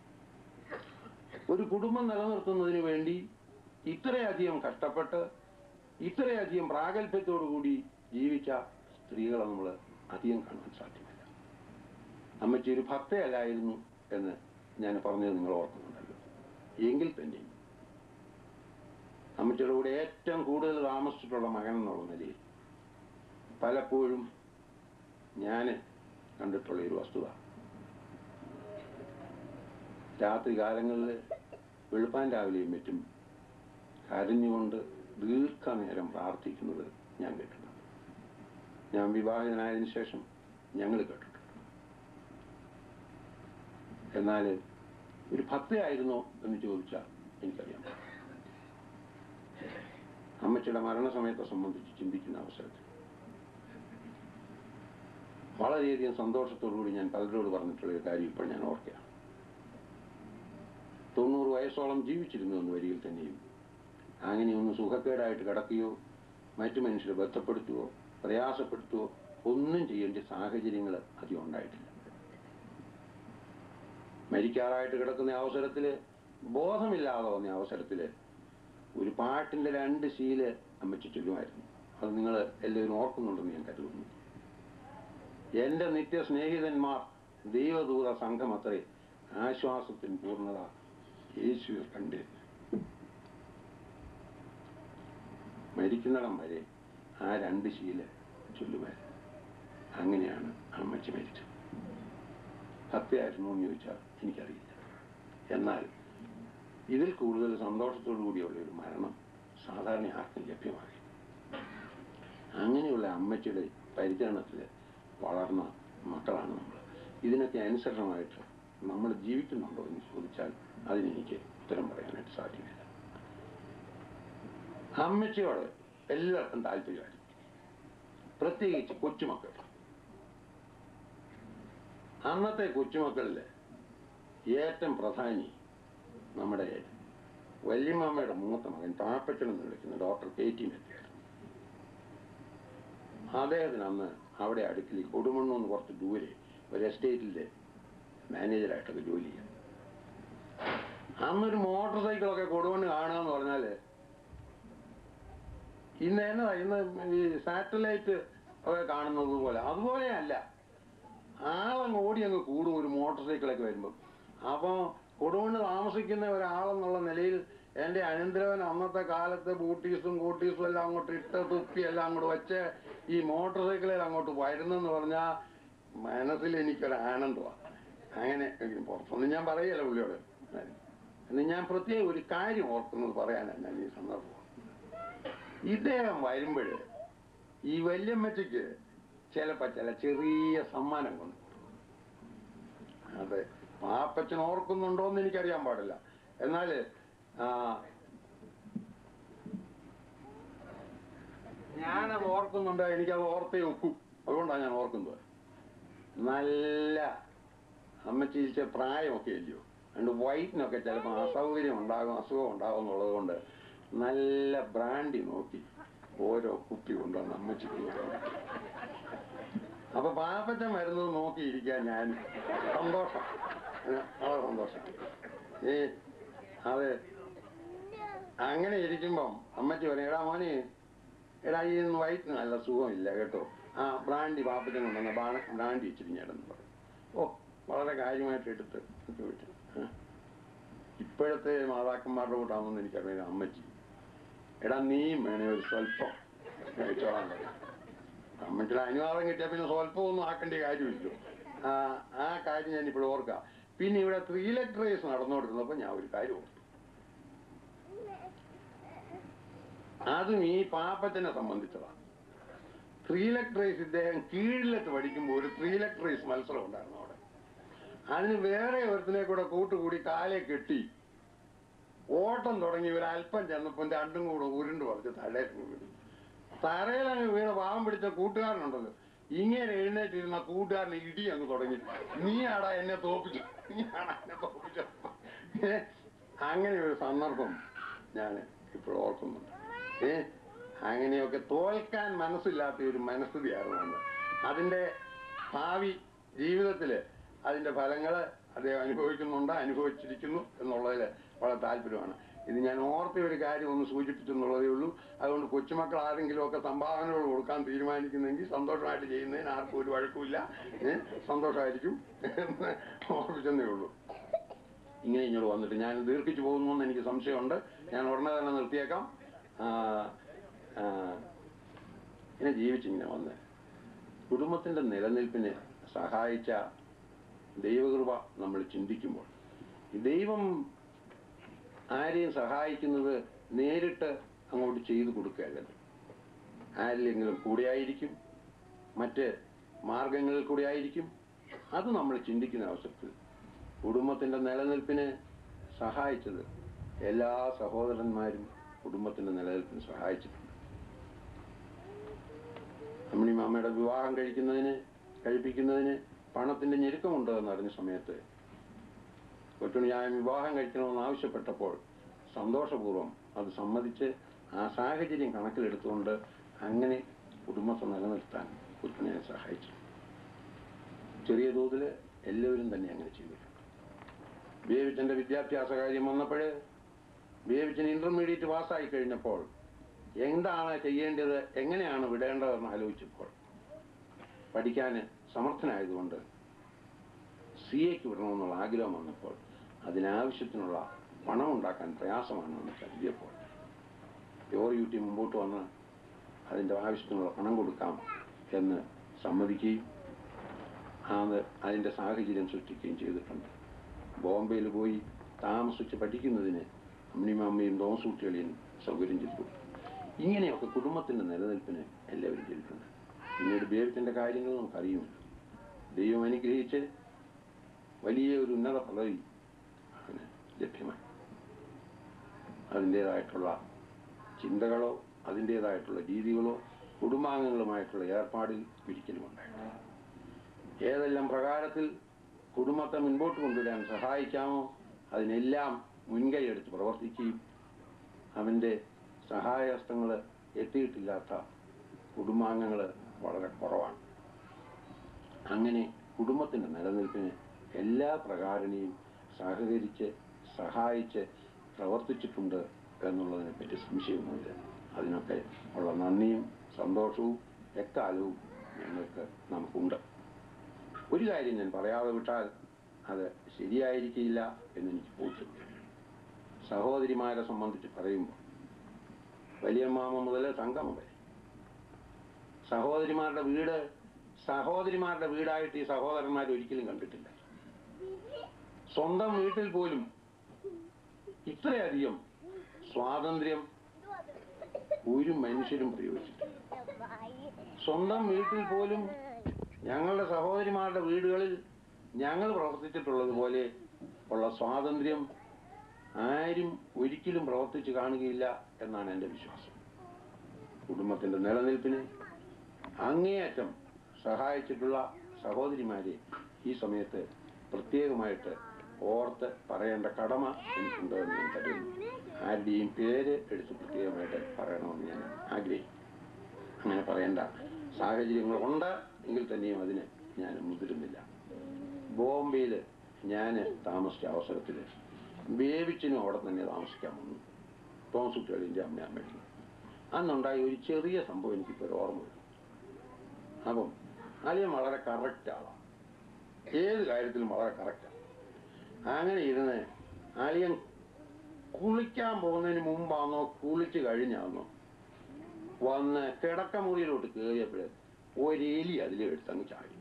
ഒരു കുടുംബം നിലനിർത്തുന്നതിന് വേണ്ടി ഇത്രയധികം കഷ്ടപ്പെട്ട് ഇത്രയധികം പ്രാഗൽഭ്യത്തോടു കൂടി ജീവിച്ച സ്ത്രീകളെ നമ്മൾ അധികം കാണാൻ സാധ്യമല്ല അമ്മച്ചി ഒരു ഭക്തയല്ലായിരുന്നു എന്ന് ഞാൻ പറഞ്ഞത് നിങ്ങൾ ഓർക്കുന്നുണ്ടല്ലോ എങ്കിൽ തന്നെയും അമ്മച്ചിയുടെ കൂടെ ഏറ്റവും കൂടുതൽ താമസിച്ചിട്ടുള്ള മകൻ എന്നുള്ള നിലയിൽ പലപ്പോഴും ഞാൻ കണ്ടിട്ടുള്ള ഒരു വസ്തുത രാത്രി കാലങ്ങളിൽ വെളുപ്പാൻ രാവിലെയും മറ്റും കരഞ്ഞുകൊണ്ട് ദീർഘനേരം പ്രാർത്ഥിക്കുന്നത് ഞാൻ കേട്ടിട്ടുണ്ട് ഞാൻ വിവാഹിതനായതിനു ശേഷം ഞങ്ങൾ കേട്ടിട്ടുണ്ട് എന്നാൽ ഒരു ഭക്തയായിരുന്നോ എന്ന് ചോദിച്ചാൽ എനിക്കറിയാം അമ്മച്ചിയുടെ മരണസമയത്തെ സംബന്ധിച്ച് ചിന്തിക്കുന്ന അവസരത്തിൽ വളരെയധികം സന്തോഷത്തോടുകൂടി ഞാൻ പലരോട് പറഞ്ഞിട്ടുള്ള ഒരു കാര്യം ഇപ്പോൾ ഞാൻ ഓർക്കുകയാണ് തൊണ്ണൂറ് വയസ്സോളം ജീവിച്ചിരുന്നു എന്ന് വരികിൽ തന്നെയും അങ്ങനെ ഒന്ന് സുഖക്കേടായിട്ട് കിടക്കുകയോ മറ്റു മനുഷ്യരെ ബന്ധപ്പെടുത്തുകയോ പ്രയാസപ്പെടുത്തുകയോ ഒന്നും ചെയ്യേണ്ട സാഹചര്യങ്ങൾ അധികം ഉണ്ടായിട്ടില്ല മരിക്കാറായിട്ട് കിടക്കുന്ന അവസരത്തിൽ ബോധമില്ലാതെ വന്ന അവസരത്തിൽ ഒരു പാട്ടിന്റെ രണ്ട് ശീല് അമ്മച്ചി ചൊല്ലുമായിരുന്നു അത് നിങ്ങൾ എല്ലാവരും ഓർക്കുന്നുണ്ടെന്ന് ഞാൻ കരുതുന്നു എന്റെ നിത്യ സ്നേഹിതന്മാർ ദൈവദൂത സംഘമത്രേ ആശ്വാസത്തിന് പൂർണ്ണത യേശുവിൽ കണ്ടേ മരിക്കുന്നിടം വരെ ആ രണ്ട് ശീല ചൊല്ലുമായിരുന്നു അങ്ങനെയാണ് അമ്മച്ചി മരിച്ചത് ഭക്തിയായിരുന്നു എന്ന് ചോദിച്ചാൽ എനിക്കറിയില്ല എന്നാൽ ഇതിൽ കൂടുതൽ സന്തോഷത്തോടു കൂടിയുള്ള ഒരു മരണം സാധാരണ ആർക്കും ലഭ്യമാകില്ല അങ്ങനെയുള്ള അമ്മച്ചിയുടെ പരിചരണത്തിൽ വളർന്ന മക്കളാണ് നമ്മൾ ഇതിനൊക്കെ അനുസരണമായിട്ട് നമ്മൾ ജീവിക്കുന്നുണ്ടോ എന്ന് ചോദിച്ചാൽ അതിനെനിക്ക് ഉത്തരം പറയാനായിട്ട് സാധ്യമല്ല അമ്മച്ചിയോട് എല്ലാവർക്കും താല്പര്യമായിരുന്നു പ്രത്യേകിച്ച് കൊച്ചുമക്കൾ അന്നത്തെ കൊച്ചുമക്കളിൽ ഏറ്റവും പ്രധാനി നമ്മുടെ വല്യമ്മയുടെ മൂത്ത മകൻ പാപ്പച്ചൻ എന്ന് വിളിക്കുന്ന ഡോക്ടർ കെ ടി മെത്തിയായിരുന്നു അദ്ദേഹത്തിന് അന്ന് അവിടെ അടുക്കൽ കൊടുമണ്ണെന്ന് കുറച്ച് ദൂരെ ഒരു എസ്റ്റേറ്റിലെ മാനേജറായിട്ടൊക്കെ ജോലി ചെയ്യാം അന്നൊരു മോട്ടോർ സൈക്കിളൊക്കെ കൊടുമണ്ണ് കാണുക എന്ന് പറഞ്ഞാല് ഇന്ന് എന്നതാ ഇന്ന് ഈ സാറ്റലൈറ്റ് ഒക്കെ കാണുന്നത് പോലെ അതുപോലെയല്ല ആളങ്ങ് ഓടി അങ്ങ് കൂടും ഒരു മോട്ടോർ സൈക്കിളൊക്കെ വരുമ്പം അപ്പോൾ കൊടുമണ്ണ് താമസിക്കുന്ന ഒരാളെന്നുള്ള നിലയിൽ എൻ്റെ അനന്തരവൻ അന്നത്തെ കാലത്ത് ബൂട്ടീസും കൂട്ടീസും എല്ലാം അങ്ങോട്ട് ഇട്ട് തുപ്പി എല്ലാം അങ്ങോട്ട് വെച്ച് ഈ മോട്ടോർ സൈക്കിളിൽ അങ്ങോട്ട് വരുന്നെന്ന് പറഞ്ഞാൽ മനസ്സിൽ എനിക്കൊരു ആനന്ദമാണ് അങ്ങനെ പുറത്തൊന്നും ഞാൻ പറയല്ല പുള്ളിയോട് എന്ന് ഞാൻ പ്രത്യേകം ഒരു കാര്യം ഓർക്കുന്നത് പറയാനാണ് ഞാൻ ഈ സന്ദർഭം ഇദ്ദേഹം വരുമ്പോൾ ഈ വല്യമ്മച്ചയ്ക്ക് ചിലപ്പോ ചില ചെറിയ സമ്മാനം കൊണ്ട് അതെ പാപ്പച്ചൻ ഓർക്കുന്നുണ്ടോ എന്ന് എനിക്കറിയാൻ പാടില്ല എന്നാൽ ഞാനത് ഓർക്കുന്നുണ്ട് എനിക്കത് ഓർത്തേ ഒക്കും അതുകൊണ്ടാണ് ഞാൻ ഓർക്കുന്നത് നല്ല അമ്മച്ചീച്ച പ്രായമൊക്കെ ഇല്ലയോ അതുകൊണ്ട് വയറ്റിനൊക്കെ ചിലപ്പോൾ അസൗകര്യം ഉണ്ടാകും അസുഖം ഉണ്ടാകും എന്നുള്ളത് കൊണ്ട് നല്ല ബ്രാൻഡി നോക്കി ഓരോ കുപ്പി കൊണ്ടുവന്ന് അമ്മച്ചിക്ക് ഞാൻ കൊടുക്കും. അപ്പൊ പാപ്പച്ചൻ വരുന്നത് നോക്കിയിരിക്കാൻ ഞാൻ സന്തോഷം ഏ, വളരെ സന്തോഷം ഏ അത് അങ്ങനെ ഇരിക്കുമ്പം അമ്മച്ചി പറയും എടാ മോനെ എടാ ഈ ഇന്ന് വയറ്റിന് നല്ല സുഖമില്ല കേട്ടോ ആ ബ്രാൻഡി പാപ്പച്ചൻ കൊണ്ടുവന്ന ബാ- ബ്രാൻഡി ഇച്ചിരി ഞെടന്ന് പറയും ഓ വളരെ കാര്യമായിട്ട് എടുത്ത് ചോദിച്ചു ആ. ഇപ്പോഴത്തെ മാതാക്കന്മാരുടെ കൂട്ടാണെന്ന് എനിക്കറിയാം അമ്മച്ചി എടാ നീയും വേണേ ഒരു സ്വല്പം കഴിച്ചോളാൻ പറയും അമ്മച്ചിയുടെ അനുവാദം കിട്ടിയാൽ പിന്നെ സ്വല്പം ഒന്നും ആക്കേണ്ട കാര്യമില്ലല്ലോ ആ ആ കാര്യം ഞാൻ ഇപ്പോൾ ഓർക്കാം പിന്നെ ഇവിടെ ത്രീ ലെറ്റർ റേസ് നടന്നുകൊണ്ടിരുന്നപ്പോൾ ഞാൻ ഒരു കാര്യം ഓർത്തു അതും ഈ പാപ്പത്തിനെ സംബന്ധിച്ചതാണ് ത്രീ ലെറ്റർ റേസ് ഇദ്ദേഹം കീഴിലെട്ട് പഠിക്കുമ്പോൾ ഒരു ത്രീ ലെറ്റർ റേസ് മത്സരം ഉണ്ടായിരുന്നു അവിടെ അതിന് വേറെ ഒരുത്തിനെ കൂടെ കൂട്ടുകൂടി കാലെ കെട്ടി ഓട്ടം തുടങ്ങി ഇവർ അല്പം ചെന്നപ്പോൾ രണ്ടും കൂടെ ഉരുണ്ട് പറിച്ച് തലയിൽ വീണു തറയിലങ്ങ് വീണ പാവം പിടിച്ച കൂട്ടുകാരനുണ്ടല്ലോ ഇങ്ങനെ എഴുന്നേറ്റിരുന്ന കൂട്ടുകാരന് ഇടി അങ്ങ് തുടങ്ങി നീ ആടാ എന്നെ തോപ്പിച്ചു നീ ആടാ എന്നെ തോപ്പിച്ചു ഏ അങ്ങനെ ഒരു സന്ദർഭം ഞാൻ ഇപ്പോൾ ഓർക്കുന്നുണ്ട് ഏ അങ്ങനെയൊക്കെ തോൽക്കാൻ മനസ്സില്ലാത്ത ഒരു മനസ്ഥിതിയായിരുന്നു അന്ന് അതിന്റെ ഭാവി ജീവിതത്തില് അതിന്റെ ഫലങ്ങള് അദ്ദേഹം അനുഭവിക്കുന്നുണ്ട് അനുഭവിച്ചിരിക്കുന്നു എന്നുള്ളതിൽ വളരെ താല്പര്യമാണ് ഇത് ഞാൻ ഓർത്ത ഒരു കാര്യം ഒന്ന് സൂചിപ്പിച്ചു എന്നുള്ളതേ ഉള്ളൂ അതുകൊണ്ട് കൊച്ചുമക്കൾ ആരെങ്കിലും ഒക്കെ സംഭാവനകൾ കൊടുക്കാൻ തീരുമാനിക്കുന്നെങ്കിൽ സന്തോഷമായിട്ട് ചെയ്യുന്നതിന് ആർക്കും ഒരു വഴക്കുമില്ല ഏ, സന്തോഷമായിരിക്കും എന്ന് ഓർപ്പിച്ചെന്നേ ഉള്ളൂ ഇങ്ങനെ ഇങ്ങോട്ട് വന്നിട്ട് ഞാൻ ദീർഘിച്ചു പോകുന്നു എന്ന് എനിക്ക് സംശയമുണ്ട് ഞാൻ ഉടനെ തന്നെ നിർത്തിയേക്കാം ആ, ആ, ഇങ്ങനെ ജീവിച്ചിങ്ങനെ വന്ന് കുടുംബത്തിന്റെ നിലനിൽപ്പിന് സഹായിച്ച ദൈവകൃപ നമ്മൾ ചിന്തിക്കുമ്പോൾ ഈ ദൈവം ആരെയും സഹായിക്കുന്നത് നേരിട്ട് അങ്ങോട്ട് ചെയ്തു കൊടുക്കുകയല്ലത് ആരിലെങ്കിലും കൂടെയായിരിക്കും മറ്റ് മാർഗങ്ങളിൽ കൂടെ ആയിരിക്കും അത് നമ്മൾ ചിന്തിക്കുന്ന അവസരത്തിൽ കുടുംബത്തിന്റെ നിലനിൽപ്പിന് സഹായിച്ചത് എല്ലാ സഹോദരന്മാരും കുടുംബത്തിന്റെ നിലനിൽപ്പിന് സഹായിച്ചിട്ടുണ്ട് അമ്മിണി മാമയുടെ വിവാഹം കഴിക്കുന്നതിന് കഴിപ്പിക്കുന്നതിന് പണത്തിന്റെ ഞെരുക്കമുണ്ട് എന്നറിഞ്ഞ സമയത്ത് കൊച്ചുണി ഞാൻ വിവാഹം കഴിക്കണമെന്ന് ആവശ്യപ്പെട്ടപ്പോൾ സന്തോഷപൂർവ്വം അത് സമ്മതിച്ച് ആ സാഹചര്യം കണക്കിലെടുത്തുകൊണ്ട് അങ്ങനെ കുടുംബത്തെ നിലനിർത്താൻ കൊച്ചുണിയെ സഹായിച്ചു ചെറിയ തോതിൽ എല്ലാവരും തന്നെ അങ്ങനെ ചെയ്തിട്ടുണ്ട് ബേബിച്ചന്റെ വിദ്യാഭ്യാസ കാര്യം വന്നപ്പോൾ ബേബിച്ചൻ ഇന്റർമീഡിയറ്റ് പാസ്സായി കഴിഞ്ഞപ്പോൾ എന്താണ് ചെയ്യേണ്ടത് എങ്ങനെയാണ് വിടേണ്ടതെന്ന് ആലോചിച്ചപ്പോൾ പഠിക്കാൻ സമർത്ഥനായതുകൊണ്ട് സി എക്ക് വിടണമെന്നുള്ള ആഗ്രഹം വന്നപ്പോൾ അതിനാവശ്യത്തിനുള്ള പണം ഉണ്ടാക്കാൻ പ്രയാസമാണെന്ന് കരുതിയപ്പോൾ യോർ യു ടി മുമ്പോട്ട് വന്ന് അതിൻ്റെ ആവശ്യത്തിനുള്ള പണം കൊടുക്കാം എന്ന് സമ്മതിക്കുകയും അത് അതിൻ്റെ സാഹചര്യം സൃഷ്ടിക്കുകയും ചെയ്തിട്ടുണ്ട് ബോംബെയിൽ പോയി താമസിച്ച് പഠിക്കുന്നതിന് അമ്മിണിമാമ്മയും തോമസൂട്ടികളിയും സൗകര്യം ചെയ്തു ഇങ്ങനെയൊക്കെ കുടുംബത്തിൻ്റെ നിലനിൽപ്പിന് എല്ലാവരും ചെയ്തിട്ടുണ്ട് പിന്നീട് ബേബിച്ചൻ്റെ കാര്യങ്ങൾ നമുക്കറിയുമല്ലോ ദൈവം അനുഗ്രഹിച്ച് വലിയ ഒരു ഉന്നത പദവി അവന് ലഭ്യമായി അതിൻ്റേതായിട്ടുള്ള ചിന്തകളോ അതിൻ്റേതായിട്ടുള്ള രീതികളോ കുടുംബാംഗങ്ങളുമായിട്ടുള്ള ഏർപ്പാടിൽ ഒരിക്കലും ഉണ്ടായിട്ടില്ല ഏതെല്ലാം പ്രകാരത്തിൽ കുടുംബത്തെ മുൻപോട്ട് കൊണ്ടുവരാൻ സഹായിക്കാമോ അതിനെല്ലാം മുൻകൈ എടുത്ത് പ്രവർത്തിക്കുകയും അവൻ്റെ സഹായഹസ്തങ്ങൾ എത്തിയിട്ടില്ലാത്ത കുടുംബാംഗങ്ങൾ വളരെ കുറവാണ് അങ്ങനെ കുടുംബത്തിൻ്റെ നിലനിൽപ്പിന് എല്ലാ പ്രകാരനെയും സഹകരിച്ച് സഹായിച്ച് പ്രവർത്തിച്ചിട്ടുണ്ട് എന്നുള്ളതിനെ പറ്റി സംശയമൊന്നുമില്ല അതിനൊക്കെ ഉള്ള നന്ദിയും സന്തോഷവും എക്കാലവും ഞങ്ങൾക്ക് നമുക്കുണ്ട് ഒരു കാര്യം ഞാൻ പറയാതെ വിട്ടാൽ അത് ശരിയായിരിക്കില്ല എന്നെനിക്ക് ബോധ്യം സഹോദരിമാരെ സംബന്ധിച്ച് പറയുമ്പോൾ വലിയമ്മാമ മുതൽ സംഗമം വരെ സഹോദരിമാരുടെ വീട് സഹോദരിമാരുടെ വീടായിട്ട് ഈ സഹോദരന്മാർ ഒരിക്കലും കണ്ടിട്ടില്ല സ്വന്തം വീട്ടിൽ പോലും ഇത്രയധികം സ്വാതന്ത്ര്യം ഒരു മനുഷ്യരും പ്രയോഗിച്ചിട്ടില്ല സ്വന്തം വീട്ടിൽ പോലും ഞങ്ങളുടെ സഹോദരിമാരുടെ വീടുകളിൽ ഞങ്ങൾ പ്രവർത്തിച്ചിട്ടുള്ളത് പോലെ ഉള്ള സ്വാതന്ത്ര്യം ആരും ഒരിക്കലും പ്രവർത്തിച്ച് കാണുകയില്ല എന്നാണ് എൻ്റെ വിശ്വാസം കുടുംബത്തിന്റെ നിലനിൽപ്പിന് അങ്ങേയറ്റം സഹായിച്ചിട്ടുള്ള സഹോദരിമാരെ ഈ സമയത്ത് പ്രത്യേകമായിട്ട് ഓർത്ത് പറയേണ്ട കടമ എനിക്കുണ്ട് എന്ന് ഞാൻ കരുതുന്നു ആരുടെയും പേര് എടുത്ത് പ്രത്യേകമായിട്ട് പറയണമെന്ന് ഞാൻ ആഗ്രഹിക്കുന്നു അങ്ങനെ പറയേണ്ട സാഹചര്യങ്ങൾ ഉണ്ട് എങ്കിൽ തന്നെയും അതിന് ഞാൻ മുതിരുന്നില്ല ബോംബെയിൽ ഞാൻ താമസിച്ച അവസരത്തിൽ ബേബിച്ചിനും അവിടെ തന്നെ താമസിക്കാൻ വന്നു തോമസ് കുട്ടികളിൻ്റെ അമ്മ അമ്മയ്ക്ക് അന്നുണ്ടായ ഒരു ചെറിയ സംഭവം എനിക്കിപ്പോൾ ഒരു ഓർമ്മ വരും അപ്പം അലിയൻ വളരെ കറക്റ്റ് ആളാണ് ഏത് കാര്യത്തിലും വളരെ കറക്റ്റാണ് അങ്ങനെ ഇരുന്ന് അലിയൻ കുളിക്കാൻ പോകുന്നതിന് മുമ്പാണോ കുളിച്ച് കഴിഞ്ഞാന്നോ വന്ന് കിടക്കമുറിയിലോട്ട് കയറിയപ്പോഴേ ഒരു എലി അതിൽ എടുത്തങ്ങ് ചാടി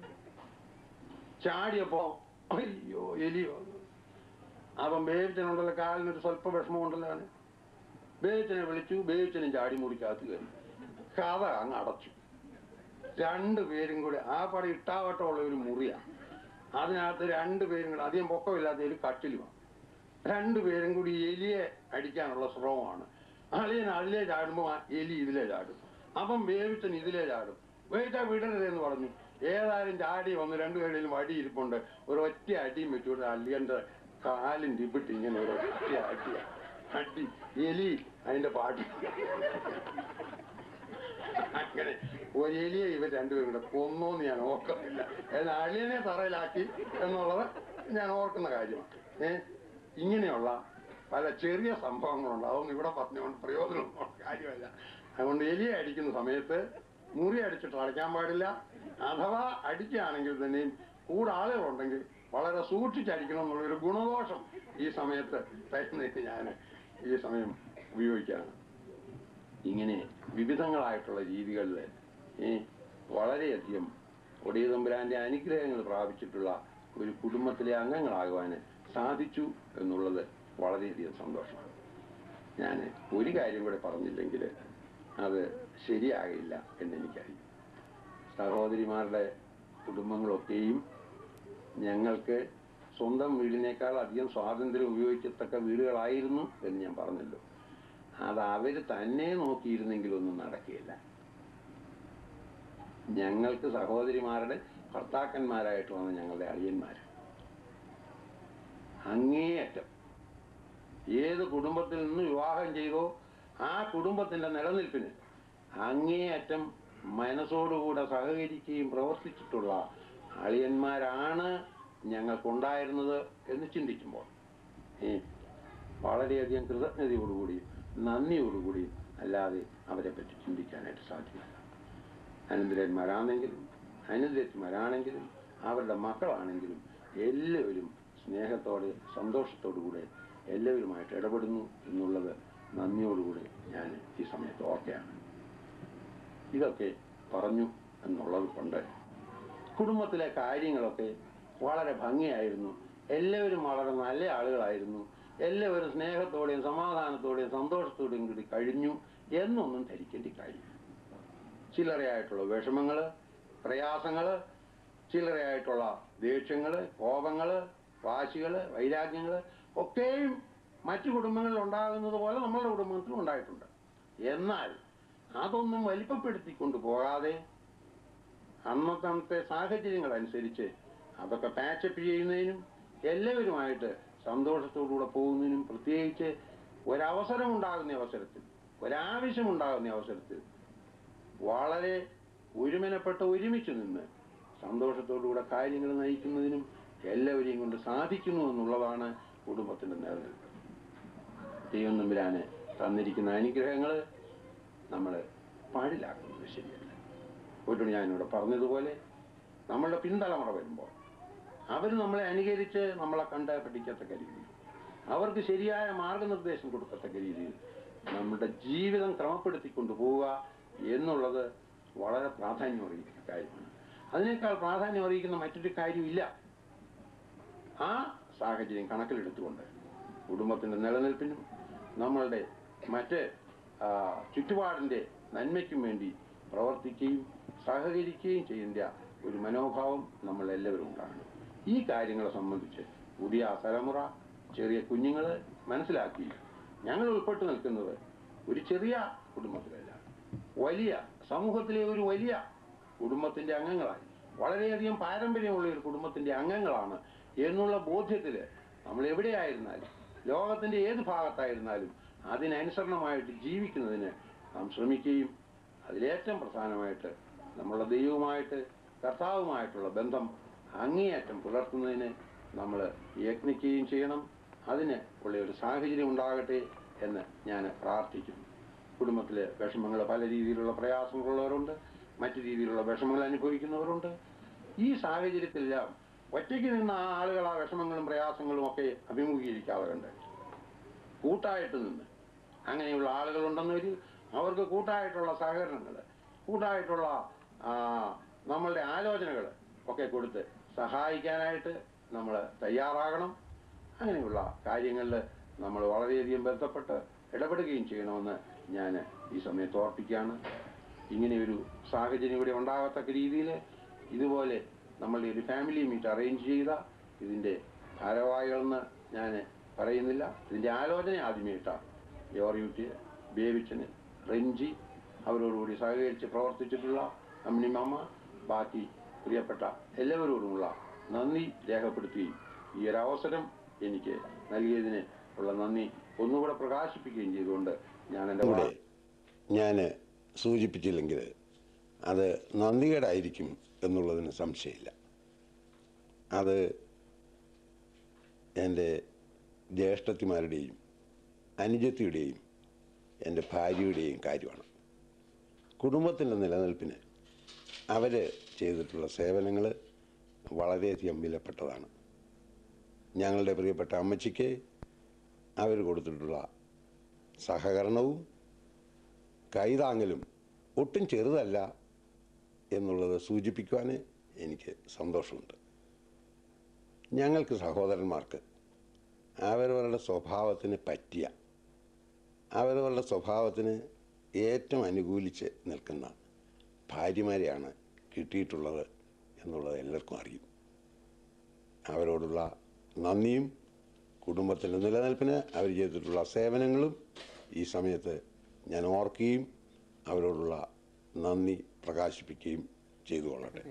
ചാടിയപ്പോ അയ്യോ എലി വന്നു അപ്പം ബേബിച്ചനുണ്ടല്ലോ കാലിനൊരു സ്വല്പ വിഷമമുണ്ടല്ലോ അവന് ബേബിച്ചനെ വിളിച്ചു ബേബിച്ചനും ചാടി മുറിക്കകത്ത് കയറി കഥ അങ്ങ് അടച്ചു രണ്ടുപേരും കൂടെ ആ പട ഇട്ടാവട്ടമുള്ള ഒരു മുറിയാണ് അതിനകത്ത് രണ്ടുപേരും കൂടെ അധികം പൊക്കമില്ലാത്ത ഒരു കട്ടിലുമാണ് രണ്ടുപേരും കൂടി എലിയെ അടിക്കാനുള്ള ശ്രമമാണ് അളിയൻ അതിലേ ചാടുമ്പോൾ ആ എലി ഇതിലേ ചാടും അപ്പം വേവിച്ചൻ ഇതിലേ ചാടും വേവിച്ചാ വിടരുത് എന്ന് പറഞ്ഞു ഏതായാലും ചാടി വന്ന് രണ്ടുപേരുടെയും വടി ഇരിപ്പുണ്ട് ഒരു ഒറ്റ അടിയും വെച്ചുകൊണ്ട് അളിയന്റെ കാലിൻ ടിപ്പിട്ട് ഇങ്ങനെ ഒരു ഒറ്റ അടി അടി എലി അതിന്റെ പാട്ട് അങ്ങനെ ഒരു എലിയെ ഇവർ രണ്ടുപേരും കൂടെ കൊന്നോന്ന് ഞാൻ ഓർക്കുന്നില്ല എന്നാൽ അളിയനെ തറയിലാക്കി എന്നുള്ളത് ഞാൻ ഓർക്കുന്ന കാര്യമാണ് ഏ ഇങ്ങനെയുള്ള പല ചെറിയ സംഭവങ്ങളുണ്ട് അതൊന്നും ഇവിടെ പറഞ്ഞുകൊണ്ട് പ്രയോജനമുള്ള കാര്യമല്ല അതുകൊണ്ട് എലിയെ അടിക്കുന്ന സമയത്ത് മുറി അടിച്ചിട്ട് അടയ്ക്കാൻ പാടില്ല അഥവാ അടിക്കുകയാണെങ്കിൽ തന്നെയും കൂടെ ആളുകളുണ്ടെങ്കിൽ വളരെ സൂക്ഷിച്ചടിക്കണം എന്നുള്ളൊരു ഗുണദോഷം ഈ സമയത്ത് തരുന്നതിന് ഞാൻ ഈ സമയം ഉപയോഗിക്കുകയാണ് ഇങ്ങനെ വിവിധങ്ങളായിട്ടുള്ള രീതികളിൽ ഏ, വളരെയധികം ഒടിയതമ്പുരാന്റെ അനുഗ്രഹങ്ങൾ പ്രാപിച്ചിട്ടുള്ള ഒരു കുടുംബത്തിലെ അംഗങ്ങളാകുവാൻ സാധിച്ചു എന്നുള്ളത് വളരെയധികം സന്തോഷമാണ് ഞാൻ ഒരു കാര്യം കൂടെ പറഞ്ഞില്ലെങ്കിൽ അത് ശരിയാകില്ല എന്നെനിക്കറിയാം സഹോദരിമാരുടെ കുടുംബങ്ങളൊക്കെയും ഞങ്ങൾക്ക് സ്വന്തം വീടിനേക്കാൾ അധികം സ്വാതന്ത്ര്യം ഉപയോഗിക്കത്തക്ക വീടുകളായിരുന്നു എന്ന് ഞാൻ പറഞ്ഞല്ലോ അത് അവർ തന്നെ നോക്കിയിരുന്നെങ്കിലൊന്നും നടക്കുകയില്ല ഞങ്ങൾക്ക് സഹോദരിമാരുടെ ഭർത്താക്കന്മാരായിട്ട് വന്ന ഞങ്ങളുടെ അളിയന്മാർ അങ്ങേയറ്റം ഏത് കുടുംബത്തിൽ നിന്ന് വിവാഹം ചെയ്തോ ആ കുടുംബത്തിന്റെ നിലനിൽപ്പിന് അങ്ങേയറ്റം മനസ്സോടുകൂടെ സഹകരിക്കുകയും പ്രവർത്തിച്ചിട്ടുള്ള അളിയന്മാരാണ് ഞങ്ങൾക്കുണ്ടായിരുന്നത് എന്ന് ചിന്തിക്കുമ്പോൾ ഏ, വളരെയധികം കൃതജ്ഞതയോടുകൂടിയും നന്ദിയോടുകൂടിയും അല്ലാതെ അവരെ പറ്റി ചിന്തിക്കാനായിട്ട് സാധ്യമല്ല അനന്തരന്മാരാണെങ്കിലും അനന്തരന്മാരാണെങ്കിലും അവരുടെ മക്കളാണെങ്കിലും എല്ലാവരും സ്നേഹത്തോടെ സന്തോഷത്തോടു കൂടെ എല്ലാവരുമായിട്ട് ഇടപെടുന്നു എന്നുള്ളത് നന്ദിയോടുകൂടി ഞാൻ ഈ സമയത്ത് ഓർക്കുകയാണ് ഇതൊക്കെ പറഞ്ഞു എന്നുള്ളത് കൊണ്ട് കുടുംബത്തിലെ കാര്യങ്ങളൊക്കെ വളരെ ഭംഗിയായിരുന്നു എല്ലാവരും വളരെ നല്ല ആളുകളായിരുന്നു എല്ലാവരും സ്നേഹത്തോടെയും സമാധാനത്തോടെയും സന്തോഷത്തോടെയും കൂടി കഴിഞ്ഞു എന്നൊന്നും ധരിക്കേണ്ട കാര്യം ചില്ലറയായിട്ടുള്ള വിഷമങ്ങള് പ്രയാസങ്ങള് ചില്ലറയായിട്ടുള്ള ദേഷ്യങ്ങള് കോപങ്ങള് വാശികള് വൈരാഗ്യങ്ങള് ഒക്കെയും മറ്റു കുടുംബങ്ങളിൽ ഉണ്ടാകുന്നത് പോലെ നമ്മളുടെ കുടുംബത്തിലും ഉണ്ടായിട്ടുണ്ട് എന്നാൽ അതൊന്നും വലിപ്പപ്പെടുത്തിക്കൊണ്ട് പോകാതെ അന്നത്തെ അന്നത്തെ സാഹചര്യങ്ങൾ അനുസരിച്ച് അതൊക്കെ പാച്ചപ്പ് ചെയ്യുന്നതിനും എല്ലാവരുമായിട്ട് സന്തോഷത്തോടുകൂടെ പോകുന്നതിനും പ്രത്യേകിച്ച് ഒരവസരം ഉണ്ടാകുന്ന അവസരത്തിൽ ഒരാവശ്യം ഉണ്ടാകുന്ന അവസരത്തിൽ വളരെ ഒരുമനപ്പെട്ട് ഒരുമിച്ച് നിന്ന് സന്തോഷത്തോടുകൂടെ കാര്യങ്ങൾ നയിക്കുന്നതിനും എല്ലാവരെയും കൊണ്ട് സാധിക്കുന്നു എന്നുള്ളതാണ് കുടുംബത്തിന്റെ നിലനിൽപ്പ് ദൈവം നമ്പുരാന് തന്നിരിക്കുന്ന അനുഗ്രഹങ്ങൾ നമ്മൾ പാടിലാക്കുന്നത് ശരിയല്ല ഒരു ഞാനിവിടെ പറഞ്ഞതുപോലെ നമ്മളുടെ പിന്തലമുറ വരുമ്പോൾ അവർ നമ്മളെ അനുകരിച്ച് നമ്മളെ കണ്ട് പഠിക്കത്തക്ക രീതിയിൽ അവർക്ക് ശരിയായ മാർഗനിർദ്ദേശം കൊടുക്കത്തക്ക രീതിയിൽ നമ്മുടെ ജീവിതം ക്രമപ്പെടുത്തിക്കൊണ്ടു പോവുക എന്നുള്ളത് വളരെ പ്രാധാന്യം അറിയിക്കുന്ന കാര്യമാണ് അതിനേക്കാൾ പ്രാധാന്യം അറിയിക്കുന്ന മറ്റൊരു കാര്യമില്ല ആ സാഹചര്യം കണക്കിലെടുത്തുകൊണ്ട് കുടുംബത്തിന്റെ നിലനിൽപ്പിനും നമ്മളുടെ മറ്റ് ആ, ചുറ്റുപാടിന്റെ നന്മയ്ക്കും വേണ്ടി പ്രവർത്തിക്കുകയും സഹകരിക്കുകയും ചെയ്യേണ്ട ഒരു മനോഭാവം നമ്മൾ എല്ലാവരും ഉണ്ടാകണം ഈ കാര്യങ്ങളെ സംബന്ധിച്ച് പുതിയ തലമുറ ചെറിയ കുഞ്ഞുങ്ങൾ മനസ്സിലാക്കി ഞങ്ങൾ ഉൾപ്പെട്ടു നിൽക്കുന്നത് ഒരു ചെറിയ കുടുംബത്തിലല്ല വലിയ സമൂഹത്തിലെ ഒരു വലിയ കുടുംബത്തിന്റെ അംഗങ്ങളായി വളരെയധികം പാരമ്പര്യമുള്ള ഒരു കുടുംബത്തിന്റെ അംഗങ്ങളാണ് എന്നുള്ള ബോധ്യത്തിൽ നമ്മൾ എവിടെയായിരുന്നാലും ലോകത്തിന്റെ ഏത് ഭാഗത്തായിരുന്നാലും അതിനനുസരണമായിട്ട് ജീവിക്കുന്നതിന് നാം ശ്രമിക്കുകയും അതിലേറ്റവും പ്രധാനമായിട്ട് നമ്മളുടെ ദൈവവുമായിട്ട് കർത്താവുമായിട്ടുള്ള ബന്ധം അങ്ങേയറ്റം പുലർത്തുന്നതിന് നമ്മൾ യത്നിക്കുകയും ചെയ്യണം അതിന് ഉള്ള ഒരു സാഹചര്യം ഉണ്ടാകട്ടെ എന്ന് ഞാൻ പ്രാർത്ഥിക്കുന്നു കുടുംബത്തിലെ വിഷമങ്ങൾ പല രീതിയിലുള്ള പ്രയാസങ്ങളുള്ളവരുണ്ട് മറ്റു രീതിയിലുള്ള വിഷമങ്ങൾ അനുഭവിക്കുന്നവരുണ്ട് ഈ സാഹചര്യത്തിലെല്ലാം ഒറ്റയ്ക്ക് നിന്ന ആ ആളുകൾ ആ വിഷമങ്ങളും പ്രയാസങ്ങളും ഒക്കെ അഭിമുഖീകരിക്കാതെ കണ്ട് കൂട്ടായിട്ട് നിന്ന് അങ്ങനെയുള്ള ആളുകളുണ്ടെന്ന് വരും അവർക്ക് കൂട്ടായിട്ടുള്ള സഹകരണങ്ങൾ കൂട്ടായിട്ടുള്ള ആ, നമ്മളുടെ ആലോചനകൾ ഒക്കെ കൊടുത്ത് സഹായിക്കാനായിട്ട് നമ്മൾ തയ്യാറാകണം അങ്ങനെയുള്ള കാര്യങ്ങളിൽ നമ്മൾ വളരെയധികം ബന്ധപ്പെട്ട് ഇടപെടുകയും ചെയ്യണമെന്ന് ഞാൻ ഈ സമയത്ത് ഓർപ്പിക്കുകയാണ് ഇങ്ങനെ ഒരു സാഹചര്യം ഇവിടെ ഉണ്ടാകത്തക്ക രീതിയിൽ ഇതുപോലെ നമ്മളുടെ ഒരു ഫാമിലി മീറ്റ് അറേഞ്ച് ചെയ്ത ഇതിൻ്റെ ഭാരവാഹികളെന്ന് ഞാൻ പറയുന്നില്ല ഇതിൻ്റെ ആലോചന ആദ്യമായിട്ടാണ് ജോർയൂട്ടി ബേബിച്ചന് റെഞ്ചി അവരോടുകൂടി സഹകരിച്ച് പ്രവർത്തിച്ചിട്ടുള്ള അമ്മിണിമാമ ബാക്കി പ്രിയപ്പെട്ട എല്ലാവരോടുമുള്ള നന്ദി രേഖപ്പെടുത്തുകയും ഈ ഒരു അവസരം എനിക്ക് നൽകിയതിന് ഉള്ള നന്ദി ഒന്നുകൂടെ പ്രകാശിപ്പിക്കുകയും ചെയ്തുകൊണ്ട് ഞാൻ എൻ്റെ
ഇവിടെ ഞാൻ സൂചിപ്പിച്ചില്ലെങ്കിൽ അത് നന്ദികേടായിരിക്കും എന്നുള്ളതിന് സംശയമില്ല അത് എൻ്റെ ജ്യേഷ്ഠത്തിമാരുടെയും അനുജത്തിയുടെയും എൻ്റെ ഭാര്യയുടെയും കാര്യമാണ് കുടുംബത്തിൻ്റെ നിലനിൽപ്പിന് അവർ ചെയ്തിട്ടുള്ള സേവനങ്ങൾ വളരെയധികം വിലപ്പെട്ടതാണ് ഞങ്ങളുടെ പ്രിയപ്പെട്ട അമ്മച്ചിക്ക് അവർ കൊടുത്തിട്ടുള്ള സഹകരണവും കൈതാങ്ങലും ഒട്ടും ചെറുതല്ല എന്നുള്ളത് സൂചിപ്പിക്കുവാൻ എനിക്ക് സന്തോഷമുണ്ട് ഞങ്ങൾക്ക് സഹോദരന്മാർക്ക് അവരവരുടെ സ്വഭാവത്തിന് പറ്റിയ അവരവരുടെ സ്വഭാവത്തിന് ഏറ്റവും അനുകൂലിച്ച് നിൽക്കുന്ന ഭാര്യമാരെയാണ് കിട്ടിയിട്ടുള്ളത് എന്നുള്ളത് എല്ലാവർക്കും അറിയും അവരോടുള്ള നന്ദിയും കുടുംബത്തിൻ്റെ നിലനിൽപ്പിന് അവർ ചെയ്തിട്ടുള്ള സേവനങ്ങളും ഈ സമയത്ത് ഞാൻ ഓർക്കുകയും അവരോടുള്ള നന്ദി പ്രകാശിപ്പിക്കുകയും ചെയ്തു കൊള്ളട്ടെ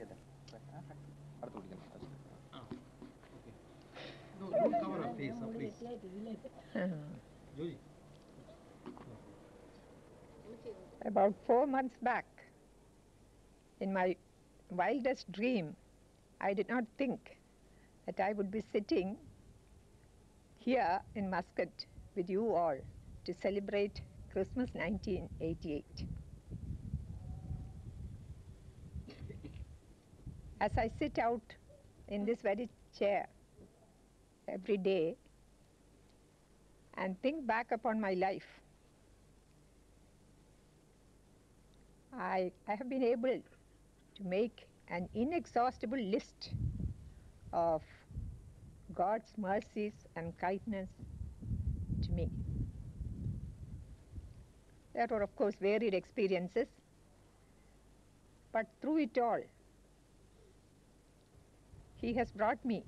About four months back, in my wildest dream, I did not think that I would be sitting here in Muscat with you all to celebrate Christmas 1988. As I sit out in this very chair every day and think back upon my life, I, I have been able to make an inexhaustible list of God's mercies and kindness to me. There were, of course, varied experiences, but through it all, He has brought me,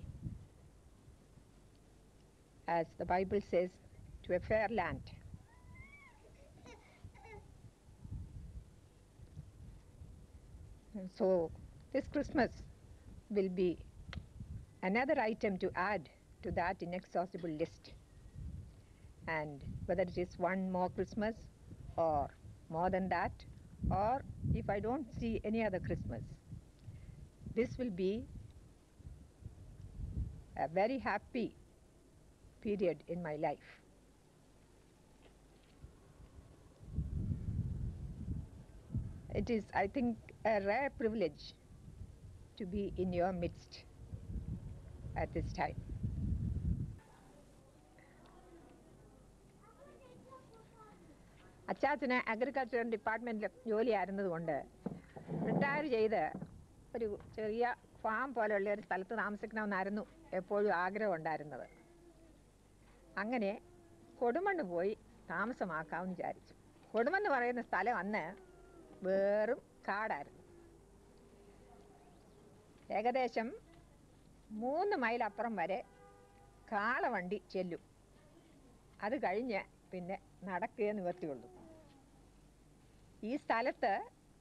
as the Bible says, to a fair land. And so, this Christmas will be another item to add to that inexhaustible list. And whether it is one more Christmas or more than that, or if I don't see any other Christmas, this will be a very happy period in my life. It is, I think, a rare privilege to be in your midst at this time. അച്ചാച്ചന് agriculture ഡിപ്പാർട്ട്മെൻറ്റിൽ ജോലിയായിരുന്നത് കൊണ്ട് retire ചെയ്ത് ഒരു ചെറിയ farm പോലെയുള്ള ഒരു സ്ഥലത്ത് താമസിക്കണമെന്നായിരുന്നു എപ്പോഴും ആഗ്രഹം ഉണ്ടായിരുന്നത് അങ്ങനെ കൊടുമണ്ണ് പോയി താമസമാക്കാമെന്ന് വിചാരിച്ചു കൊടുമെന്ന് പറയുന്ന സ്ഥലം അന്ന് വെറും കാടായിരുന്നു ഏകദേശം മൂന്ന് മൈൽ അപ്പുറം വരെ കാളവണ്ടി ചെല്ലും അത് കഴിഞ്ഞ് പിന്നെ നടക്കുകയെ നിവർത്തിയുള്ളൂ ഈ സ്ഥലത്ത്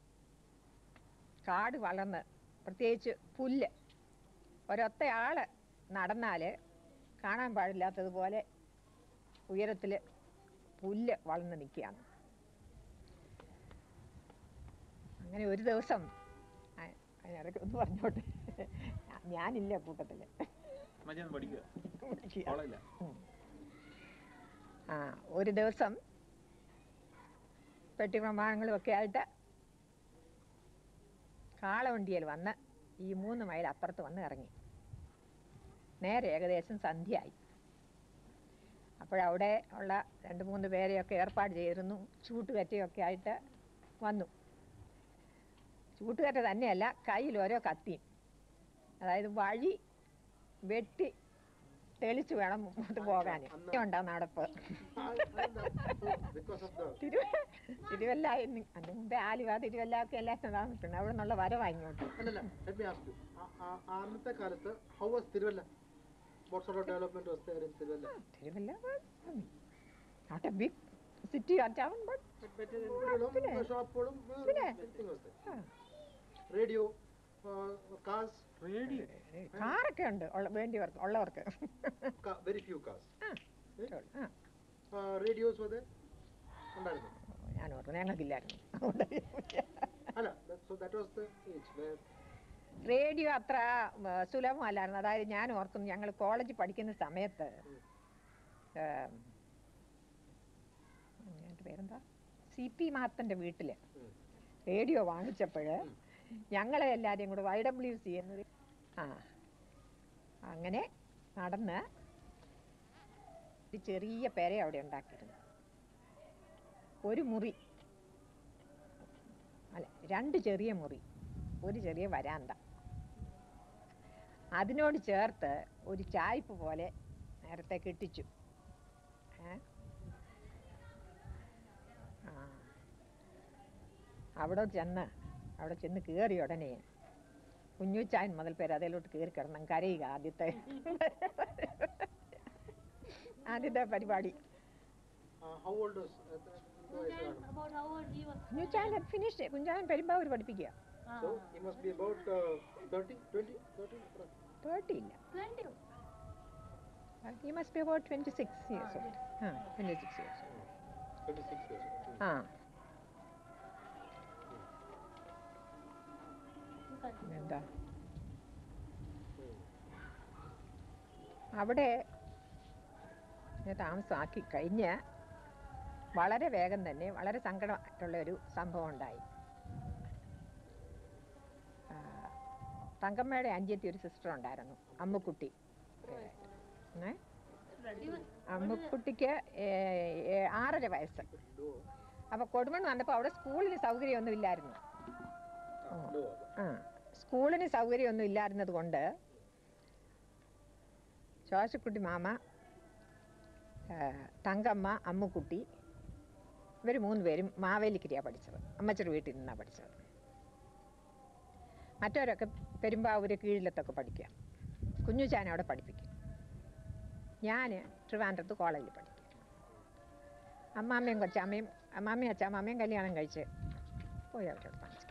കാട് വളർന്ന് പ്രത്യേകിച്ച് പുല്ല് ഒരൊറ്റയാൾ നടന്നാൽ കാണാൻ പാടില്ലാത്തതുപോലെ ഉയരത്തിൽ പുല്ല് വളർന്ന് നിൽക്കുകയാണ് അങ്ങനെ ഒരു ദിവസം ആ- അതിനിടയ്ക്ക് ഒന്ന് പറഞ്ഞോട്ടെ ഞാ- ഞാനില്ല കൂട്ടത്തിൽ
മഞ്ഞൊന്ന് പഠിക്കുക കോളേജില്ല
ആ ഒരു ദിവസം പെട്ടി പ്രമാണങ്ങളും ഒക്കെ ആയിട്ട് കാളവണ്ടിയിൽ വന്ന് ഈ മൂന്ന് മൈൽ അപ്പുറത്ത് വന്ന് ഇറങ്ങി നേരെ ഏകദേശം സന്ധ്യയായി അപ്പോഴവിടെ ഉള്ള രണ്ട് മൂന്ന് പേരെയൊക്കെ ഏർപ്പാട് ചെയ്തിരുന്നു ചൂട്ടുകറ്റയൊക്കെ ആയിട്ട് വന്നു ചൂട്ടുകറ്റ തന്നെയല്ല കയ്യിൽ ഓരോ കത്തിയും അതായത് വഴി വെട്ടി തെളിച്ചു വേണം മുമ്പോട്ട് പോകാൻ ഉണ്ടാ നടപ്പ്
because of the
തിരുവ തിരുവല്ല എന്ന് അതിന് മുമ്പേ ആലുവ തിരുവല്ല ഒക്കെ എല്ലാം താമസിക്കുന്നത് അവിടെ നിന്നുള്ള വരവാ ഇങ്ങോട്ട്
അല്ലല്ല let me ask you ആ- ആ- ആ അന്നത്തെ കാലത്ത് how was Thiruvalla what sort of development was there in Thiruvalla
Thiruvalla not a big city or town but
വീടുകളും ഷോപ്പുകളും
പിന്നെ?
everything was there radio cars radio
കാറൊക്കെ ഉണ്ട് ഉള്ള വേണ്ടിയവർക്ക് ഉള്ളവർക്ക്
very few cars
ആ.
radios were there ഉണ്ടായിരുന്നു
ഞാൻ ഓർക്കുന്നു ഞങ്ങൾക്കില്ലായിരുന്നു അതുകൊണ്ട്
അല്ല that- so that was the age where
radio അത്ര ആ, സുലഭമല്ലായിരുന്നു അതായത് ഞാൻ ഓർക്കുന്നു ഞങ്ങൾ കോളേജിൽ പഠിക്കുന്ന സമയത്ത് ഏം, എൻ്റെ പേരെന്താ സി പി മാത്തൻ്റെ വീട്ടിൽ റേഡിയോ വാങ്ങിച്ചപ്പോൾ ഞങ്ങളെ എല്ലാവരെയും കൂടെ വൈ ഡബ്ല്യു സി എന്നൊരു ആ അങ്ങനെ നടന്ന് ഒരു ചെറിയ പെര അവിടെ ഉണ്ടാക്കിയിരുന്നു ഒരു മുറി അല്ല രണ്ട് ചെറിയ മുറി ഒരു ചെറിയ വരാന്ത അതിനോട് ചേർത്ത് ഒരു ചായ്പ് പോലെ നേരത്തെ കെട്ടിച്ചു ഏ? ആ. അവിടെ ചെന്ന് അവിടെ ചെന്ന് കയറി ഉടനെ കുഞ്ഞുച്ചായൻ മുതൽ പേര് അതിലോട്ട് കയറി കിടന്നു കരയുക ആദ്യത്തെ ആദ്യത്തെ പരിപാടി
uh, how old was uh, the വയസ്സ് കാണും
About how old he was?
Kunjuchayan finish Kunjayan Perumbavoor പഠിപ്പിക്കുക
so he must be about uh, 30 20 30
thirty ഇല്ല
Twenty.
he must be about 26 years old ആ 26 years old
26 years old.
ആ എന്താ അവിടെ ഞാൻ താമസമാക്കി കഴിഞ്ഞ് വളരെ വേഗം തന്നെ വളരെ സങ്കടമായിട്ടുള്ള ഒരു സംഭവം ഉണ്ടായി ആ, തങ്കമ്മയുടെ അഞ്ചെത്തി ഒരു സിസ്റ്റർ ഉണ്ടായിരുന്നു അമ്മുക്കുട്ടി ഏ? അമ്മുക്കുട്ടിക്ക് ഏ, ഏ, ആറര വയസ്സ് അപ്പൊ കൊടുമണ്ണ് വന്നപ്പോൾ അവിടെ സ്കൂളിന് സൗകര്യമൊന്നും ഇല്ലായിരുന്നു ആ സ്കൂളിന് സൗകര്യമൊന്നും ഇല്ലായിരുന്നത് കൊണ്ട് ശോശക്കുട്ടി മാമ ആ, തങ്കമ്മ അമ്മുക്കുട്ടി ഇവർ മൂന്ന് പേരും മാവേലിക്കരിയാണ് പഠിച്ചത് അമ്മച്ചയുടെ വീട്ടിൽ നിന്നാണ് പഠിച്ചത് മറ്റവരൊക്കെ പെരുമ്പാവൂര് കീഴിലത്തൊക്കെ പഠിക്കുക കുഞ്ഞുചാൻ അവിടെ പഠിപ്പിക്കും ഞാൻ ട്രിവാൻഡ്രത്ത് കോളേജിൽ പഠിക്കും അമ്മാമ്മയും കൊച്ചാമ്മയും അമ്മാമ്മയും അച്ചാമ്മയും കല്യാണം കഴിച്ച് പോയി അവരോട് താമസിക്കും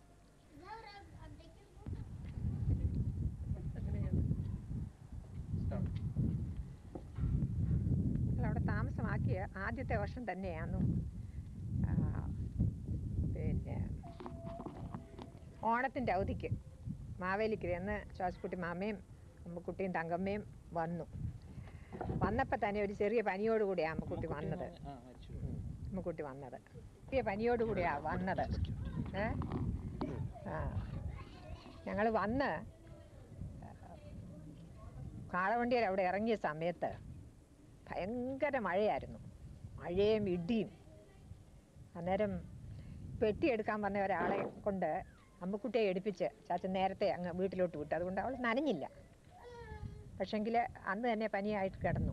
ഞങ്ങൾ അവിടെ താമസമാക്കിയ ആദ്യത്തെ വർഷം തന്നെയാണ് ആ, പിന്നെ ഓണത്തിൻ്റെ അവധിക്ക് മാവേലിക്കര എന്ന് ശ്വാസക്കുട്ടി മാമയും അമ്മക്കുട്ടിയും തങ്കമ്മയും വന്നു വന്നപ്പോൾ തന്നെ ഒരു ചെറിയ പനിയോടുകൂടിയാണ് അമ്മക്കുട്ടി വന്നത് അമ്മക്കുട്ടി വന്നത് ചെറിയ പനിയോടുകൂടിയാണ് വന്നത് ഏ ആ ഞങ്ങൾ വന്ന് കാളവണ്ടിയിൽ അവിടെ ഇറങ്ങിയ സമയത്ത് ഭയങ്കര മഴയായിരുന്നു മഴയും ഇടിയും അന്നേരം പെട്ടി എടുക്കാൻ വന്ന ഒരാളെ കൊണ്ട് അമ്മുക്കുട്ടിയെ എടുപ്പിച്ച് ചാച്ചൻ നേരത്തെ അങ്ങ് വീട്ടിലോട്ട് വിട്ടു അതുകൊണ്ട് അവൾ നനഞ്ഞില്ല പക്ഷെങ്കിൽ അന്ന് തന്നെ പനിയായിട്ട് കിടന്നു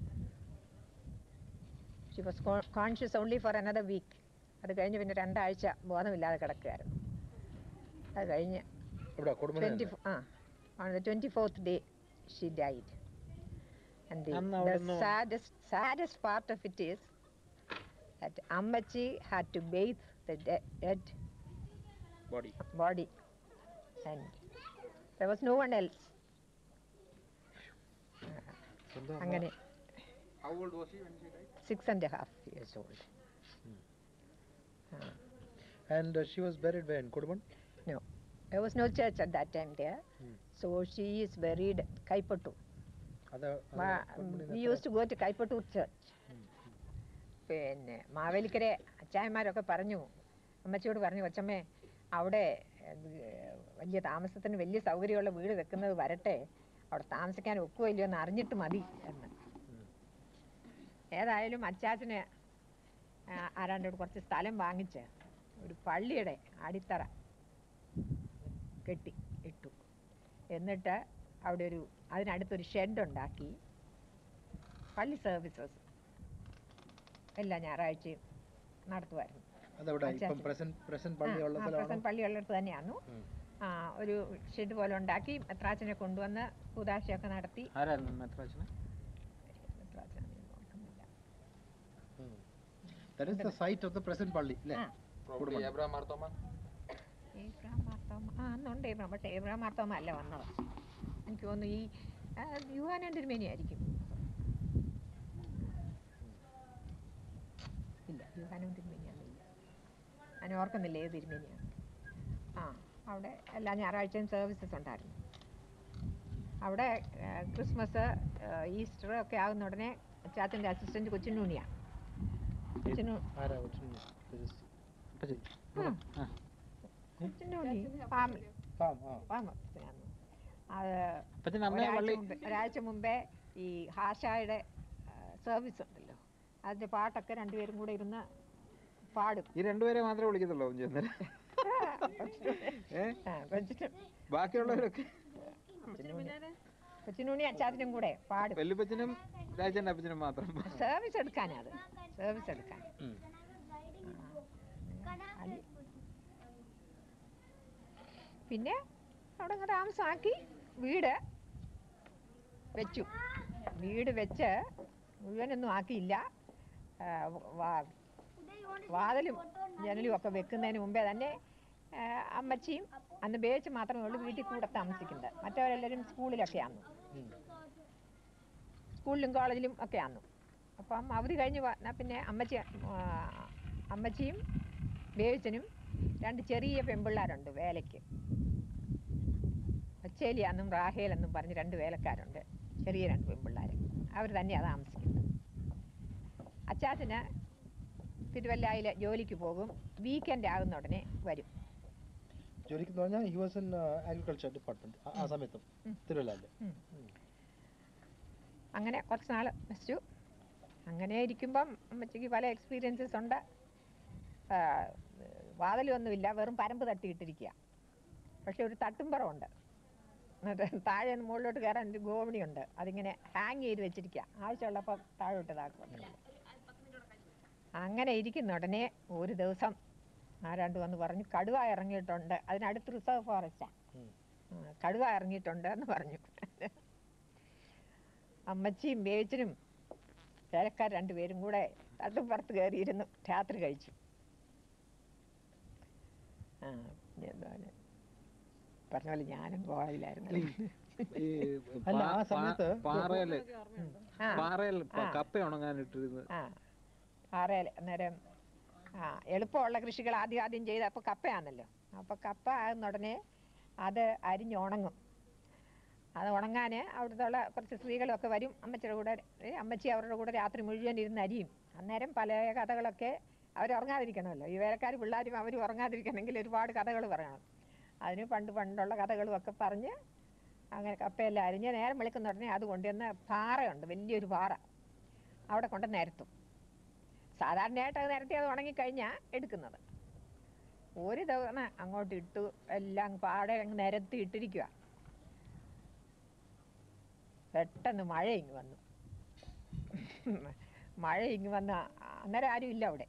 she was conscious only for another week അത് കഴിഞ്ഞ് പിന്നെ രണ്ടാഴ്ച ബോധമില്ലാതെ കിടക്കുകയായിരുന്നു അത് കഴിഞ്ഞ്
ഇവിടെ കൊടുമന
ട്വൻറ്റി ആ on the 24th day she died and the,
അന്ന്
the
അവിടുന്ന്
saddest saddest part of it is that ammachi had to bathe the de- dead
body
body and there was no one else
സ്വന്തം അമ്മ-
അങ്ങനെ
How old was she when she died?
six and a half years old
And uh, she was buried where in Koduman?
no there was no church at that time there so she is buried at kaipattu
അത്
Ma- we used to go to Kaippattoor church പിന്നെ മാവേലിക്കരെ അച്ചായന്മാരൊക്കെ പറഞ്ഞു അമ്മച്ചിയോട് പറഞ്ഞു കൊച്ചമ്മേ അവിടെ ഇത് വലിയ താമസത്തിന് വലിയ സൗകര്യമുള്ള വീട് വെക്കുന്നത് വരട്ടെ അവിടെ താമസിക്കാൻ ഒക്കുമോ ഇല്ലയോ എന്ന് അറിഞ്ഞിട്ട് മതി എന്ന് ഏതായാലും അച്ചാച്ചന് ആ, ആരാണ്ടോട് കുറച്ച് സ്ഥലം വാങ്ങിച്ച് ഒരു പള്ളിയുടെ അടിത്തറ കെട്ടി ഇട്ടു എന്നിട്ട് അവിടെ ഒരു അതിനടുത്തൊരു ഷെഡ് ഉണ്ടാക്കി പള്ളി സർവീസസ് എല്ലാ ഞായറാഴ്ചയും നടത്തുമായിരുന്നു
അതെവിടെ ഇപ്പം
അച്ചാച്ചൻ.
പ്രസന്റ് പ്രസന്റ് പള്ളി ഉള്ള
ആ,
സ്ഥലമാണോ
പ്രസന്റ് പള്ളി ഉള്ളിടത്ത് തന്നെയാണ്
ഉം.
ആ ഒരു ഷെഡ് പോലെ ഉണ്ടാക്കി മെത്രാച്ചനെ കൊണ്ടുവന്ന് കൂതാശയൊക്കെ നടത്തി
ആരായിരുന്നു മെത്രാച്ചന്
മെത്രാച്ചനെ ഓർക്കുന്നില്ല.
That is the site of the present പള്ളി അല്ലേ
ആ.
കൊടുമൺ
എബ്രഹാം മാർത്തോമ
ഏബ്രഹാം മാർത്തോമ ആ അന്നുണ്ട് ഏബ്രഹാം പക്ഷേ ഏബ്രഹാം മാർത്തോമ അല്ല വന്നത് എനിക്ക് തോന്നുന്നു ഈ ആ, യുവാനന്ദ തിരുമേനി ആയിരിക്കും ഇല്ല യുവാനന്ദ തിരുമേനി അല്ല ഞാൻ ഓർക്കുന്നില്ല ഏത് തിരുമേനിയാണ് ആ അവിടെ എല്ലാ ഞായറാഴ്ചയും സർവീസസ് ഉണ്ടായിരുന്നു അവിടെ ആ, ക്രിസ്മസ് ആ, ഈസ്റ്റർ ഒക്കെ ആകുന്ന ഉടനെ ചാച്ചൻ്റെ അസിസ്റ്റന്റ് കൊച്ചിനുണ്ണിയാണ് കൊച്ചിനു
ആരാ കൊച്ചിന് ഇത് അപ്പച്ചൻ
ഉം.
ആ
കൊച്ചിനുണ്ണി ഫാം
ഫാം ആ
ഫാം അപ്പച്ചനാണ്. അത്
അപ്പച്ചൻ അമ്മയെ
ഒരാഴ്ച
പള്ളി
മുമ്പേ- ഒരാഴ്ച മുമ്പേ ഈ ഹാഷായുടെ സർവീസ് ഉണ്ടല്ലോ അതിന്റെ പാട്ടൊക്കെ രണ്ടുപേരും കൂടെ ഇരുന്ന് പാടും
ഈ രണ്ടുപേരെ മാത്രമേ വിളിക്കത്തുള്ളൂ ചെന്നേരം ഏ
ആ, കൊച്ചിന്
ബാക്കിയുള്ളവരൊക്കെ
കൊച്ചിനുണ്ണി അച്ചാച്ചനും കൂടെ പാടും
വെല്ലുപ്പച്ചനും രാജന്റെ അപ്പച്ചനും മാത്രം
സർവീസ് എടുക്കാനാ അത് സർവീസ് എടുക്കാൻ
ഉം.
അത് പിന്നെ അവിടെ അങ്ങ് താമസമാക്കി വീട് വെച്ചു വീട് വെച്ച് മുഴുവനൊന്നും ആക്കിയില്ല ആ, വാ- വാതിലും ജനലും ഒക്കെ വെക്കുന്നതിന് മുമ്പേ തന്നെ ആ, അമ്മച്ചിയും അന്ന് ബേച്ച് മാത്രമേ ഉള്ളൂ വീട്ടിൽ കൂടെ താമസിക്കുന്നത് മറ്റവരെല്ലാവരും സ്കൂളിലൊക്കെയാന്നു സ്കൂളിലും കോളേജിലും ഒക്കെ ആന്നു അപ്പം അവധി കഴിഞ്ഞ് വന്നാൽ പിന്നെ അമ്മച്ചി ആ, അമ്മച്ചിയും ബേച്ചനും രണ്ട് ചെറിയ പെൺപിള്ളാരുണ്ട് വേലയ്ക്ക് ഒച്ചേലിയാന്നും റാഹേൽ എന്നും പറഞ്ഞ് രണ്ട് വേലക്കാരുണ്ട് ചെറിയ രണ്ട് പെൺപിള്ളാർ അവർ തന്നെയാണ് താമസിക്കുന്നത് അച്ചാച്ചന് തിരുവല്ലായിൽ ജോലിക്ക് പോകും വീക്കെൻഡ് ആകുന്ന ഉടനെ വരും
ജോലിക്ക് എന്ന് പറഞ്ഞാൽ he was in agriculture department ആ സമയത്തും തിരുവല്ലല്ലേ
ഉം. അങ്ങനെ കുറച്ച് നാൾ വെച്ചു അങ്ങനെ ഇരിക്കുമ്പം അമ്മച്ചിക്ക് പല എക്സ്പീരിയൻസസ് ഉണ്ട് ആ, വാതിലൊന്നുമില്ല വെറും പരമ്പ് തട്ടിയിട്ടിരിക്കുക പക്ഷെ ഒരു തട്ടുംപുറമുണ്ട് എന്നിട്ട് താഴെ നിന്ന് മുകളിലോട്ട് കയറാൻ ഒരു ഗോവണിയുണ്ട് അതിങ്ങനെ ഹാങ് ചെയ്ത് വെച്ചിരിക്കുക ആവശ്യമുള്ളപ്പോൾ താഴോട്ട് ഇതാക്കും അങ്ങനെ ഇരിക്കുന്ന ഉടനെ ഒരു ദിവസം ആരാണ്ട് വന്ന് പറഞ്ഞു കടുവ ഇറങ്ങിയിട്ടുണ്ട് അതിനടുത്ത് റിസർവ് ഫോറസ്റ്റാ കടുവ ഇറങ്ങിയിട്ടുണ്ട് എന്ന് പറഞ്ഞു അമ്മച്ചിയും ബേച്ചനും വേലക്കാർ രണ്ടുപേരും കൂടെ തട്ടുപുറത്ത് കയറിയിരുന്നു രാത്രി കഴിച്ചു ആ പിന്നെ എന്താണ് പറഞ്ഞ പോലെ ഞാനും കോളേജിലായിരുന്നു
ഈ
അല്ല, ആ
പാ-
സമയത്ത്
പാറയില്
ആ.
പാറയിൽ
ആ.
കപ്പ ഉണങ്ങാനിട്ടിരുന്നത്
ആ പാറയിൽ അന്നേരം ആ എളുപ്പമുള്ള കൃഷികൾ ആദ്യം ആദ്യം ചെയ്ത് അപ്പോൾ കപ്പയാണല്ലോ അപ്പോൾ കപ്പ ആകുന്ന ഉടനെ അത് അരിഞ്ഞുണങ്ങും അത് ഉണങ്ങാൻ അവിടുത്തെ ഉള്ള കുറച്ച് സ്ത്രീകളൊക്കെ വരും അമ്മച്ചിയുടെ കൂടെ ഏ, അമ്മച്ചി അവരുടെ കൂടെ രാത്രി മുഴുവൻ ഇരുന്ന് അരിയും അന്നേരം പല കഥകളൊക്കെ അവർ ഉറങ്ങാതിരിക്കണമല്ലോ ഈ വേലക്കാർ പിള്ളേരും അവർ ഉറങ്ങാതിരിക്കണമെങ്കിൽ ഒരുപാട് കഥകൾ പറയണം അതിന് പണ്ട് പണ്ടുള്ള കഥകളും ഒക്കെ പറഞ്ഞ് അങ്ങനെ കപ്പയെല്ലാം അരിഞ്ഞ് നേരം വിളിക്കുന്ന ഉടനെ അത് കൊണ്ടുവന്ന് പാറയുണ്ട് വലിയൊരു പാറ അവിടെ കൊണ്ട് നിരത്തും സാധാരണയായിട്ട് അത് നേരത്തെ അത് ഉണങ്ങിക്കഴിഞ്ഞാൽ എടുക്കുന്നത് ഒരു തവണ അങ്ങോട്ട് ഇട്ടു എല്ലാം പാടെ അങ്ങ് നിരത്തി ഇട്ടിരിക്കുക പെട്ടെന്ന് മഴ ഇങ്ങ് വന്നു മഴ ഇങ്ങ് വന്ന അന്നേരം ആരും ഇല്ല അവിടെ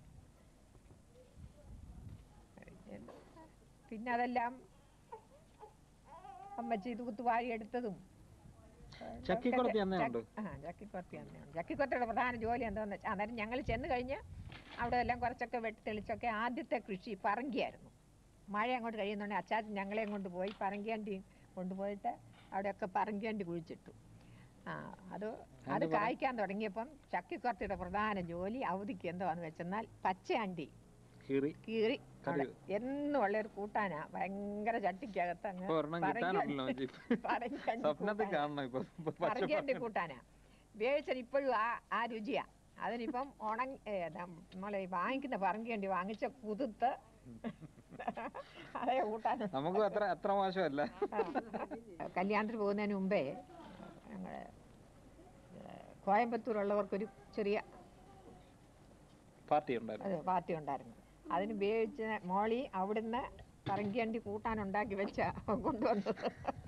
പിന്നെ അതെല്ലാം അമ്മച്ചി തൂത്ത് വാരി എടുത്തതും
ചക്കിക്കുളത്തി അന്നേ ഉണ്ട്
ആ ചക്കിക്കൊത്തി അന്നേയാണ് ചക്കിക്കൊത്തയുടെ പ്രധാന ജോലി എന്താണെന്ന് വെച്ചാൽ അന്നേരം ഞങ്ങൾ ചെന്ന് കഴിഞ്ഞ് അവിടെ എല്ലാം കുറച്ചൊക്കെ വെട്ടി തെളിച്ചൊക്കെ ആദ്യത്തെ കൃഷി പറങ്കിയായിരുന്നു മഴ അങ്ങോട്ട് കഴിയുന്നുണ്ടെങ്കിൽ അച്ചാച്ചൻ ഞങ്ങളെയും കൊണ്ടുപോയി പറങ്കിയണ്ടി കൊണ്ടുപോയിട്ട് അവിടെയൊക്കെ പറങ്കിയണ്ടി കുഴിച്ചിട്ടു ആ അത് അത്
അതിന്റെ പറ-
കായ്ക്കാൻ തുടങ്ങിയപ്പം ചക്കിക്കൊത്തിയുടെ പ്രധാന ജോലി അവധിക്ക് എന്താന്ന് വെച്ചെന്നാൽ പച്ചയണ്ടി
കീറി
കീറി
കറി
അവിടെ എന്നും ഉള്ള ഒരു കൂട്ടാനാ ഭയങ്കര ചട്ടിക്കകത്ത് അങ്ങ്
ഇപ്പൊ ഒരെണ്ണം കിട്ടാനുണ്ടല്ലോ മച്ചി.
പറങ്കിയണ്ടി
സ്വപ്നത്തിൽ
കൂട്ടാൻ.
കാണണം ഇപ്പൊ പച്ച
പറങ്കേണ്ടി കൂട്ടാനാ വേവിച്ചാൽ ഇപ്പോഴും ആ ആ രുചിയാ അതിനിപ്പം ഉണങ്ങി നമ്മളെ ഈ വാങ്ങിക്കുന്ന പറങ്കേണ്ടി വാങ്ങിച്ച കുതിർത്ത് അതേ കൂട്ടാൻ
നമുക്ക് അത്ര അത്ര മോശമല്ല
കല്യാണത്തിന് പോകുന്നതിന് മുമ്പേ ഞങ്ങൾ കോയമ്പത്തൂരുള്ളവർക്കൊരു ചെറിയ
പാർട്ടി ഉണ്ടായിരുന്നു
അത് പാർട്ടി ഉണ്ടായിരുന്നു അതിന് വേവിച്ച മോളി അവിടുന്ന് പറങ്കിയണ്ടി കൂട്ടാൻ ഉണ്ടാക്കി വെച്ച കൊണ്ടുവന്നത്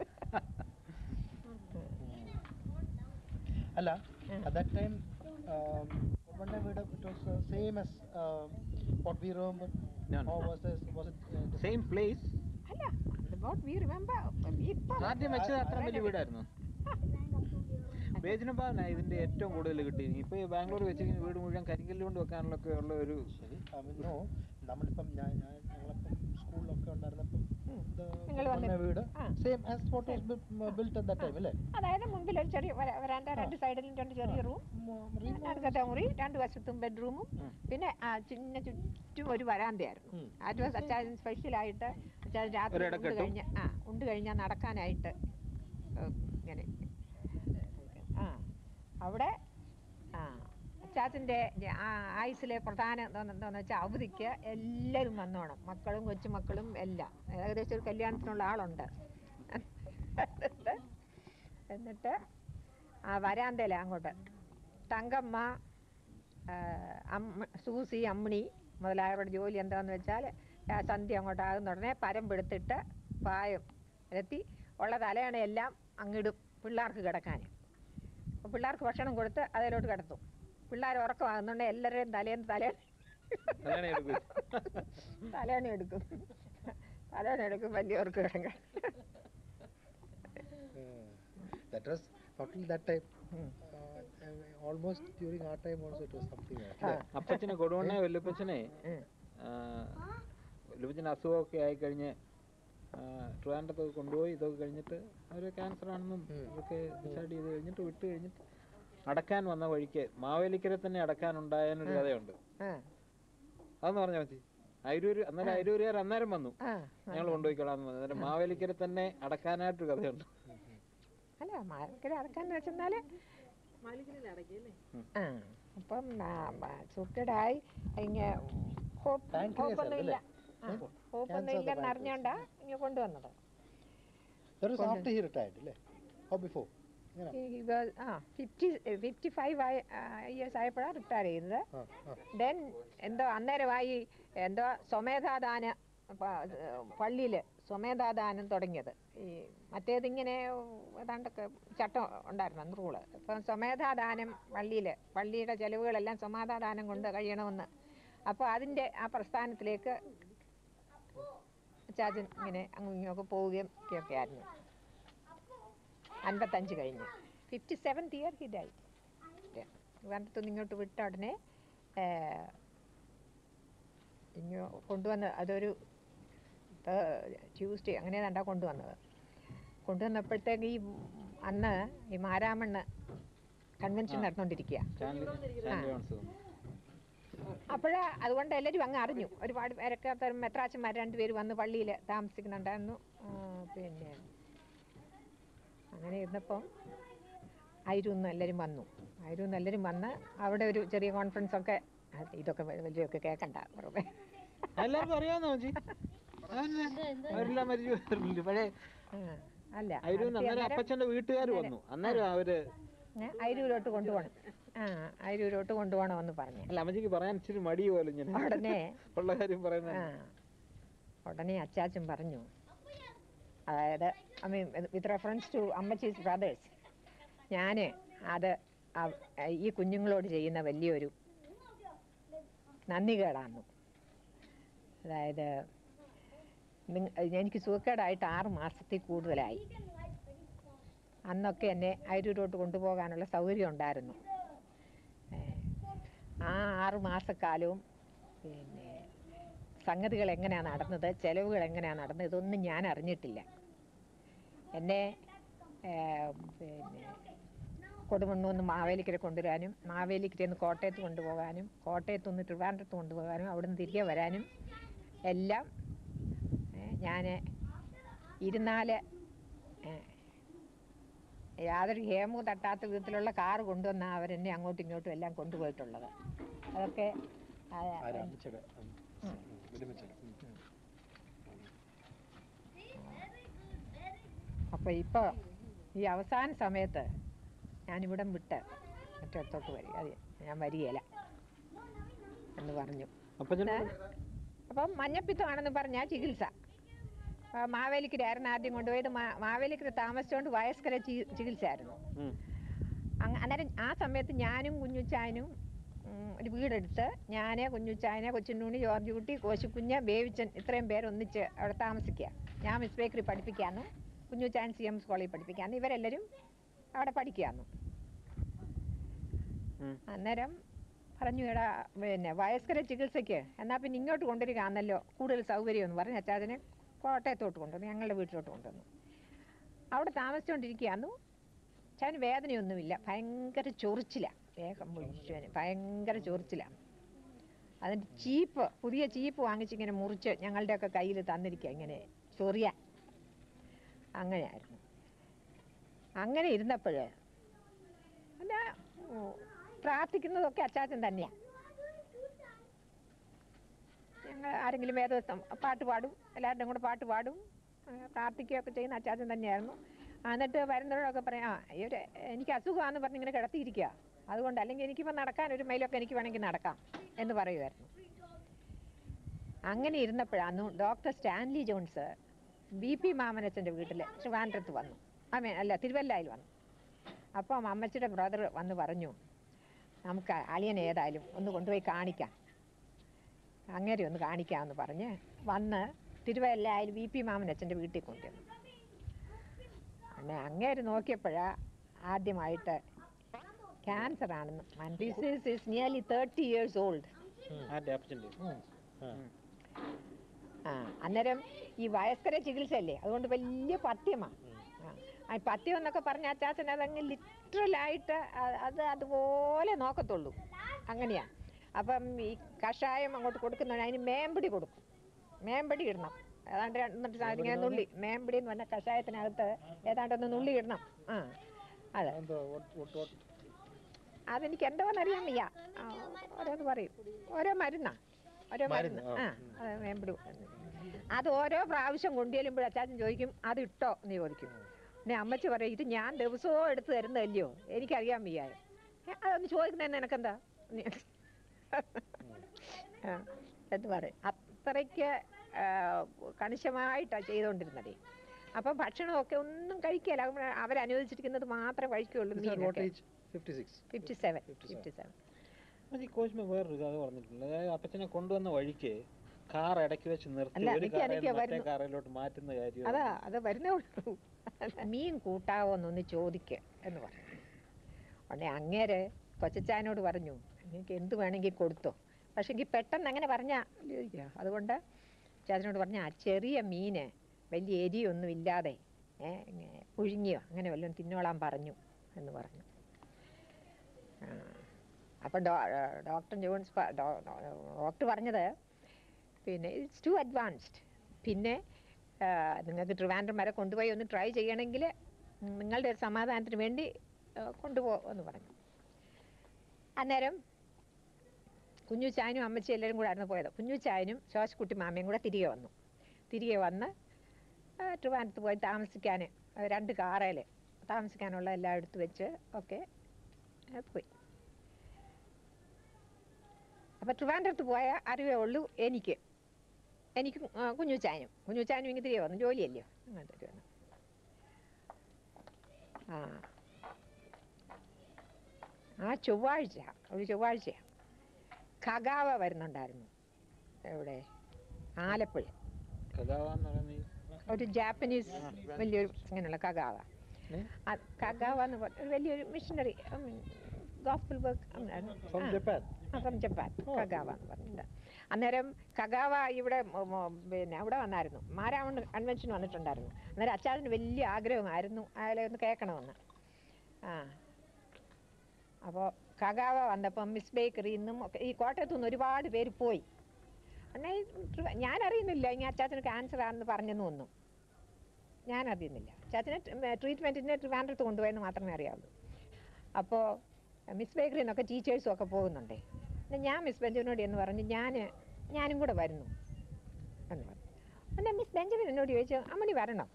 അല്ല at that time um, Kodvanda Veeda it was uh, same as uh, what we remember
No, no.
or was this was it uh, different?
Same place
അല്ല what we remember ഇപ്പം
ആദ്യം വെച്ചത് അത്ര വലിയ വീടായിരുന്നു ബേജനപ്പാന ഇതിന്റെ ഏറ്റവും കൂടുതൽ കിട്ടി ഇപ്പൊ ഈ ബാംഗ്ലൂർ വെച്ചിരിക്കുന്ന വീട് മുഴുവൻ കരിങ്കല്ല് കൊണ്ട് വെക്കാനുള്ള ഒക്കെ ഉള്ള ഒരു
I mean, no നമ്മളിപ്പം ഞാൻ ഞാൻ ഞങ്ങളിപ്പം സ്കൂളിലൊക്കെ ഉണ്ടായിരുന്നപ്പം the
നിങ്ങൾ
Kodvanda
വന്ന്
വീട്
ആ.
same as what was bu- built at that time അല്ലേ
അതായത് മുമ്പിൽ ഒരു ചെറിയ വര- വരാന്ത രണ്ട് സൈഡിലും രണ്ട് ചെറിയ റൂം അടുക്കത്തെ മുറി രണ്ട് വശത്തും ബെഡ്റൂമും പിന്നെ ആ ചിന്ന ചുറ്റും ഒരു വരാന്തയായിരുന്നു അത് വാസ് അച്ചായൻ സ്പെഷ്യലായിട്ട് അച്ചായൻ രാത്രി ഉണ്ട്
ഒരിടക്കെട്ടും.
കഴിഞ്ഞ ആ ഉണ്ട് കഴിഞ്ഞാൽ നടക്കാനായിട്ട് ഏഹ്, ഇങ്ങനെ ആ അവിടെ ആ അച്ചാച്ചൻ്റെ ആ ആയുസിലെ പ്രധാന എന്താന്ന് എന്താന്ന് വെച്ചാൽ അവധിക്ക് എല്ലാവരും വന്നോണം മക്കളും കൊച്ചുമക്കളും എല്ലാം ഏകദേശം ഒരു കല്യാണത്തിനുള്ള ആളുണ്ട് എന്നിട്ട് എന്നിട്ട് ആ വരാന്തയില അങ്ങോട്ട് തങ്കമ്മ ആ, അമ്മ സൂസി അമ്മിണി മുതലായവരുടെ ജോലി എന്താന്ന് വെച്ചാൽ ആ സന്ധ്യ അങ്ങോട്ടാകുന്ന ഉടനെ പരമ്പെടുത്തിട്ട് പായം എത്തി ഉള്ള തലയണയെല്ലാം അങ്ങിടും പിള്ളേർക്ക് കിടക്കാൻ അപ്പോൾ പിള്ളേർക്ക് ഭക്ഷണം കൊടുത്ത് അതിലോട്ട് കിടത്തും പിള്ളേർ ഉറക്കമാകുന്നുണ്ടെങ്കിൽ എല്ലാവരുടെയും തലേന്ന് തലേന്ന്
തലയണ എടുക്കും.
തലേണ എടുക്കും തലേണ എടുക്കും വലിയവർക്ക് കിടക്കാൻ
that was not till that time uh, uh, almost during our time also it was something like that
അപ്പച്ചനെ കൊടുവണ്ണ വല്യപ്പച്ചനെ വല്യപ്പച്ചന് അസുഖമൊക്കെ ആയി കഴിഞ്ഞ് ട്രിവാൻഡത്തൊക്കെ കൊണ്ടുപോയി ഇതൊക്കെ കഴിഞ്ഞിട്ട് അവർ ക്യാൻസർ ആണെന്നും ഇതൊക്കെ ഡിസൈഡ് ചെയ്ത് കഴിഞ്ഞിട്ട് വിട്ട് കഴിഞ്ഞിട്ട് അടക്കാൻ വന്ന വഴിക്ക് മാവേലിക്കരെ തന്നെ അടക്കാനുണ്ടായൊരു
ആ.
കഥയുണ്ട്
ആ
അതെന്ന് പറഞ്ഞാൽ മതി അരൂര് അന്നേരം
ആ.
അരൂരുകാർ അന്നേരം വന്നു
ആ,
ഞങ്ങൾ കൊണ്ടുപോയിക്കോളാം എന്ന് പറഞ്ഞു അന്നേരം മാവേലിക്കരെ തന്നെ അടക്കാനായിട്ടൊരു കഥയുണ്ട്
അല്ല മാർക്കര അടക്കാന്ന് വെച്ചെന്നാല് ആ അപ്പം സുക്കടായി ഇങ്ങനെ
Pancreas
ഹോപ്പൊന്നുമില്ല
അല്ലേ?
ഹോപ്പൊന്നും
Cancer
ഇല്ലെന്ന്
of the
അറിഞ്ഞോണ്ടാ ഇങ്ങനെ കൊണ്ടുവന്നത്
that was
കൊണ്ട്
after he retired അല്ലേ or before ഇങ്ങനെ
He was ആ ഫിഫ്റ്റി ഫിഫ്റ്റി ഫൈവ് ആയ ഇയേഴ്സ് ആയപ്പോഴാണ് റിട്ടയർ ചെയ്തത്
ആ ആ
ദെൻ എന്തോ അന്നേരമായി എന്തോ സ്വമേധാദാന പള്ളിയിൽ സ്വമേധാദാനം തുടങ്ങിയത് ഈ മറ്റേതിങ്ങനെ ഏതാണ്ടൊക്കെ ചട്ടം ഉണ്ടായിരുന്നു റൂള് ഇപ്പം സ്വമേധാദാനം പള്ളിയിൽ പള്ളിയുടെ ചെലവുകളെല്ലാം സ്വമേധാദാനം കൊണ്ട് കഴിയണമെന്ന് അപ്പോൾ അതിൻ്റെ ആ പ്രസ്ഥാനത്തിലേക്ക് ചാച്ചൻ ഇങ്ങനെ അങ്ങും ഇങ്ങോട്ട് പോവുകയും ഒക്കെ ആയിരുന്നു അൻപത്തഞ്ച് കഴിഞ്ഞ് fifty seventh year he die ട്രിവാൻഡ്രത്തുനിന്ന് ഇങ്ങോട്ട് വിട്ട ഉടനെ ഏഹ്, ഇങ്ങോ കൊണ്ടുവന്ന് അതൊരു ട്യൂസ്ഡേ അങ്ങനെ കണ്ടാ കൊണ്ടുവന്നത് കൊണ്ടുവന്നപ്പോഴത്തേക്ക് ഈ അന്ന് ഈ മാരാമണ്ണ് കൺവെൻഷൻ
ആ.
നടന്നുകൊണ്ടിരിക്കുക
ചാനൽ ചാനൽ കാണിച്ചു
അപ്പോഴ അതുകൊണ്ട് എല്ലാവരും അങ്ങ് അറിഞ്ഞു ഒരുപാട് പേരൊക്കെ തരും മെത്രാച്ചന്മാർ രണ്ടുപേര് വന്ന് പള്ളിയിൽ താമസിക്കുന്നുണ്ടായിരുന്നു ആ, പിന്നെ അങ്ങനെ ഇരുന്നപ്പം ആയിരൂന്ന് എല്ലാവരും വന്നു ആയിരൂന്ന് എല്ലാവരും വന്ന് അവിടെ ഒരു ചെറിയ കോൺഫറൻസ് ഒക്കെ അത് ഇതൊക്കെ വ- വലിയൊക്കെ കേൾക്കണ്ട വെറുതെ
എല്ലാവർക്കും അറിയാവുന്ന മച്ചി അതന്നെ. അവരെല്ലാം മരിച്ചു പോയിട്ടുണ്ട്. പഴയ
ആ, അല്ല
അയിരൂന്ന്
അടുത്ത
അന്നേരം
അന്നേരം
അപ്പച്ചന്റെ വീട്ടുകാർ വന്നു അന്നേരം അവര്
ഏ, അയിരൂരോട്ട് കൊണ്ടുപോകണം ആ അരൂരോട്ട് കൊണ്ടുപോകണമെന്ന് പറഞ്ഞു
അല്ല അമ്മച്ചിക്ക് പറയാൻ ഇച്ചിരി മടി പോലെ ഇങ്ങനെ
ഉടനെ
ഉള്ള കാര്യം പറയുന്നത്
ആ ഉടനെ അച്ചാച്ചൻ പറഞ്ഞു അതായത് I mean with reference to അമ്മച്ചീസ് ബ്രദേഴ്സ് ഞാൻ അത് അവ- ഈ കുഞ്ഞുങ്ങളോട് ചെയ്യുന്ന വലിയൊരു നന്ദികേടാന്നു അതായത് നിങ്ങ- എനിക്ക് സുഖക്കേടായിട്ട് ആറ് മാസത്തിൽ കൂടുതലായി അന്നൊക്കെ എന്നെ അരൂരോട്ട് കൊണ്ടുപോകാനുള്ള സൗകര്യം ഉണ്ടായിരുന്നു ഏ, ആ ആറ് മാസക്കാലവും പിന്നെ സംഗതികൾ എങ്ങനെയാണ് നടന്നത് ചെലവുകൾ എങ്ങനെയാണ് നടന്നത് ഇതൊന്നും ഞാൻ അറിഞ്ഞിട്ടില്ല എന്നെ ഏ, പിന്നെ കൊടുമണ്ണു നിന്ന് മാവേലിക്കര കൊണ്ടുവരാനും മാവേലിക്കരയിൽ നിന്ന് കോട്ടയത്ത് കൊണ്ടുപോകാനും കോട്ടയത്ത് നിന്ന് ട്രിവാൻഡ്രത്ത് കൊണ്ടുപോകാനും അവിടെ നിന്ന് തിരികെ വരാനും എല്ലാം ഞാൻ ഇരുന്നാല് ഏ, യാതൊരു ഹേമവും തട്ടാത്ത വിധത്തിലുള്ള കാറ് കൊണ്ടുവന്ന അവരെന്നെ അങ്ങോട്ടും ഇങ്ങോട്ടും എല്ലാം കൊണ്ടുപോയിട്ടുള്ളത് അതൊക്കെ ആ,
ആരാ അമ്മച്ചിയുടെ വലിയമ്മച്ചിയുടെ
അപ്പോൾ ഇപ്പോൾ ഈ അവസാന സമയത്ത് ഞാനിവിടം വിട്ട് മറ്റിടത്തോട്ട് വരിക അത് ഞാൻ വരികയില്ല എന്ന് പറഞ്ഞു ഏ? അപ്പം മഞ്ഞപ്പിത്തമാണെന്ന് പറഞ്ഞാൽ ചികിത്സ ആ, മാവേലിക്കരായിരുന്നു ആദ്യം കൊണ്ടുപോയത് മാ- മാവേലിക്കര താമസിച്ചുകൊണ്ട് വയസ്കര ചി- ചികിത്സയായിരുന്നു അങ്ങ- അന്നേരം ആ സമയത്ത് ഞാനും കുഞ്ഞുച്ചായനും ഉം, ഒരു വീടെടുത്ത് ഞാൻ കുഞ്ഞുച്ചായനെ കൊച്ചുണ്ണൂണി ജോർജ് കുട്ടി കോശിക്കുഞ്ഞ് ബേവിച്ചൻ ഇത്രയും പേര് ഒന്നിച്ച് അവിടെ താമസിക്കുക ഞാൻ മിസ് ബേക്കറി പഠിപ്പിക്കാന്നു കുഞ്ഞുച്ചായൻ സി എം എസ് കോളേജിൽ പഠിപ്പിക്കാന്നു ഇവരെല്ലാവരും അവിടെ പഠിക്കാന്നു അന്നേരം പറഞ്ഞു എടാ പിന്നെ വയസ്കര ചികിത്സയ്ക്ക് എന്നാൽ പിന്നെ ഇങ്ങോട്ട് കൊണ്ടുവരികയാണല്ലോ കൂടുതൽ സൗകര്യം എന്ന് പറഞ്ഞ് അച്ചാച്ചനെ കോട്ടയത്തോട്ട് കൊണ്ടുവന്നു ഞങ്ങളുടെ വീട്ടിലോട്ട് കൊണ്ടുവന്നു അവിടെ താമസിച്ചുകൊണ്ടിരിക്കുകയാന്നു അച്ഛന് വേദനയൊന്നുമില്ല ഭയങ്കര ചൊറിച്ചില വേഗം മുഴുവന് ഭയങ്കര ചൊറിച്ചിലാണ് അതിൻ്റെ ചീപ്പ് പുതിയ ചീപ്പ് വാങ്ങിച്ചിങ്ങനെ മുറിച്ച് ഞങ്ങളുടെയൊക്കെ കയ്യിൽ തന്നിരിക്കുക ഇങ്ങനെ ചൊറിയാൻ അങ്ങനെയായിരുന്നു അങ്ങനെ ഇരുന്നപ്പോൾ പിന്നെ ഉം, പ്രാർത്ഥിക്കുന്നതൊക്കെ അച്ചാച്ചൻ തന്നെയാണ് ഞങ്ങൾ ആരെങ്കിലും വേദവസ്ഥം പാട്ട് പാടും എല്ലാവരുടെയും കൂടെ പാട്ട് പാടും ആ, പ്രാർത്ഥിക്കുകയൊക്കെ ചെയ്യുന്ന അച്ചാച്ചൻ തന്നെയായിരുന്നു ആ, എന്നിട്ട് വരുന്നവരൊക്കെ പറയാം ആ ഒരു എനിക്ക് അസുഖമാണെന്ന് പറഞ്ഞ് ഇങ്ങനെ കിടത്തിയിരിക്കുക അതുകൊണ്ട് അല്ലെങ്കിൽ എനിക്കിപ്പോൾ നടക്കാൻ ഒരു മൈലൊക്കെ എനിക്ക് വേണമെങ്കിൽ നടക്കാം എന്ന് പറയുമായിരുന്നു അങ്ങനെ ഇരുന്നപ്പോഴാണ് doctor Stanley Jones B P മാമനച്ചൻ്റെ വീട്ടിൽ ട്രിവാൻഡ്രത്ത് വന്നു ആ മീൻ അല്ല തിരുവല്ലയിൽ വന്നു അപ്പം അമ്മച്ചിയുടെ ബ്രദർ വന്ന് പറഞ്ഞു നമുക്ക് അളിയൻ ഏതായാലും ഒന്ന് കൊണ്ടുപോയി കാണിക്കാം അങ്ങേരെ ഒന്ന് കാണിക്കാമെന്ന് പറഞ്ഞ് വന്ന് തിരുവല്ലയിൽ വി പി മാമനച്ചൻ്റെ വീട്ടിൽ കൊണ്ടുവന്നു അങ്ങനെ അങ്ങേര് നോക്കിയപ്പോഴാ ആദ്യമായിട്ട് ക്യാൻസർ ആണെന്ന് disease is nearly thirty years old
ആരുടെ അപ്പച്ചൻ്റെ
ആ അന്നേരം ഈ വയസ്കര ചികിത്സയല്ലേ അതുകൊണ്ട് വലിയ പഥ്യമാണ് ആ പഥ്യം എന്നൊക്കെ പറഞ്ഞ അച്ചാച്ചൻ അതങ്ങ് ലിറ്ററലായിട്ട് അത് അതുപോലെ നോക്കത്തുള്ളൂ അങ്ങനെയാ അപ്പം ഈ കഷായം അങ്ങോട്ട് കൊടുക്കുന്നതിന് അതിന് മേമ്പടി കൊടുക്കും മേമ്പടി ഇടണം ഏതാണ്ട് രണ്ട് എന്നിട്ട് സാ- ഇങ്ങനെ നുള്ളി മേമ്പടി എന്ന് പറഞ്ഞ കഷായത്തിനകത്ത് ഏതാണ്ട് ഒന്ന് നുള്ളി ഇടണം ആ അതെ അതെനിക്ക് എന്താണെന്ന് അറിയാൻ വയ്യ ആ, ഓരോന്ന് പറയും ഓരോ മരുന്നാ ഓരോ മരുന്ന് ആ അത് മേമ്പടി അത് ഓരോ പ്രാവശ്യം കൊണ്ടുചെല്ലുമ്പോൾ അച്ചാച്ചൻ ചോദിക്കും അത് ഇട്ടോ എന്ന് ചോദിക്കും പിന്നെ അമ്മച്ചി പറയും ഇത് ഞാൻ ദിവസവും എടുത്ത് തരുന്നതല്ലയോ എനിക്കറിയാൻ വയ്യായ അതൊന്ന് ചോദിക്കുന്നതന്നെ എനക്കെന്താ ആ, എന്ന് പറയും അത്രയ്ക്ക് ആ, കണിശമായിട്ടാണ് ചെയ്തുകൊണ്ടിരുന്നത് അപ്പം ഭക്ഷണമൊക്കെ ഒന്നും കഴിക്കില്ല അവരനുവദിച്ചിരിക്കുന്നത് മാത്രമേ കഴിക്കുകയുള്ളൂ
This is what
മീനൊക്കെ
age? 56.
Fifty seven fifty seven
ഈ കോച്ച്മ വേറൊരു കഥ പറഞ്ഞിട്ടുണ്ട് അതായത് അപ്പച്ചനെ കൊണ്ടുവന്ന വഴിക്ക് കാർ ഇടയ്ക്ക് വെച്ച് നിർത്തി
അല്ല,
ഒരു
എനിക്ക്
കാറിൽ
എനിക്ക്
നിന്ന് മറ്റേ
വരുന്നു.
കാറിലോട്ട് മാറ്റുന്ന കാര്യം
അതാ അത് വരുന്നേ ഉള്ളൂ മീൻ കൂട്ടാവോ എന്നൊന്ന് ചോദിക്ക് എന്ന് പറഞ്ഞു ഉടനെ അങ്ങേര് കൊച്ചച്ചായനോട് പറഞ്ഞു എനിക്ക് എന്ത് വേണമെങ്കിൽ കൊടുത്തോ പക്ഷെ എനിക്ക് പെട്ടെന്ന് അങ്ങനെ പറഞ്ഞാ ചോദിക്കുക അതുകൊണ്ട് ചാച്ചനോട് പറഞ്ഞ ആ ചെറിയ മീന് വലിയ എരിയൊന്നും ഇല്ലാതെ ഏ, ഇങ്ങനെ പുഴുങ്ങിയോ അങ്ങനെ വല്ലതും തിന്നോളാൻ പറഞ്ഞു എന്ന് പറഞ്ഞു ആ, അപ്പം ഡോ ഡോക്ടർ ജോൺസ് പ- ഡോ- ഡോക്ടർ പറഞ്ഞത് പിന്നെ ഇറ്റ്സ് ടു അഡ്വാൻസ്ഡ് പിന്നെ ആ, നിങ്ങൾക്ക് ട്രിവാൻഡ്രം വരെ കൊണ്ടുപോയി ഒന്ന് ട്രൈ ചെയ്യണമെങ്കിൽ നിങ്ങളുടെ ഒരു സമാധാനത്തിന് വേണ്ടി ആ, കൊണ്ടുപോകും എന്ന് പറഞ്ഞു അന്നേരം കുഞ്ഞുച്ചായനും അമ്മച്ചി എല്ലാവരും കൂടെ ആയിരുന്നു പോയത് കുഞ്ഞുച്ചായനും ശോശക്കുട്ടി മാമയും കൂടെ തിരികെ വന്നു തിരികെ വന്ന് ആ, ട്രിവാൻഡ്രത്ത് പോയി താമസിക്കാൻ രണ്ട് കാറേൽ താമസിക്കാനുള്ള എല്ലാം എടുത്ത് വെച്ച് ഒക്കെ ആ, പോയി അപ്പോൾ ട്രിവാൻഡ്രത്ത് പോയ അറിവേ ഉള്ളൂ എനിക്ക് എനിക്ക് കുഞ്ഞുച്ചാനും കുഞ്ഞുച്ചാനും ഇങ്ങനെ തിരികെ വന്നു ജോലിയല്ലയോ അങ്ങോട്ടേക്ക് വന്നു ആ ആ ചൊവ്വാഴ്ച ഒരു ചൊവ്വാഴ്ച ഖഗാവ വരുന്നുണ്ടായിരുന്നു എവിടെ ആലപ്പുഴ
കഥാവ എന്ന് പറയുന്നത് ഈ-
ഒരു ജാപ്പനീസ് വലിയൊരു ഇങ്ങനെയുള്ള കഗാവ അത് കഗാവ എന്ന് പറഞ്ഞ ഒരു വലിയൊരു missionary gospel
From Japan?
From Japan Kagawa എന്ന് പറഞ്ഞിട്ട് അന്നേരം കഗാവ ഇവിടെ മ- മ- പിന്നെ അവിടെ വന്നായിരുന്നു മാരാമൺ കൺവെൻഷൻ വന്നിട്ടുണ്ടായിരുന്നു അന്നേരം അച്ചാറിന് വലിയ ആഗ്രഹമായിരുന്നു അയാളെ ഒന്ന് കേൾക്കണമെന്ന് ആ അപ്പോൾ കഗാവ വന്നപ്പം മിസ് ബേക്കറിയിൽ നിന്നും ഒക്കെ ഈ കോട്ടയത്തു നിന്ന് ഒരുപാട് പേര് പോയി എന്നാൽ ഈ ട്രിവ- ഞാൻ അറിയുന്നില്ല ഇങ്ങനെ അച്ചാച്ചന് ക്യാൻസർ ആണെന്ന് പറഞ്ഞെന്ന് ഒന്നും ഞാൻ അറിയുന്നില്ല അച്ചാച്ചനെ ട്രീറ്റ്മെൻറ്റിന് ട്രിവാൻഡ്രത്ത് കൊണ്ടുപോയെന്ന് മാത്രമേ അറിയാവുള്ളൂ അപ്പോൾ മിസ് ബേക്കറിയിൽ നിന്നൊക്കെ ടീച്ചേഴ്സും ഒക്കെ പോകുന്നുണ്ടേ എന്നാൽ ഞാൻ മിസ് ബെഞ്ചമിനോട് എന്ന് പറഞ്ഞ് ഞാൻ ഞാനും കൂടെ വരുന്നു എന്ന് പറഞ്ഞു എന്നാൽ മിസ് ബെഞ്ചമിൻ എന്നോട് ചോദിച്ചു അമ്മണി വരണം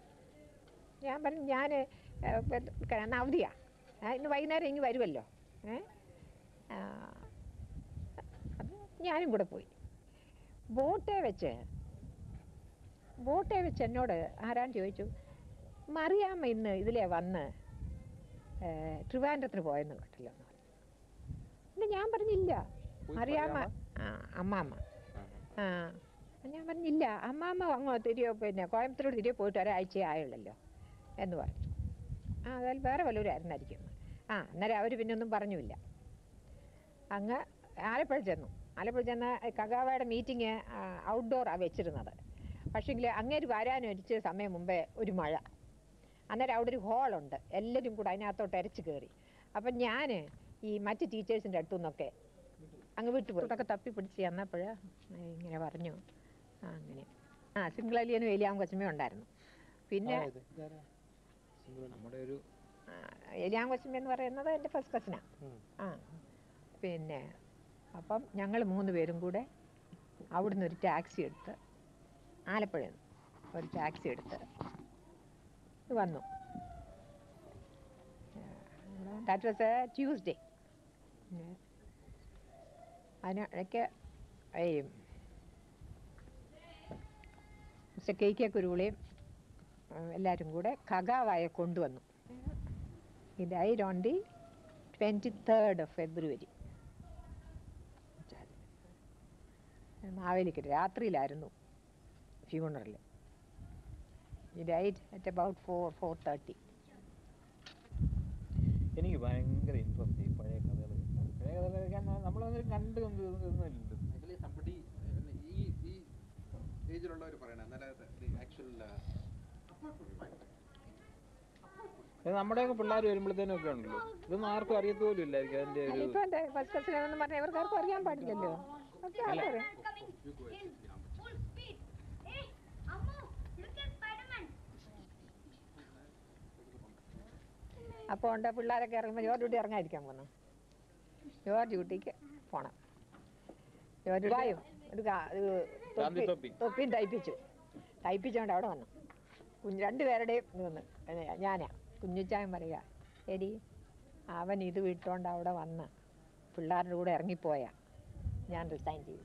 ഞാൻ പറഞ്ഞു ഞാൻ അന്ന് അവധിയാ ആ, ഇന്ന് വൈകുന്നേരം ഇങ്ങ് വരുമല്ലോ ഏ ആ, അത് ഞാനും കൂടെ പോയി ബോട്ടേ വെച്ച് ബോട്ടേ വെച്ച് എന്നോട് ആരാൻ ചോദിച്ചു മറിയാമ്മ ഇന്ന് ഇതിലേ വന്ന് ഏ, ട്രിവാൻഡ്രത്തിന് പോയെന്ന് കേട്ടല്ലോ എന്ന് പറഞ്ഞു. പിന്നെ ഞാൻ പറഞ്ഞില്ല
പോയി
മറിയാമ്മ ആ അമ്മാമ്മ ആ ഞാൻ പറഞ്ഞില്ല അമ്മാമ്മ അങ്ങോട്ട് തിരിയോ പിന്നെ കോയമ്പത്തൂരോട് തിരികെ പോയിട്ട് ഒരാഴ്ച ആയുള്ളല്ലോ എന്ന് പറഞ്ഞു ആ അതായത് വേറെ വല്ലവരും ആയിരുന്നായിരിക്കും ആ അന്നേരം അവർ പിന്നെ ഒന്നും പറഞ്ഞില്ല അങ്ങ് ആലപ്പുഴ ചെന്നു ആലപ്പുഴ ചെന്ന കഗാവയുടെ മീറ്റിംഗ് ഔട്ട്ഡോറാണ് വെച്ചിരുന്നത് പക്ഷേങ്കിൽ അങ്ങേര് വരാനും ഒരിച്ച് സമയം മുമ്പേ ഒരു മഴ അന്നേരം അവിടെ ഒരു ഹോളുണ്ട് എല്ലാവരും കൂടെ അതിനകത്തോട്ട് അരച്ച് കയറി അപ്പം ഞാൻ ഈ മറ്റ് ടീച്ചേഴ്സിൻ്റെ അടുത്തു നിന്നൊക്കെ അങ്ങ് വിട്ടുപോയിട്ടൊക്കെ തപ്പി പിടിച്ച് ചെന്നപ്പോൾ ഇങ്ങനെ പറഞ്ഞു ആ അങ്ങനെ ആ സിംഗിളലിയനും ഏലിയാം കൊച്ചമ്മയും ഉണ്ടായിരുന്നു പിന്നെ
ആ, ഇത് ഇതാരാ? നമ്മുടെ ഒരു
ഏലിയാം കൊച്ചമ്മ എന്ന് പറയുന്നത് എൻ്റെ ഫസ്റ്റ് കസിനാണ് ആ പിന്നെ അപ്പം ഞങ്ങൾ മൂന്ന് പേരും കൂടെ അവിടുന്ന് ഒരു ടാക്സി എടുത്ത് ആലപ്പുഴയിൽ നിന്ന് ഒരു ടാക്സി എടുത്ത് ഇത് വന്നു ദാറ്റ് വാസ് എ ട്യൂസ്ഡേ അതിനിടയ്ക്ക് ഈ മിസ്റ്റർ കെ കെ കുരുവിളയും എല്ലാവരും കൂടെ ഖഗാവായ കൊണ്ടുവന്നു He died on the 23rd of February. Mavelikkara രാത്രിയിലായിരുന്നു ഫ്യൂണറൽ ഈ date at about four four thirty
എനിക്ക് ഭയങ്കര ഇൻട്രസ്റ്റ് ഈ പഴയ കഥകൾ പഴയ കഥകൾ കേൾക്കാൻ നമ്മളൊന്നും കണ്ട് കൊണ്ട് ഇതൊന്നുമില്ലല്ലോ
ആക്ച്വലി സംബടി ഈ ഈ ഏജിലുള്ളവർ പറയണം എന്നാലും ആക്ച്വൽ
ഇത് നമ്മുടെയൊക്കെ പിള്ളേർ വരുമ്പോഴത്തേനും ഒക്കെ ഉണ്ടല്ലോ ഇതൊന്നും ആർക്കും അറിയത്ത് പോലും ഇല്ലായിരിക്കും അതിന്റെ ഒരു
ഇപ്പൊ എന്റെ ഫസ്റ്റ് കസിനാണെന്ന് പറഞ്ഞാൽ ഇവർക്ക് ആർക്കും അറിയാൻ പാടില്ലല്ലോ ഒക്കെ
അല്ല.
ആൾക്കറിയാം അപ്പോൾ ഉണ്ട് പിള്ളേരൊക്കെ ഇറങ്ങുമ്പോൾ ജോർ ഡ്യൂട്ടി ഇറങ്ങാതിരിക്കാൻ പോന്നു ജോർ ഡ്യൂട്ടിക്ക് പോണം ജോർ ഡ്യൂട്ടി ഒരു കാ- ഒരു
ഗാന്ധി
തൊപ്പി
തൊപ്പി.
തൊപ്പിയും തയ്പ്പിച്ചു തയ്പ്പിച്ചുകൊണ്ട് അവിടെ വന്നു കുഞ്ഞ് രണ്ടുപേരുടെയും ഇത് വന്ന് പിന്നെ ഞാനാ കുഞ്ഞുച്ചായൻ പറയുക എടി അവൻ ഇത് വിട്ടോണ്ട് അവിടെ വന്ന് പിള്ളേരുടെ കൂടെ ഇറങ്ങിപ്പോയാ ഞാൻ റിസൈൻ ചെയ്തു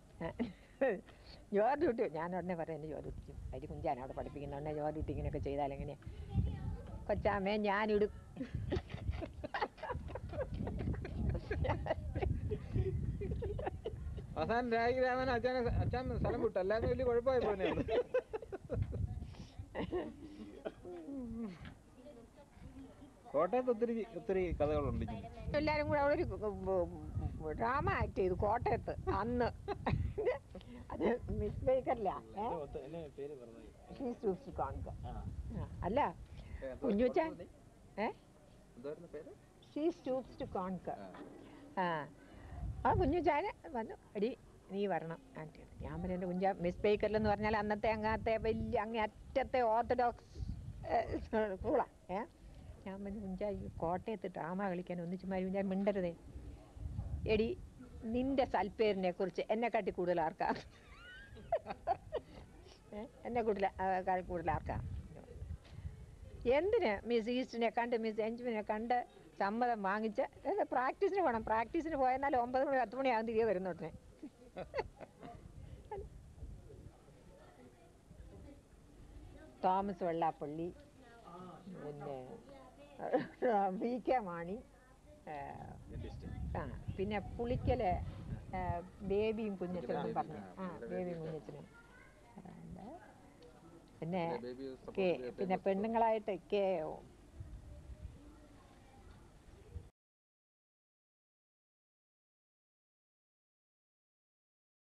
ജോർ ഡ്യൂട്ടി ഞാൻ ഉടനെ പറയാം എൻ്റെ ജോർ ഡ്യൂട്ടി അരി കുഞ്ചാൻ അവിടെ പഠിപ്പിക്കുന്നുണ്ടെ ജോർ ഡ്യൂട്ടി ഇങ്ങനെയൊക്കെ ചെയ്താൽ എങ്ങനെയാ കൊച്ചാമ്മേ ഞാനിടും
അവസാനം രാജി രാമൻ അച്ഛനെ അച്ഛൻ സ്ഥലം വിട്ടു അല്ലാതെ വലിയ കുഴപ്പമായി പോലെ കോട്ടയത്ത് ഒത്തിരി ഒത്തിരി കഥകളുണ്ട് ഇനി.
എല്ലാരും കൂടെ അവിടെ ഒരു ഡ്രാമ ആക്ട് ചെയ്തു കോട്ടയത്ത് അന്ന് അത് മിസ് ബേക്കറില്ല
പേര് പറഞ്ഞു
അല്ല കുഞ്ഞുച്ച ഏ
എന്തായിരുന്നു പേര്
ഷീ സ്റ്റൂപ്സ് ടു കോൺകർ ആ ആ കുഞ്ഞുച്ചാന് വന്നു എടി നീ വരണം ആൻറ്റി ഞാൻ പറഞ്ഞു എൻ്റെ കുഞ്ഞ മിസ് ബേക്കറിൽ എന്ന് പറഞ്ഞാൽ അന്നത്തെ അങ്ങനത്തെ വലിയ അങ്ങേ അറ്റത്തെ ഓർത്തഡോക്സ് സ്കൂളാ ഏ ഞാൻ പറഞ്ഞു കുഞ്ചാ ഈ കോട്ടയത്ത് ഡ്രാമ കളിക്കാൻ ഒന്നിച്ചുമാരി കുഞ്ചാ മിണ്ടരുതേ എടി നിന്റെ സൽപ്പേരിനെ കുറിച്ച് എന്നെക്കാട്ടി കൂടുതൽ ആർക്കാ ഏ? എന്നെ കൂടുതൽ ആ, കാ- കൂടുതൽ ആർക്കാ എന്തിന് മിസ് ഈസ്റ്റിനെ കണ്ട് മിസ് എഞ്ചുവിനെ കണ്ട് സമ്മതം വാങ്ങിച്ച് അല്ല പ്രാക്ടീസിന് പോകണം പ്രാക്ടീസിന് പോയെന്നാൽ ഒമ്പത് മണി പത്ത് മണിയാകും തിരികെ വരുന്ന ഉടനെ തോമസ് വെള്ളാപ്പള്ളി പിന്നെ വി കെ മാണി ആ, ആ പിന്നെ പുളിക്കല് ആ, ബേബിയും കുഞ്ഞച്ചനും പറഞ്ഞു ആ ബേബിയും കുഞ്ഞച്ചനും എന്താ? പിന്നെ
baby is
കെ
supposed to be a
പിന്നെ
famous
പെണ്ണുങ്ങളായിട്ട് കെ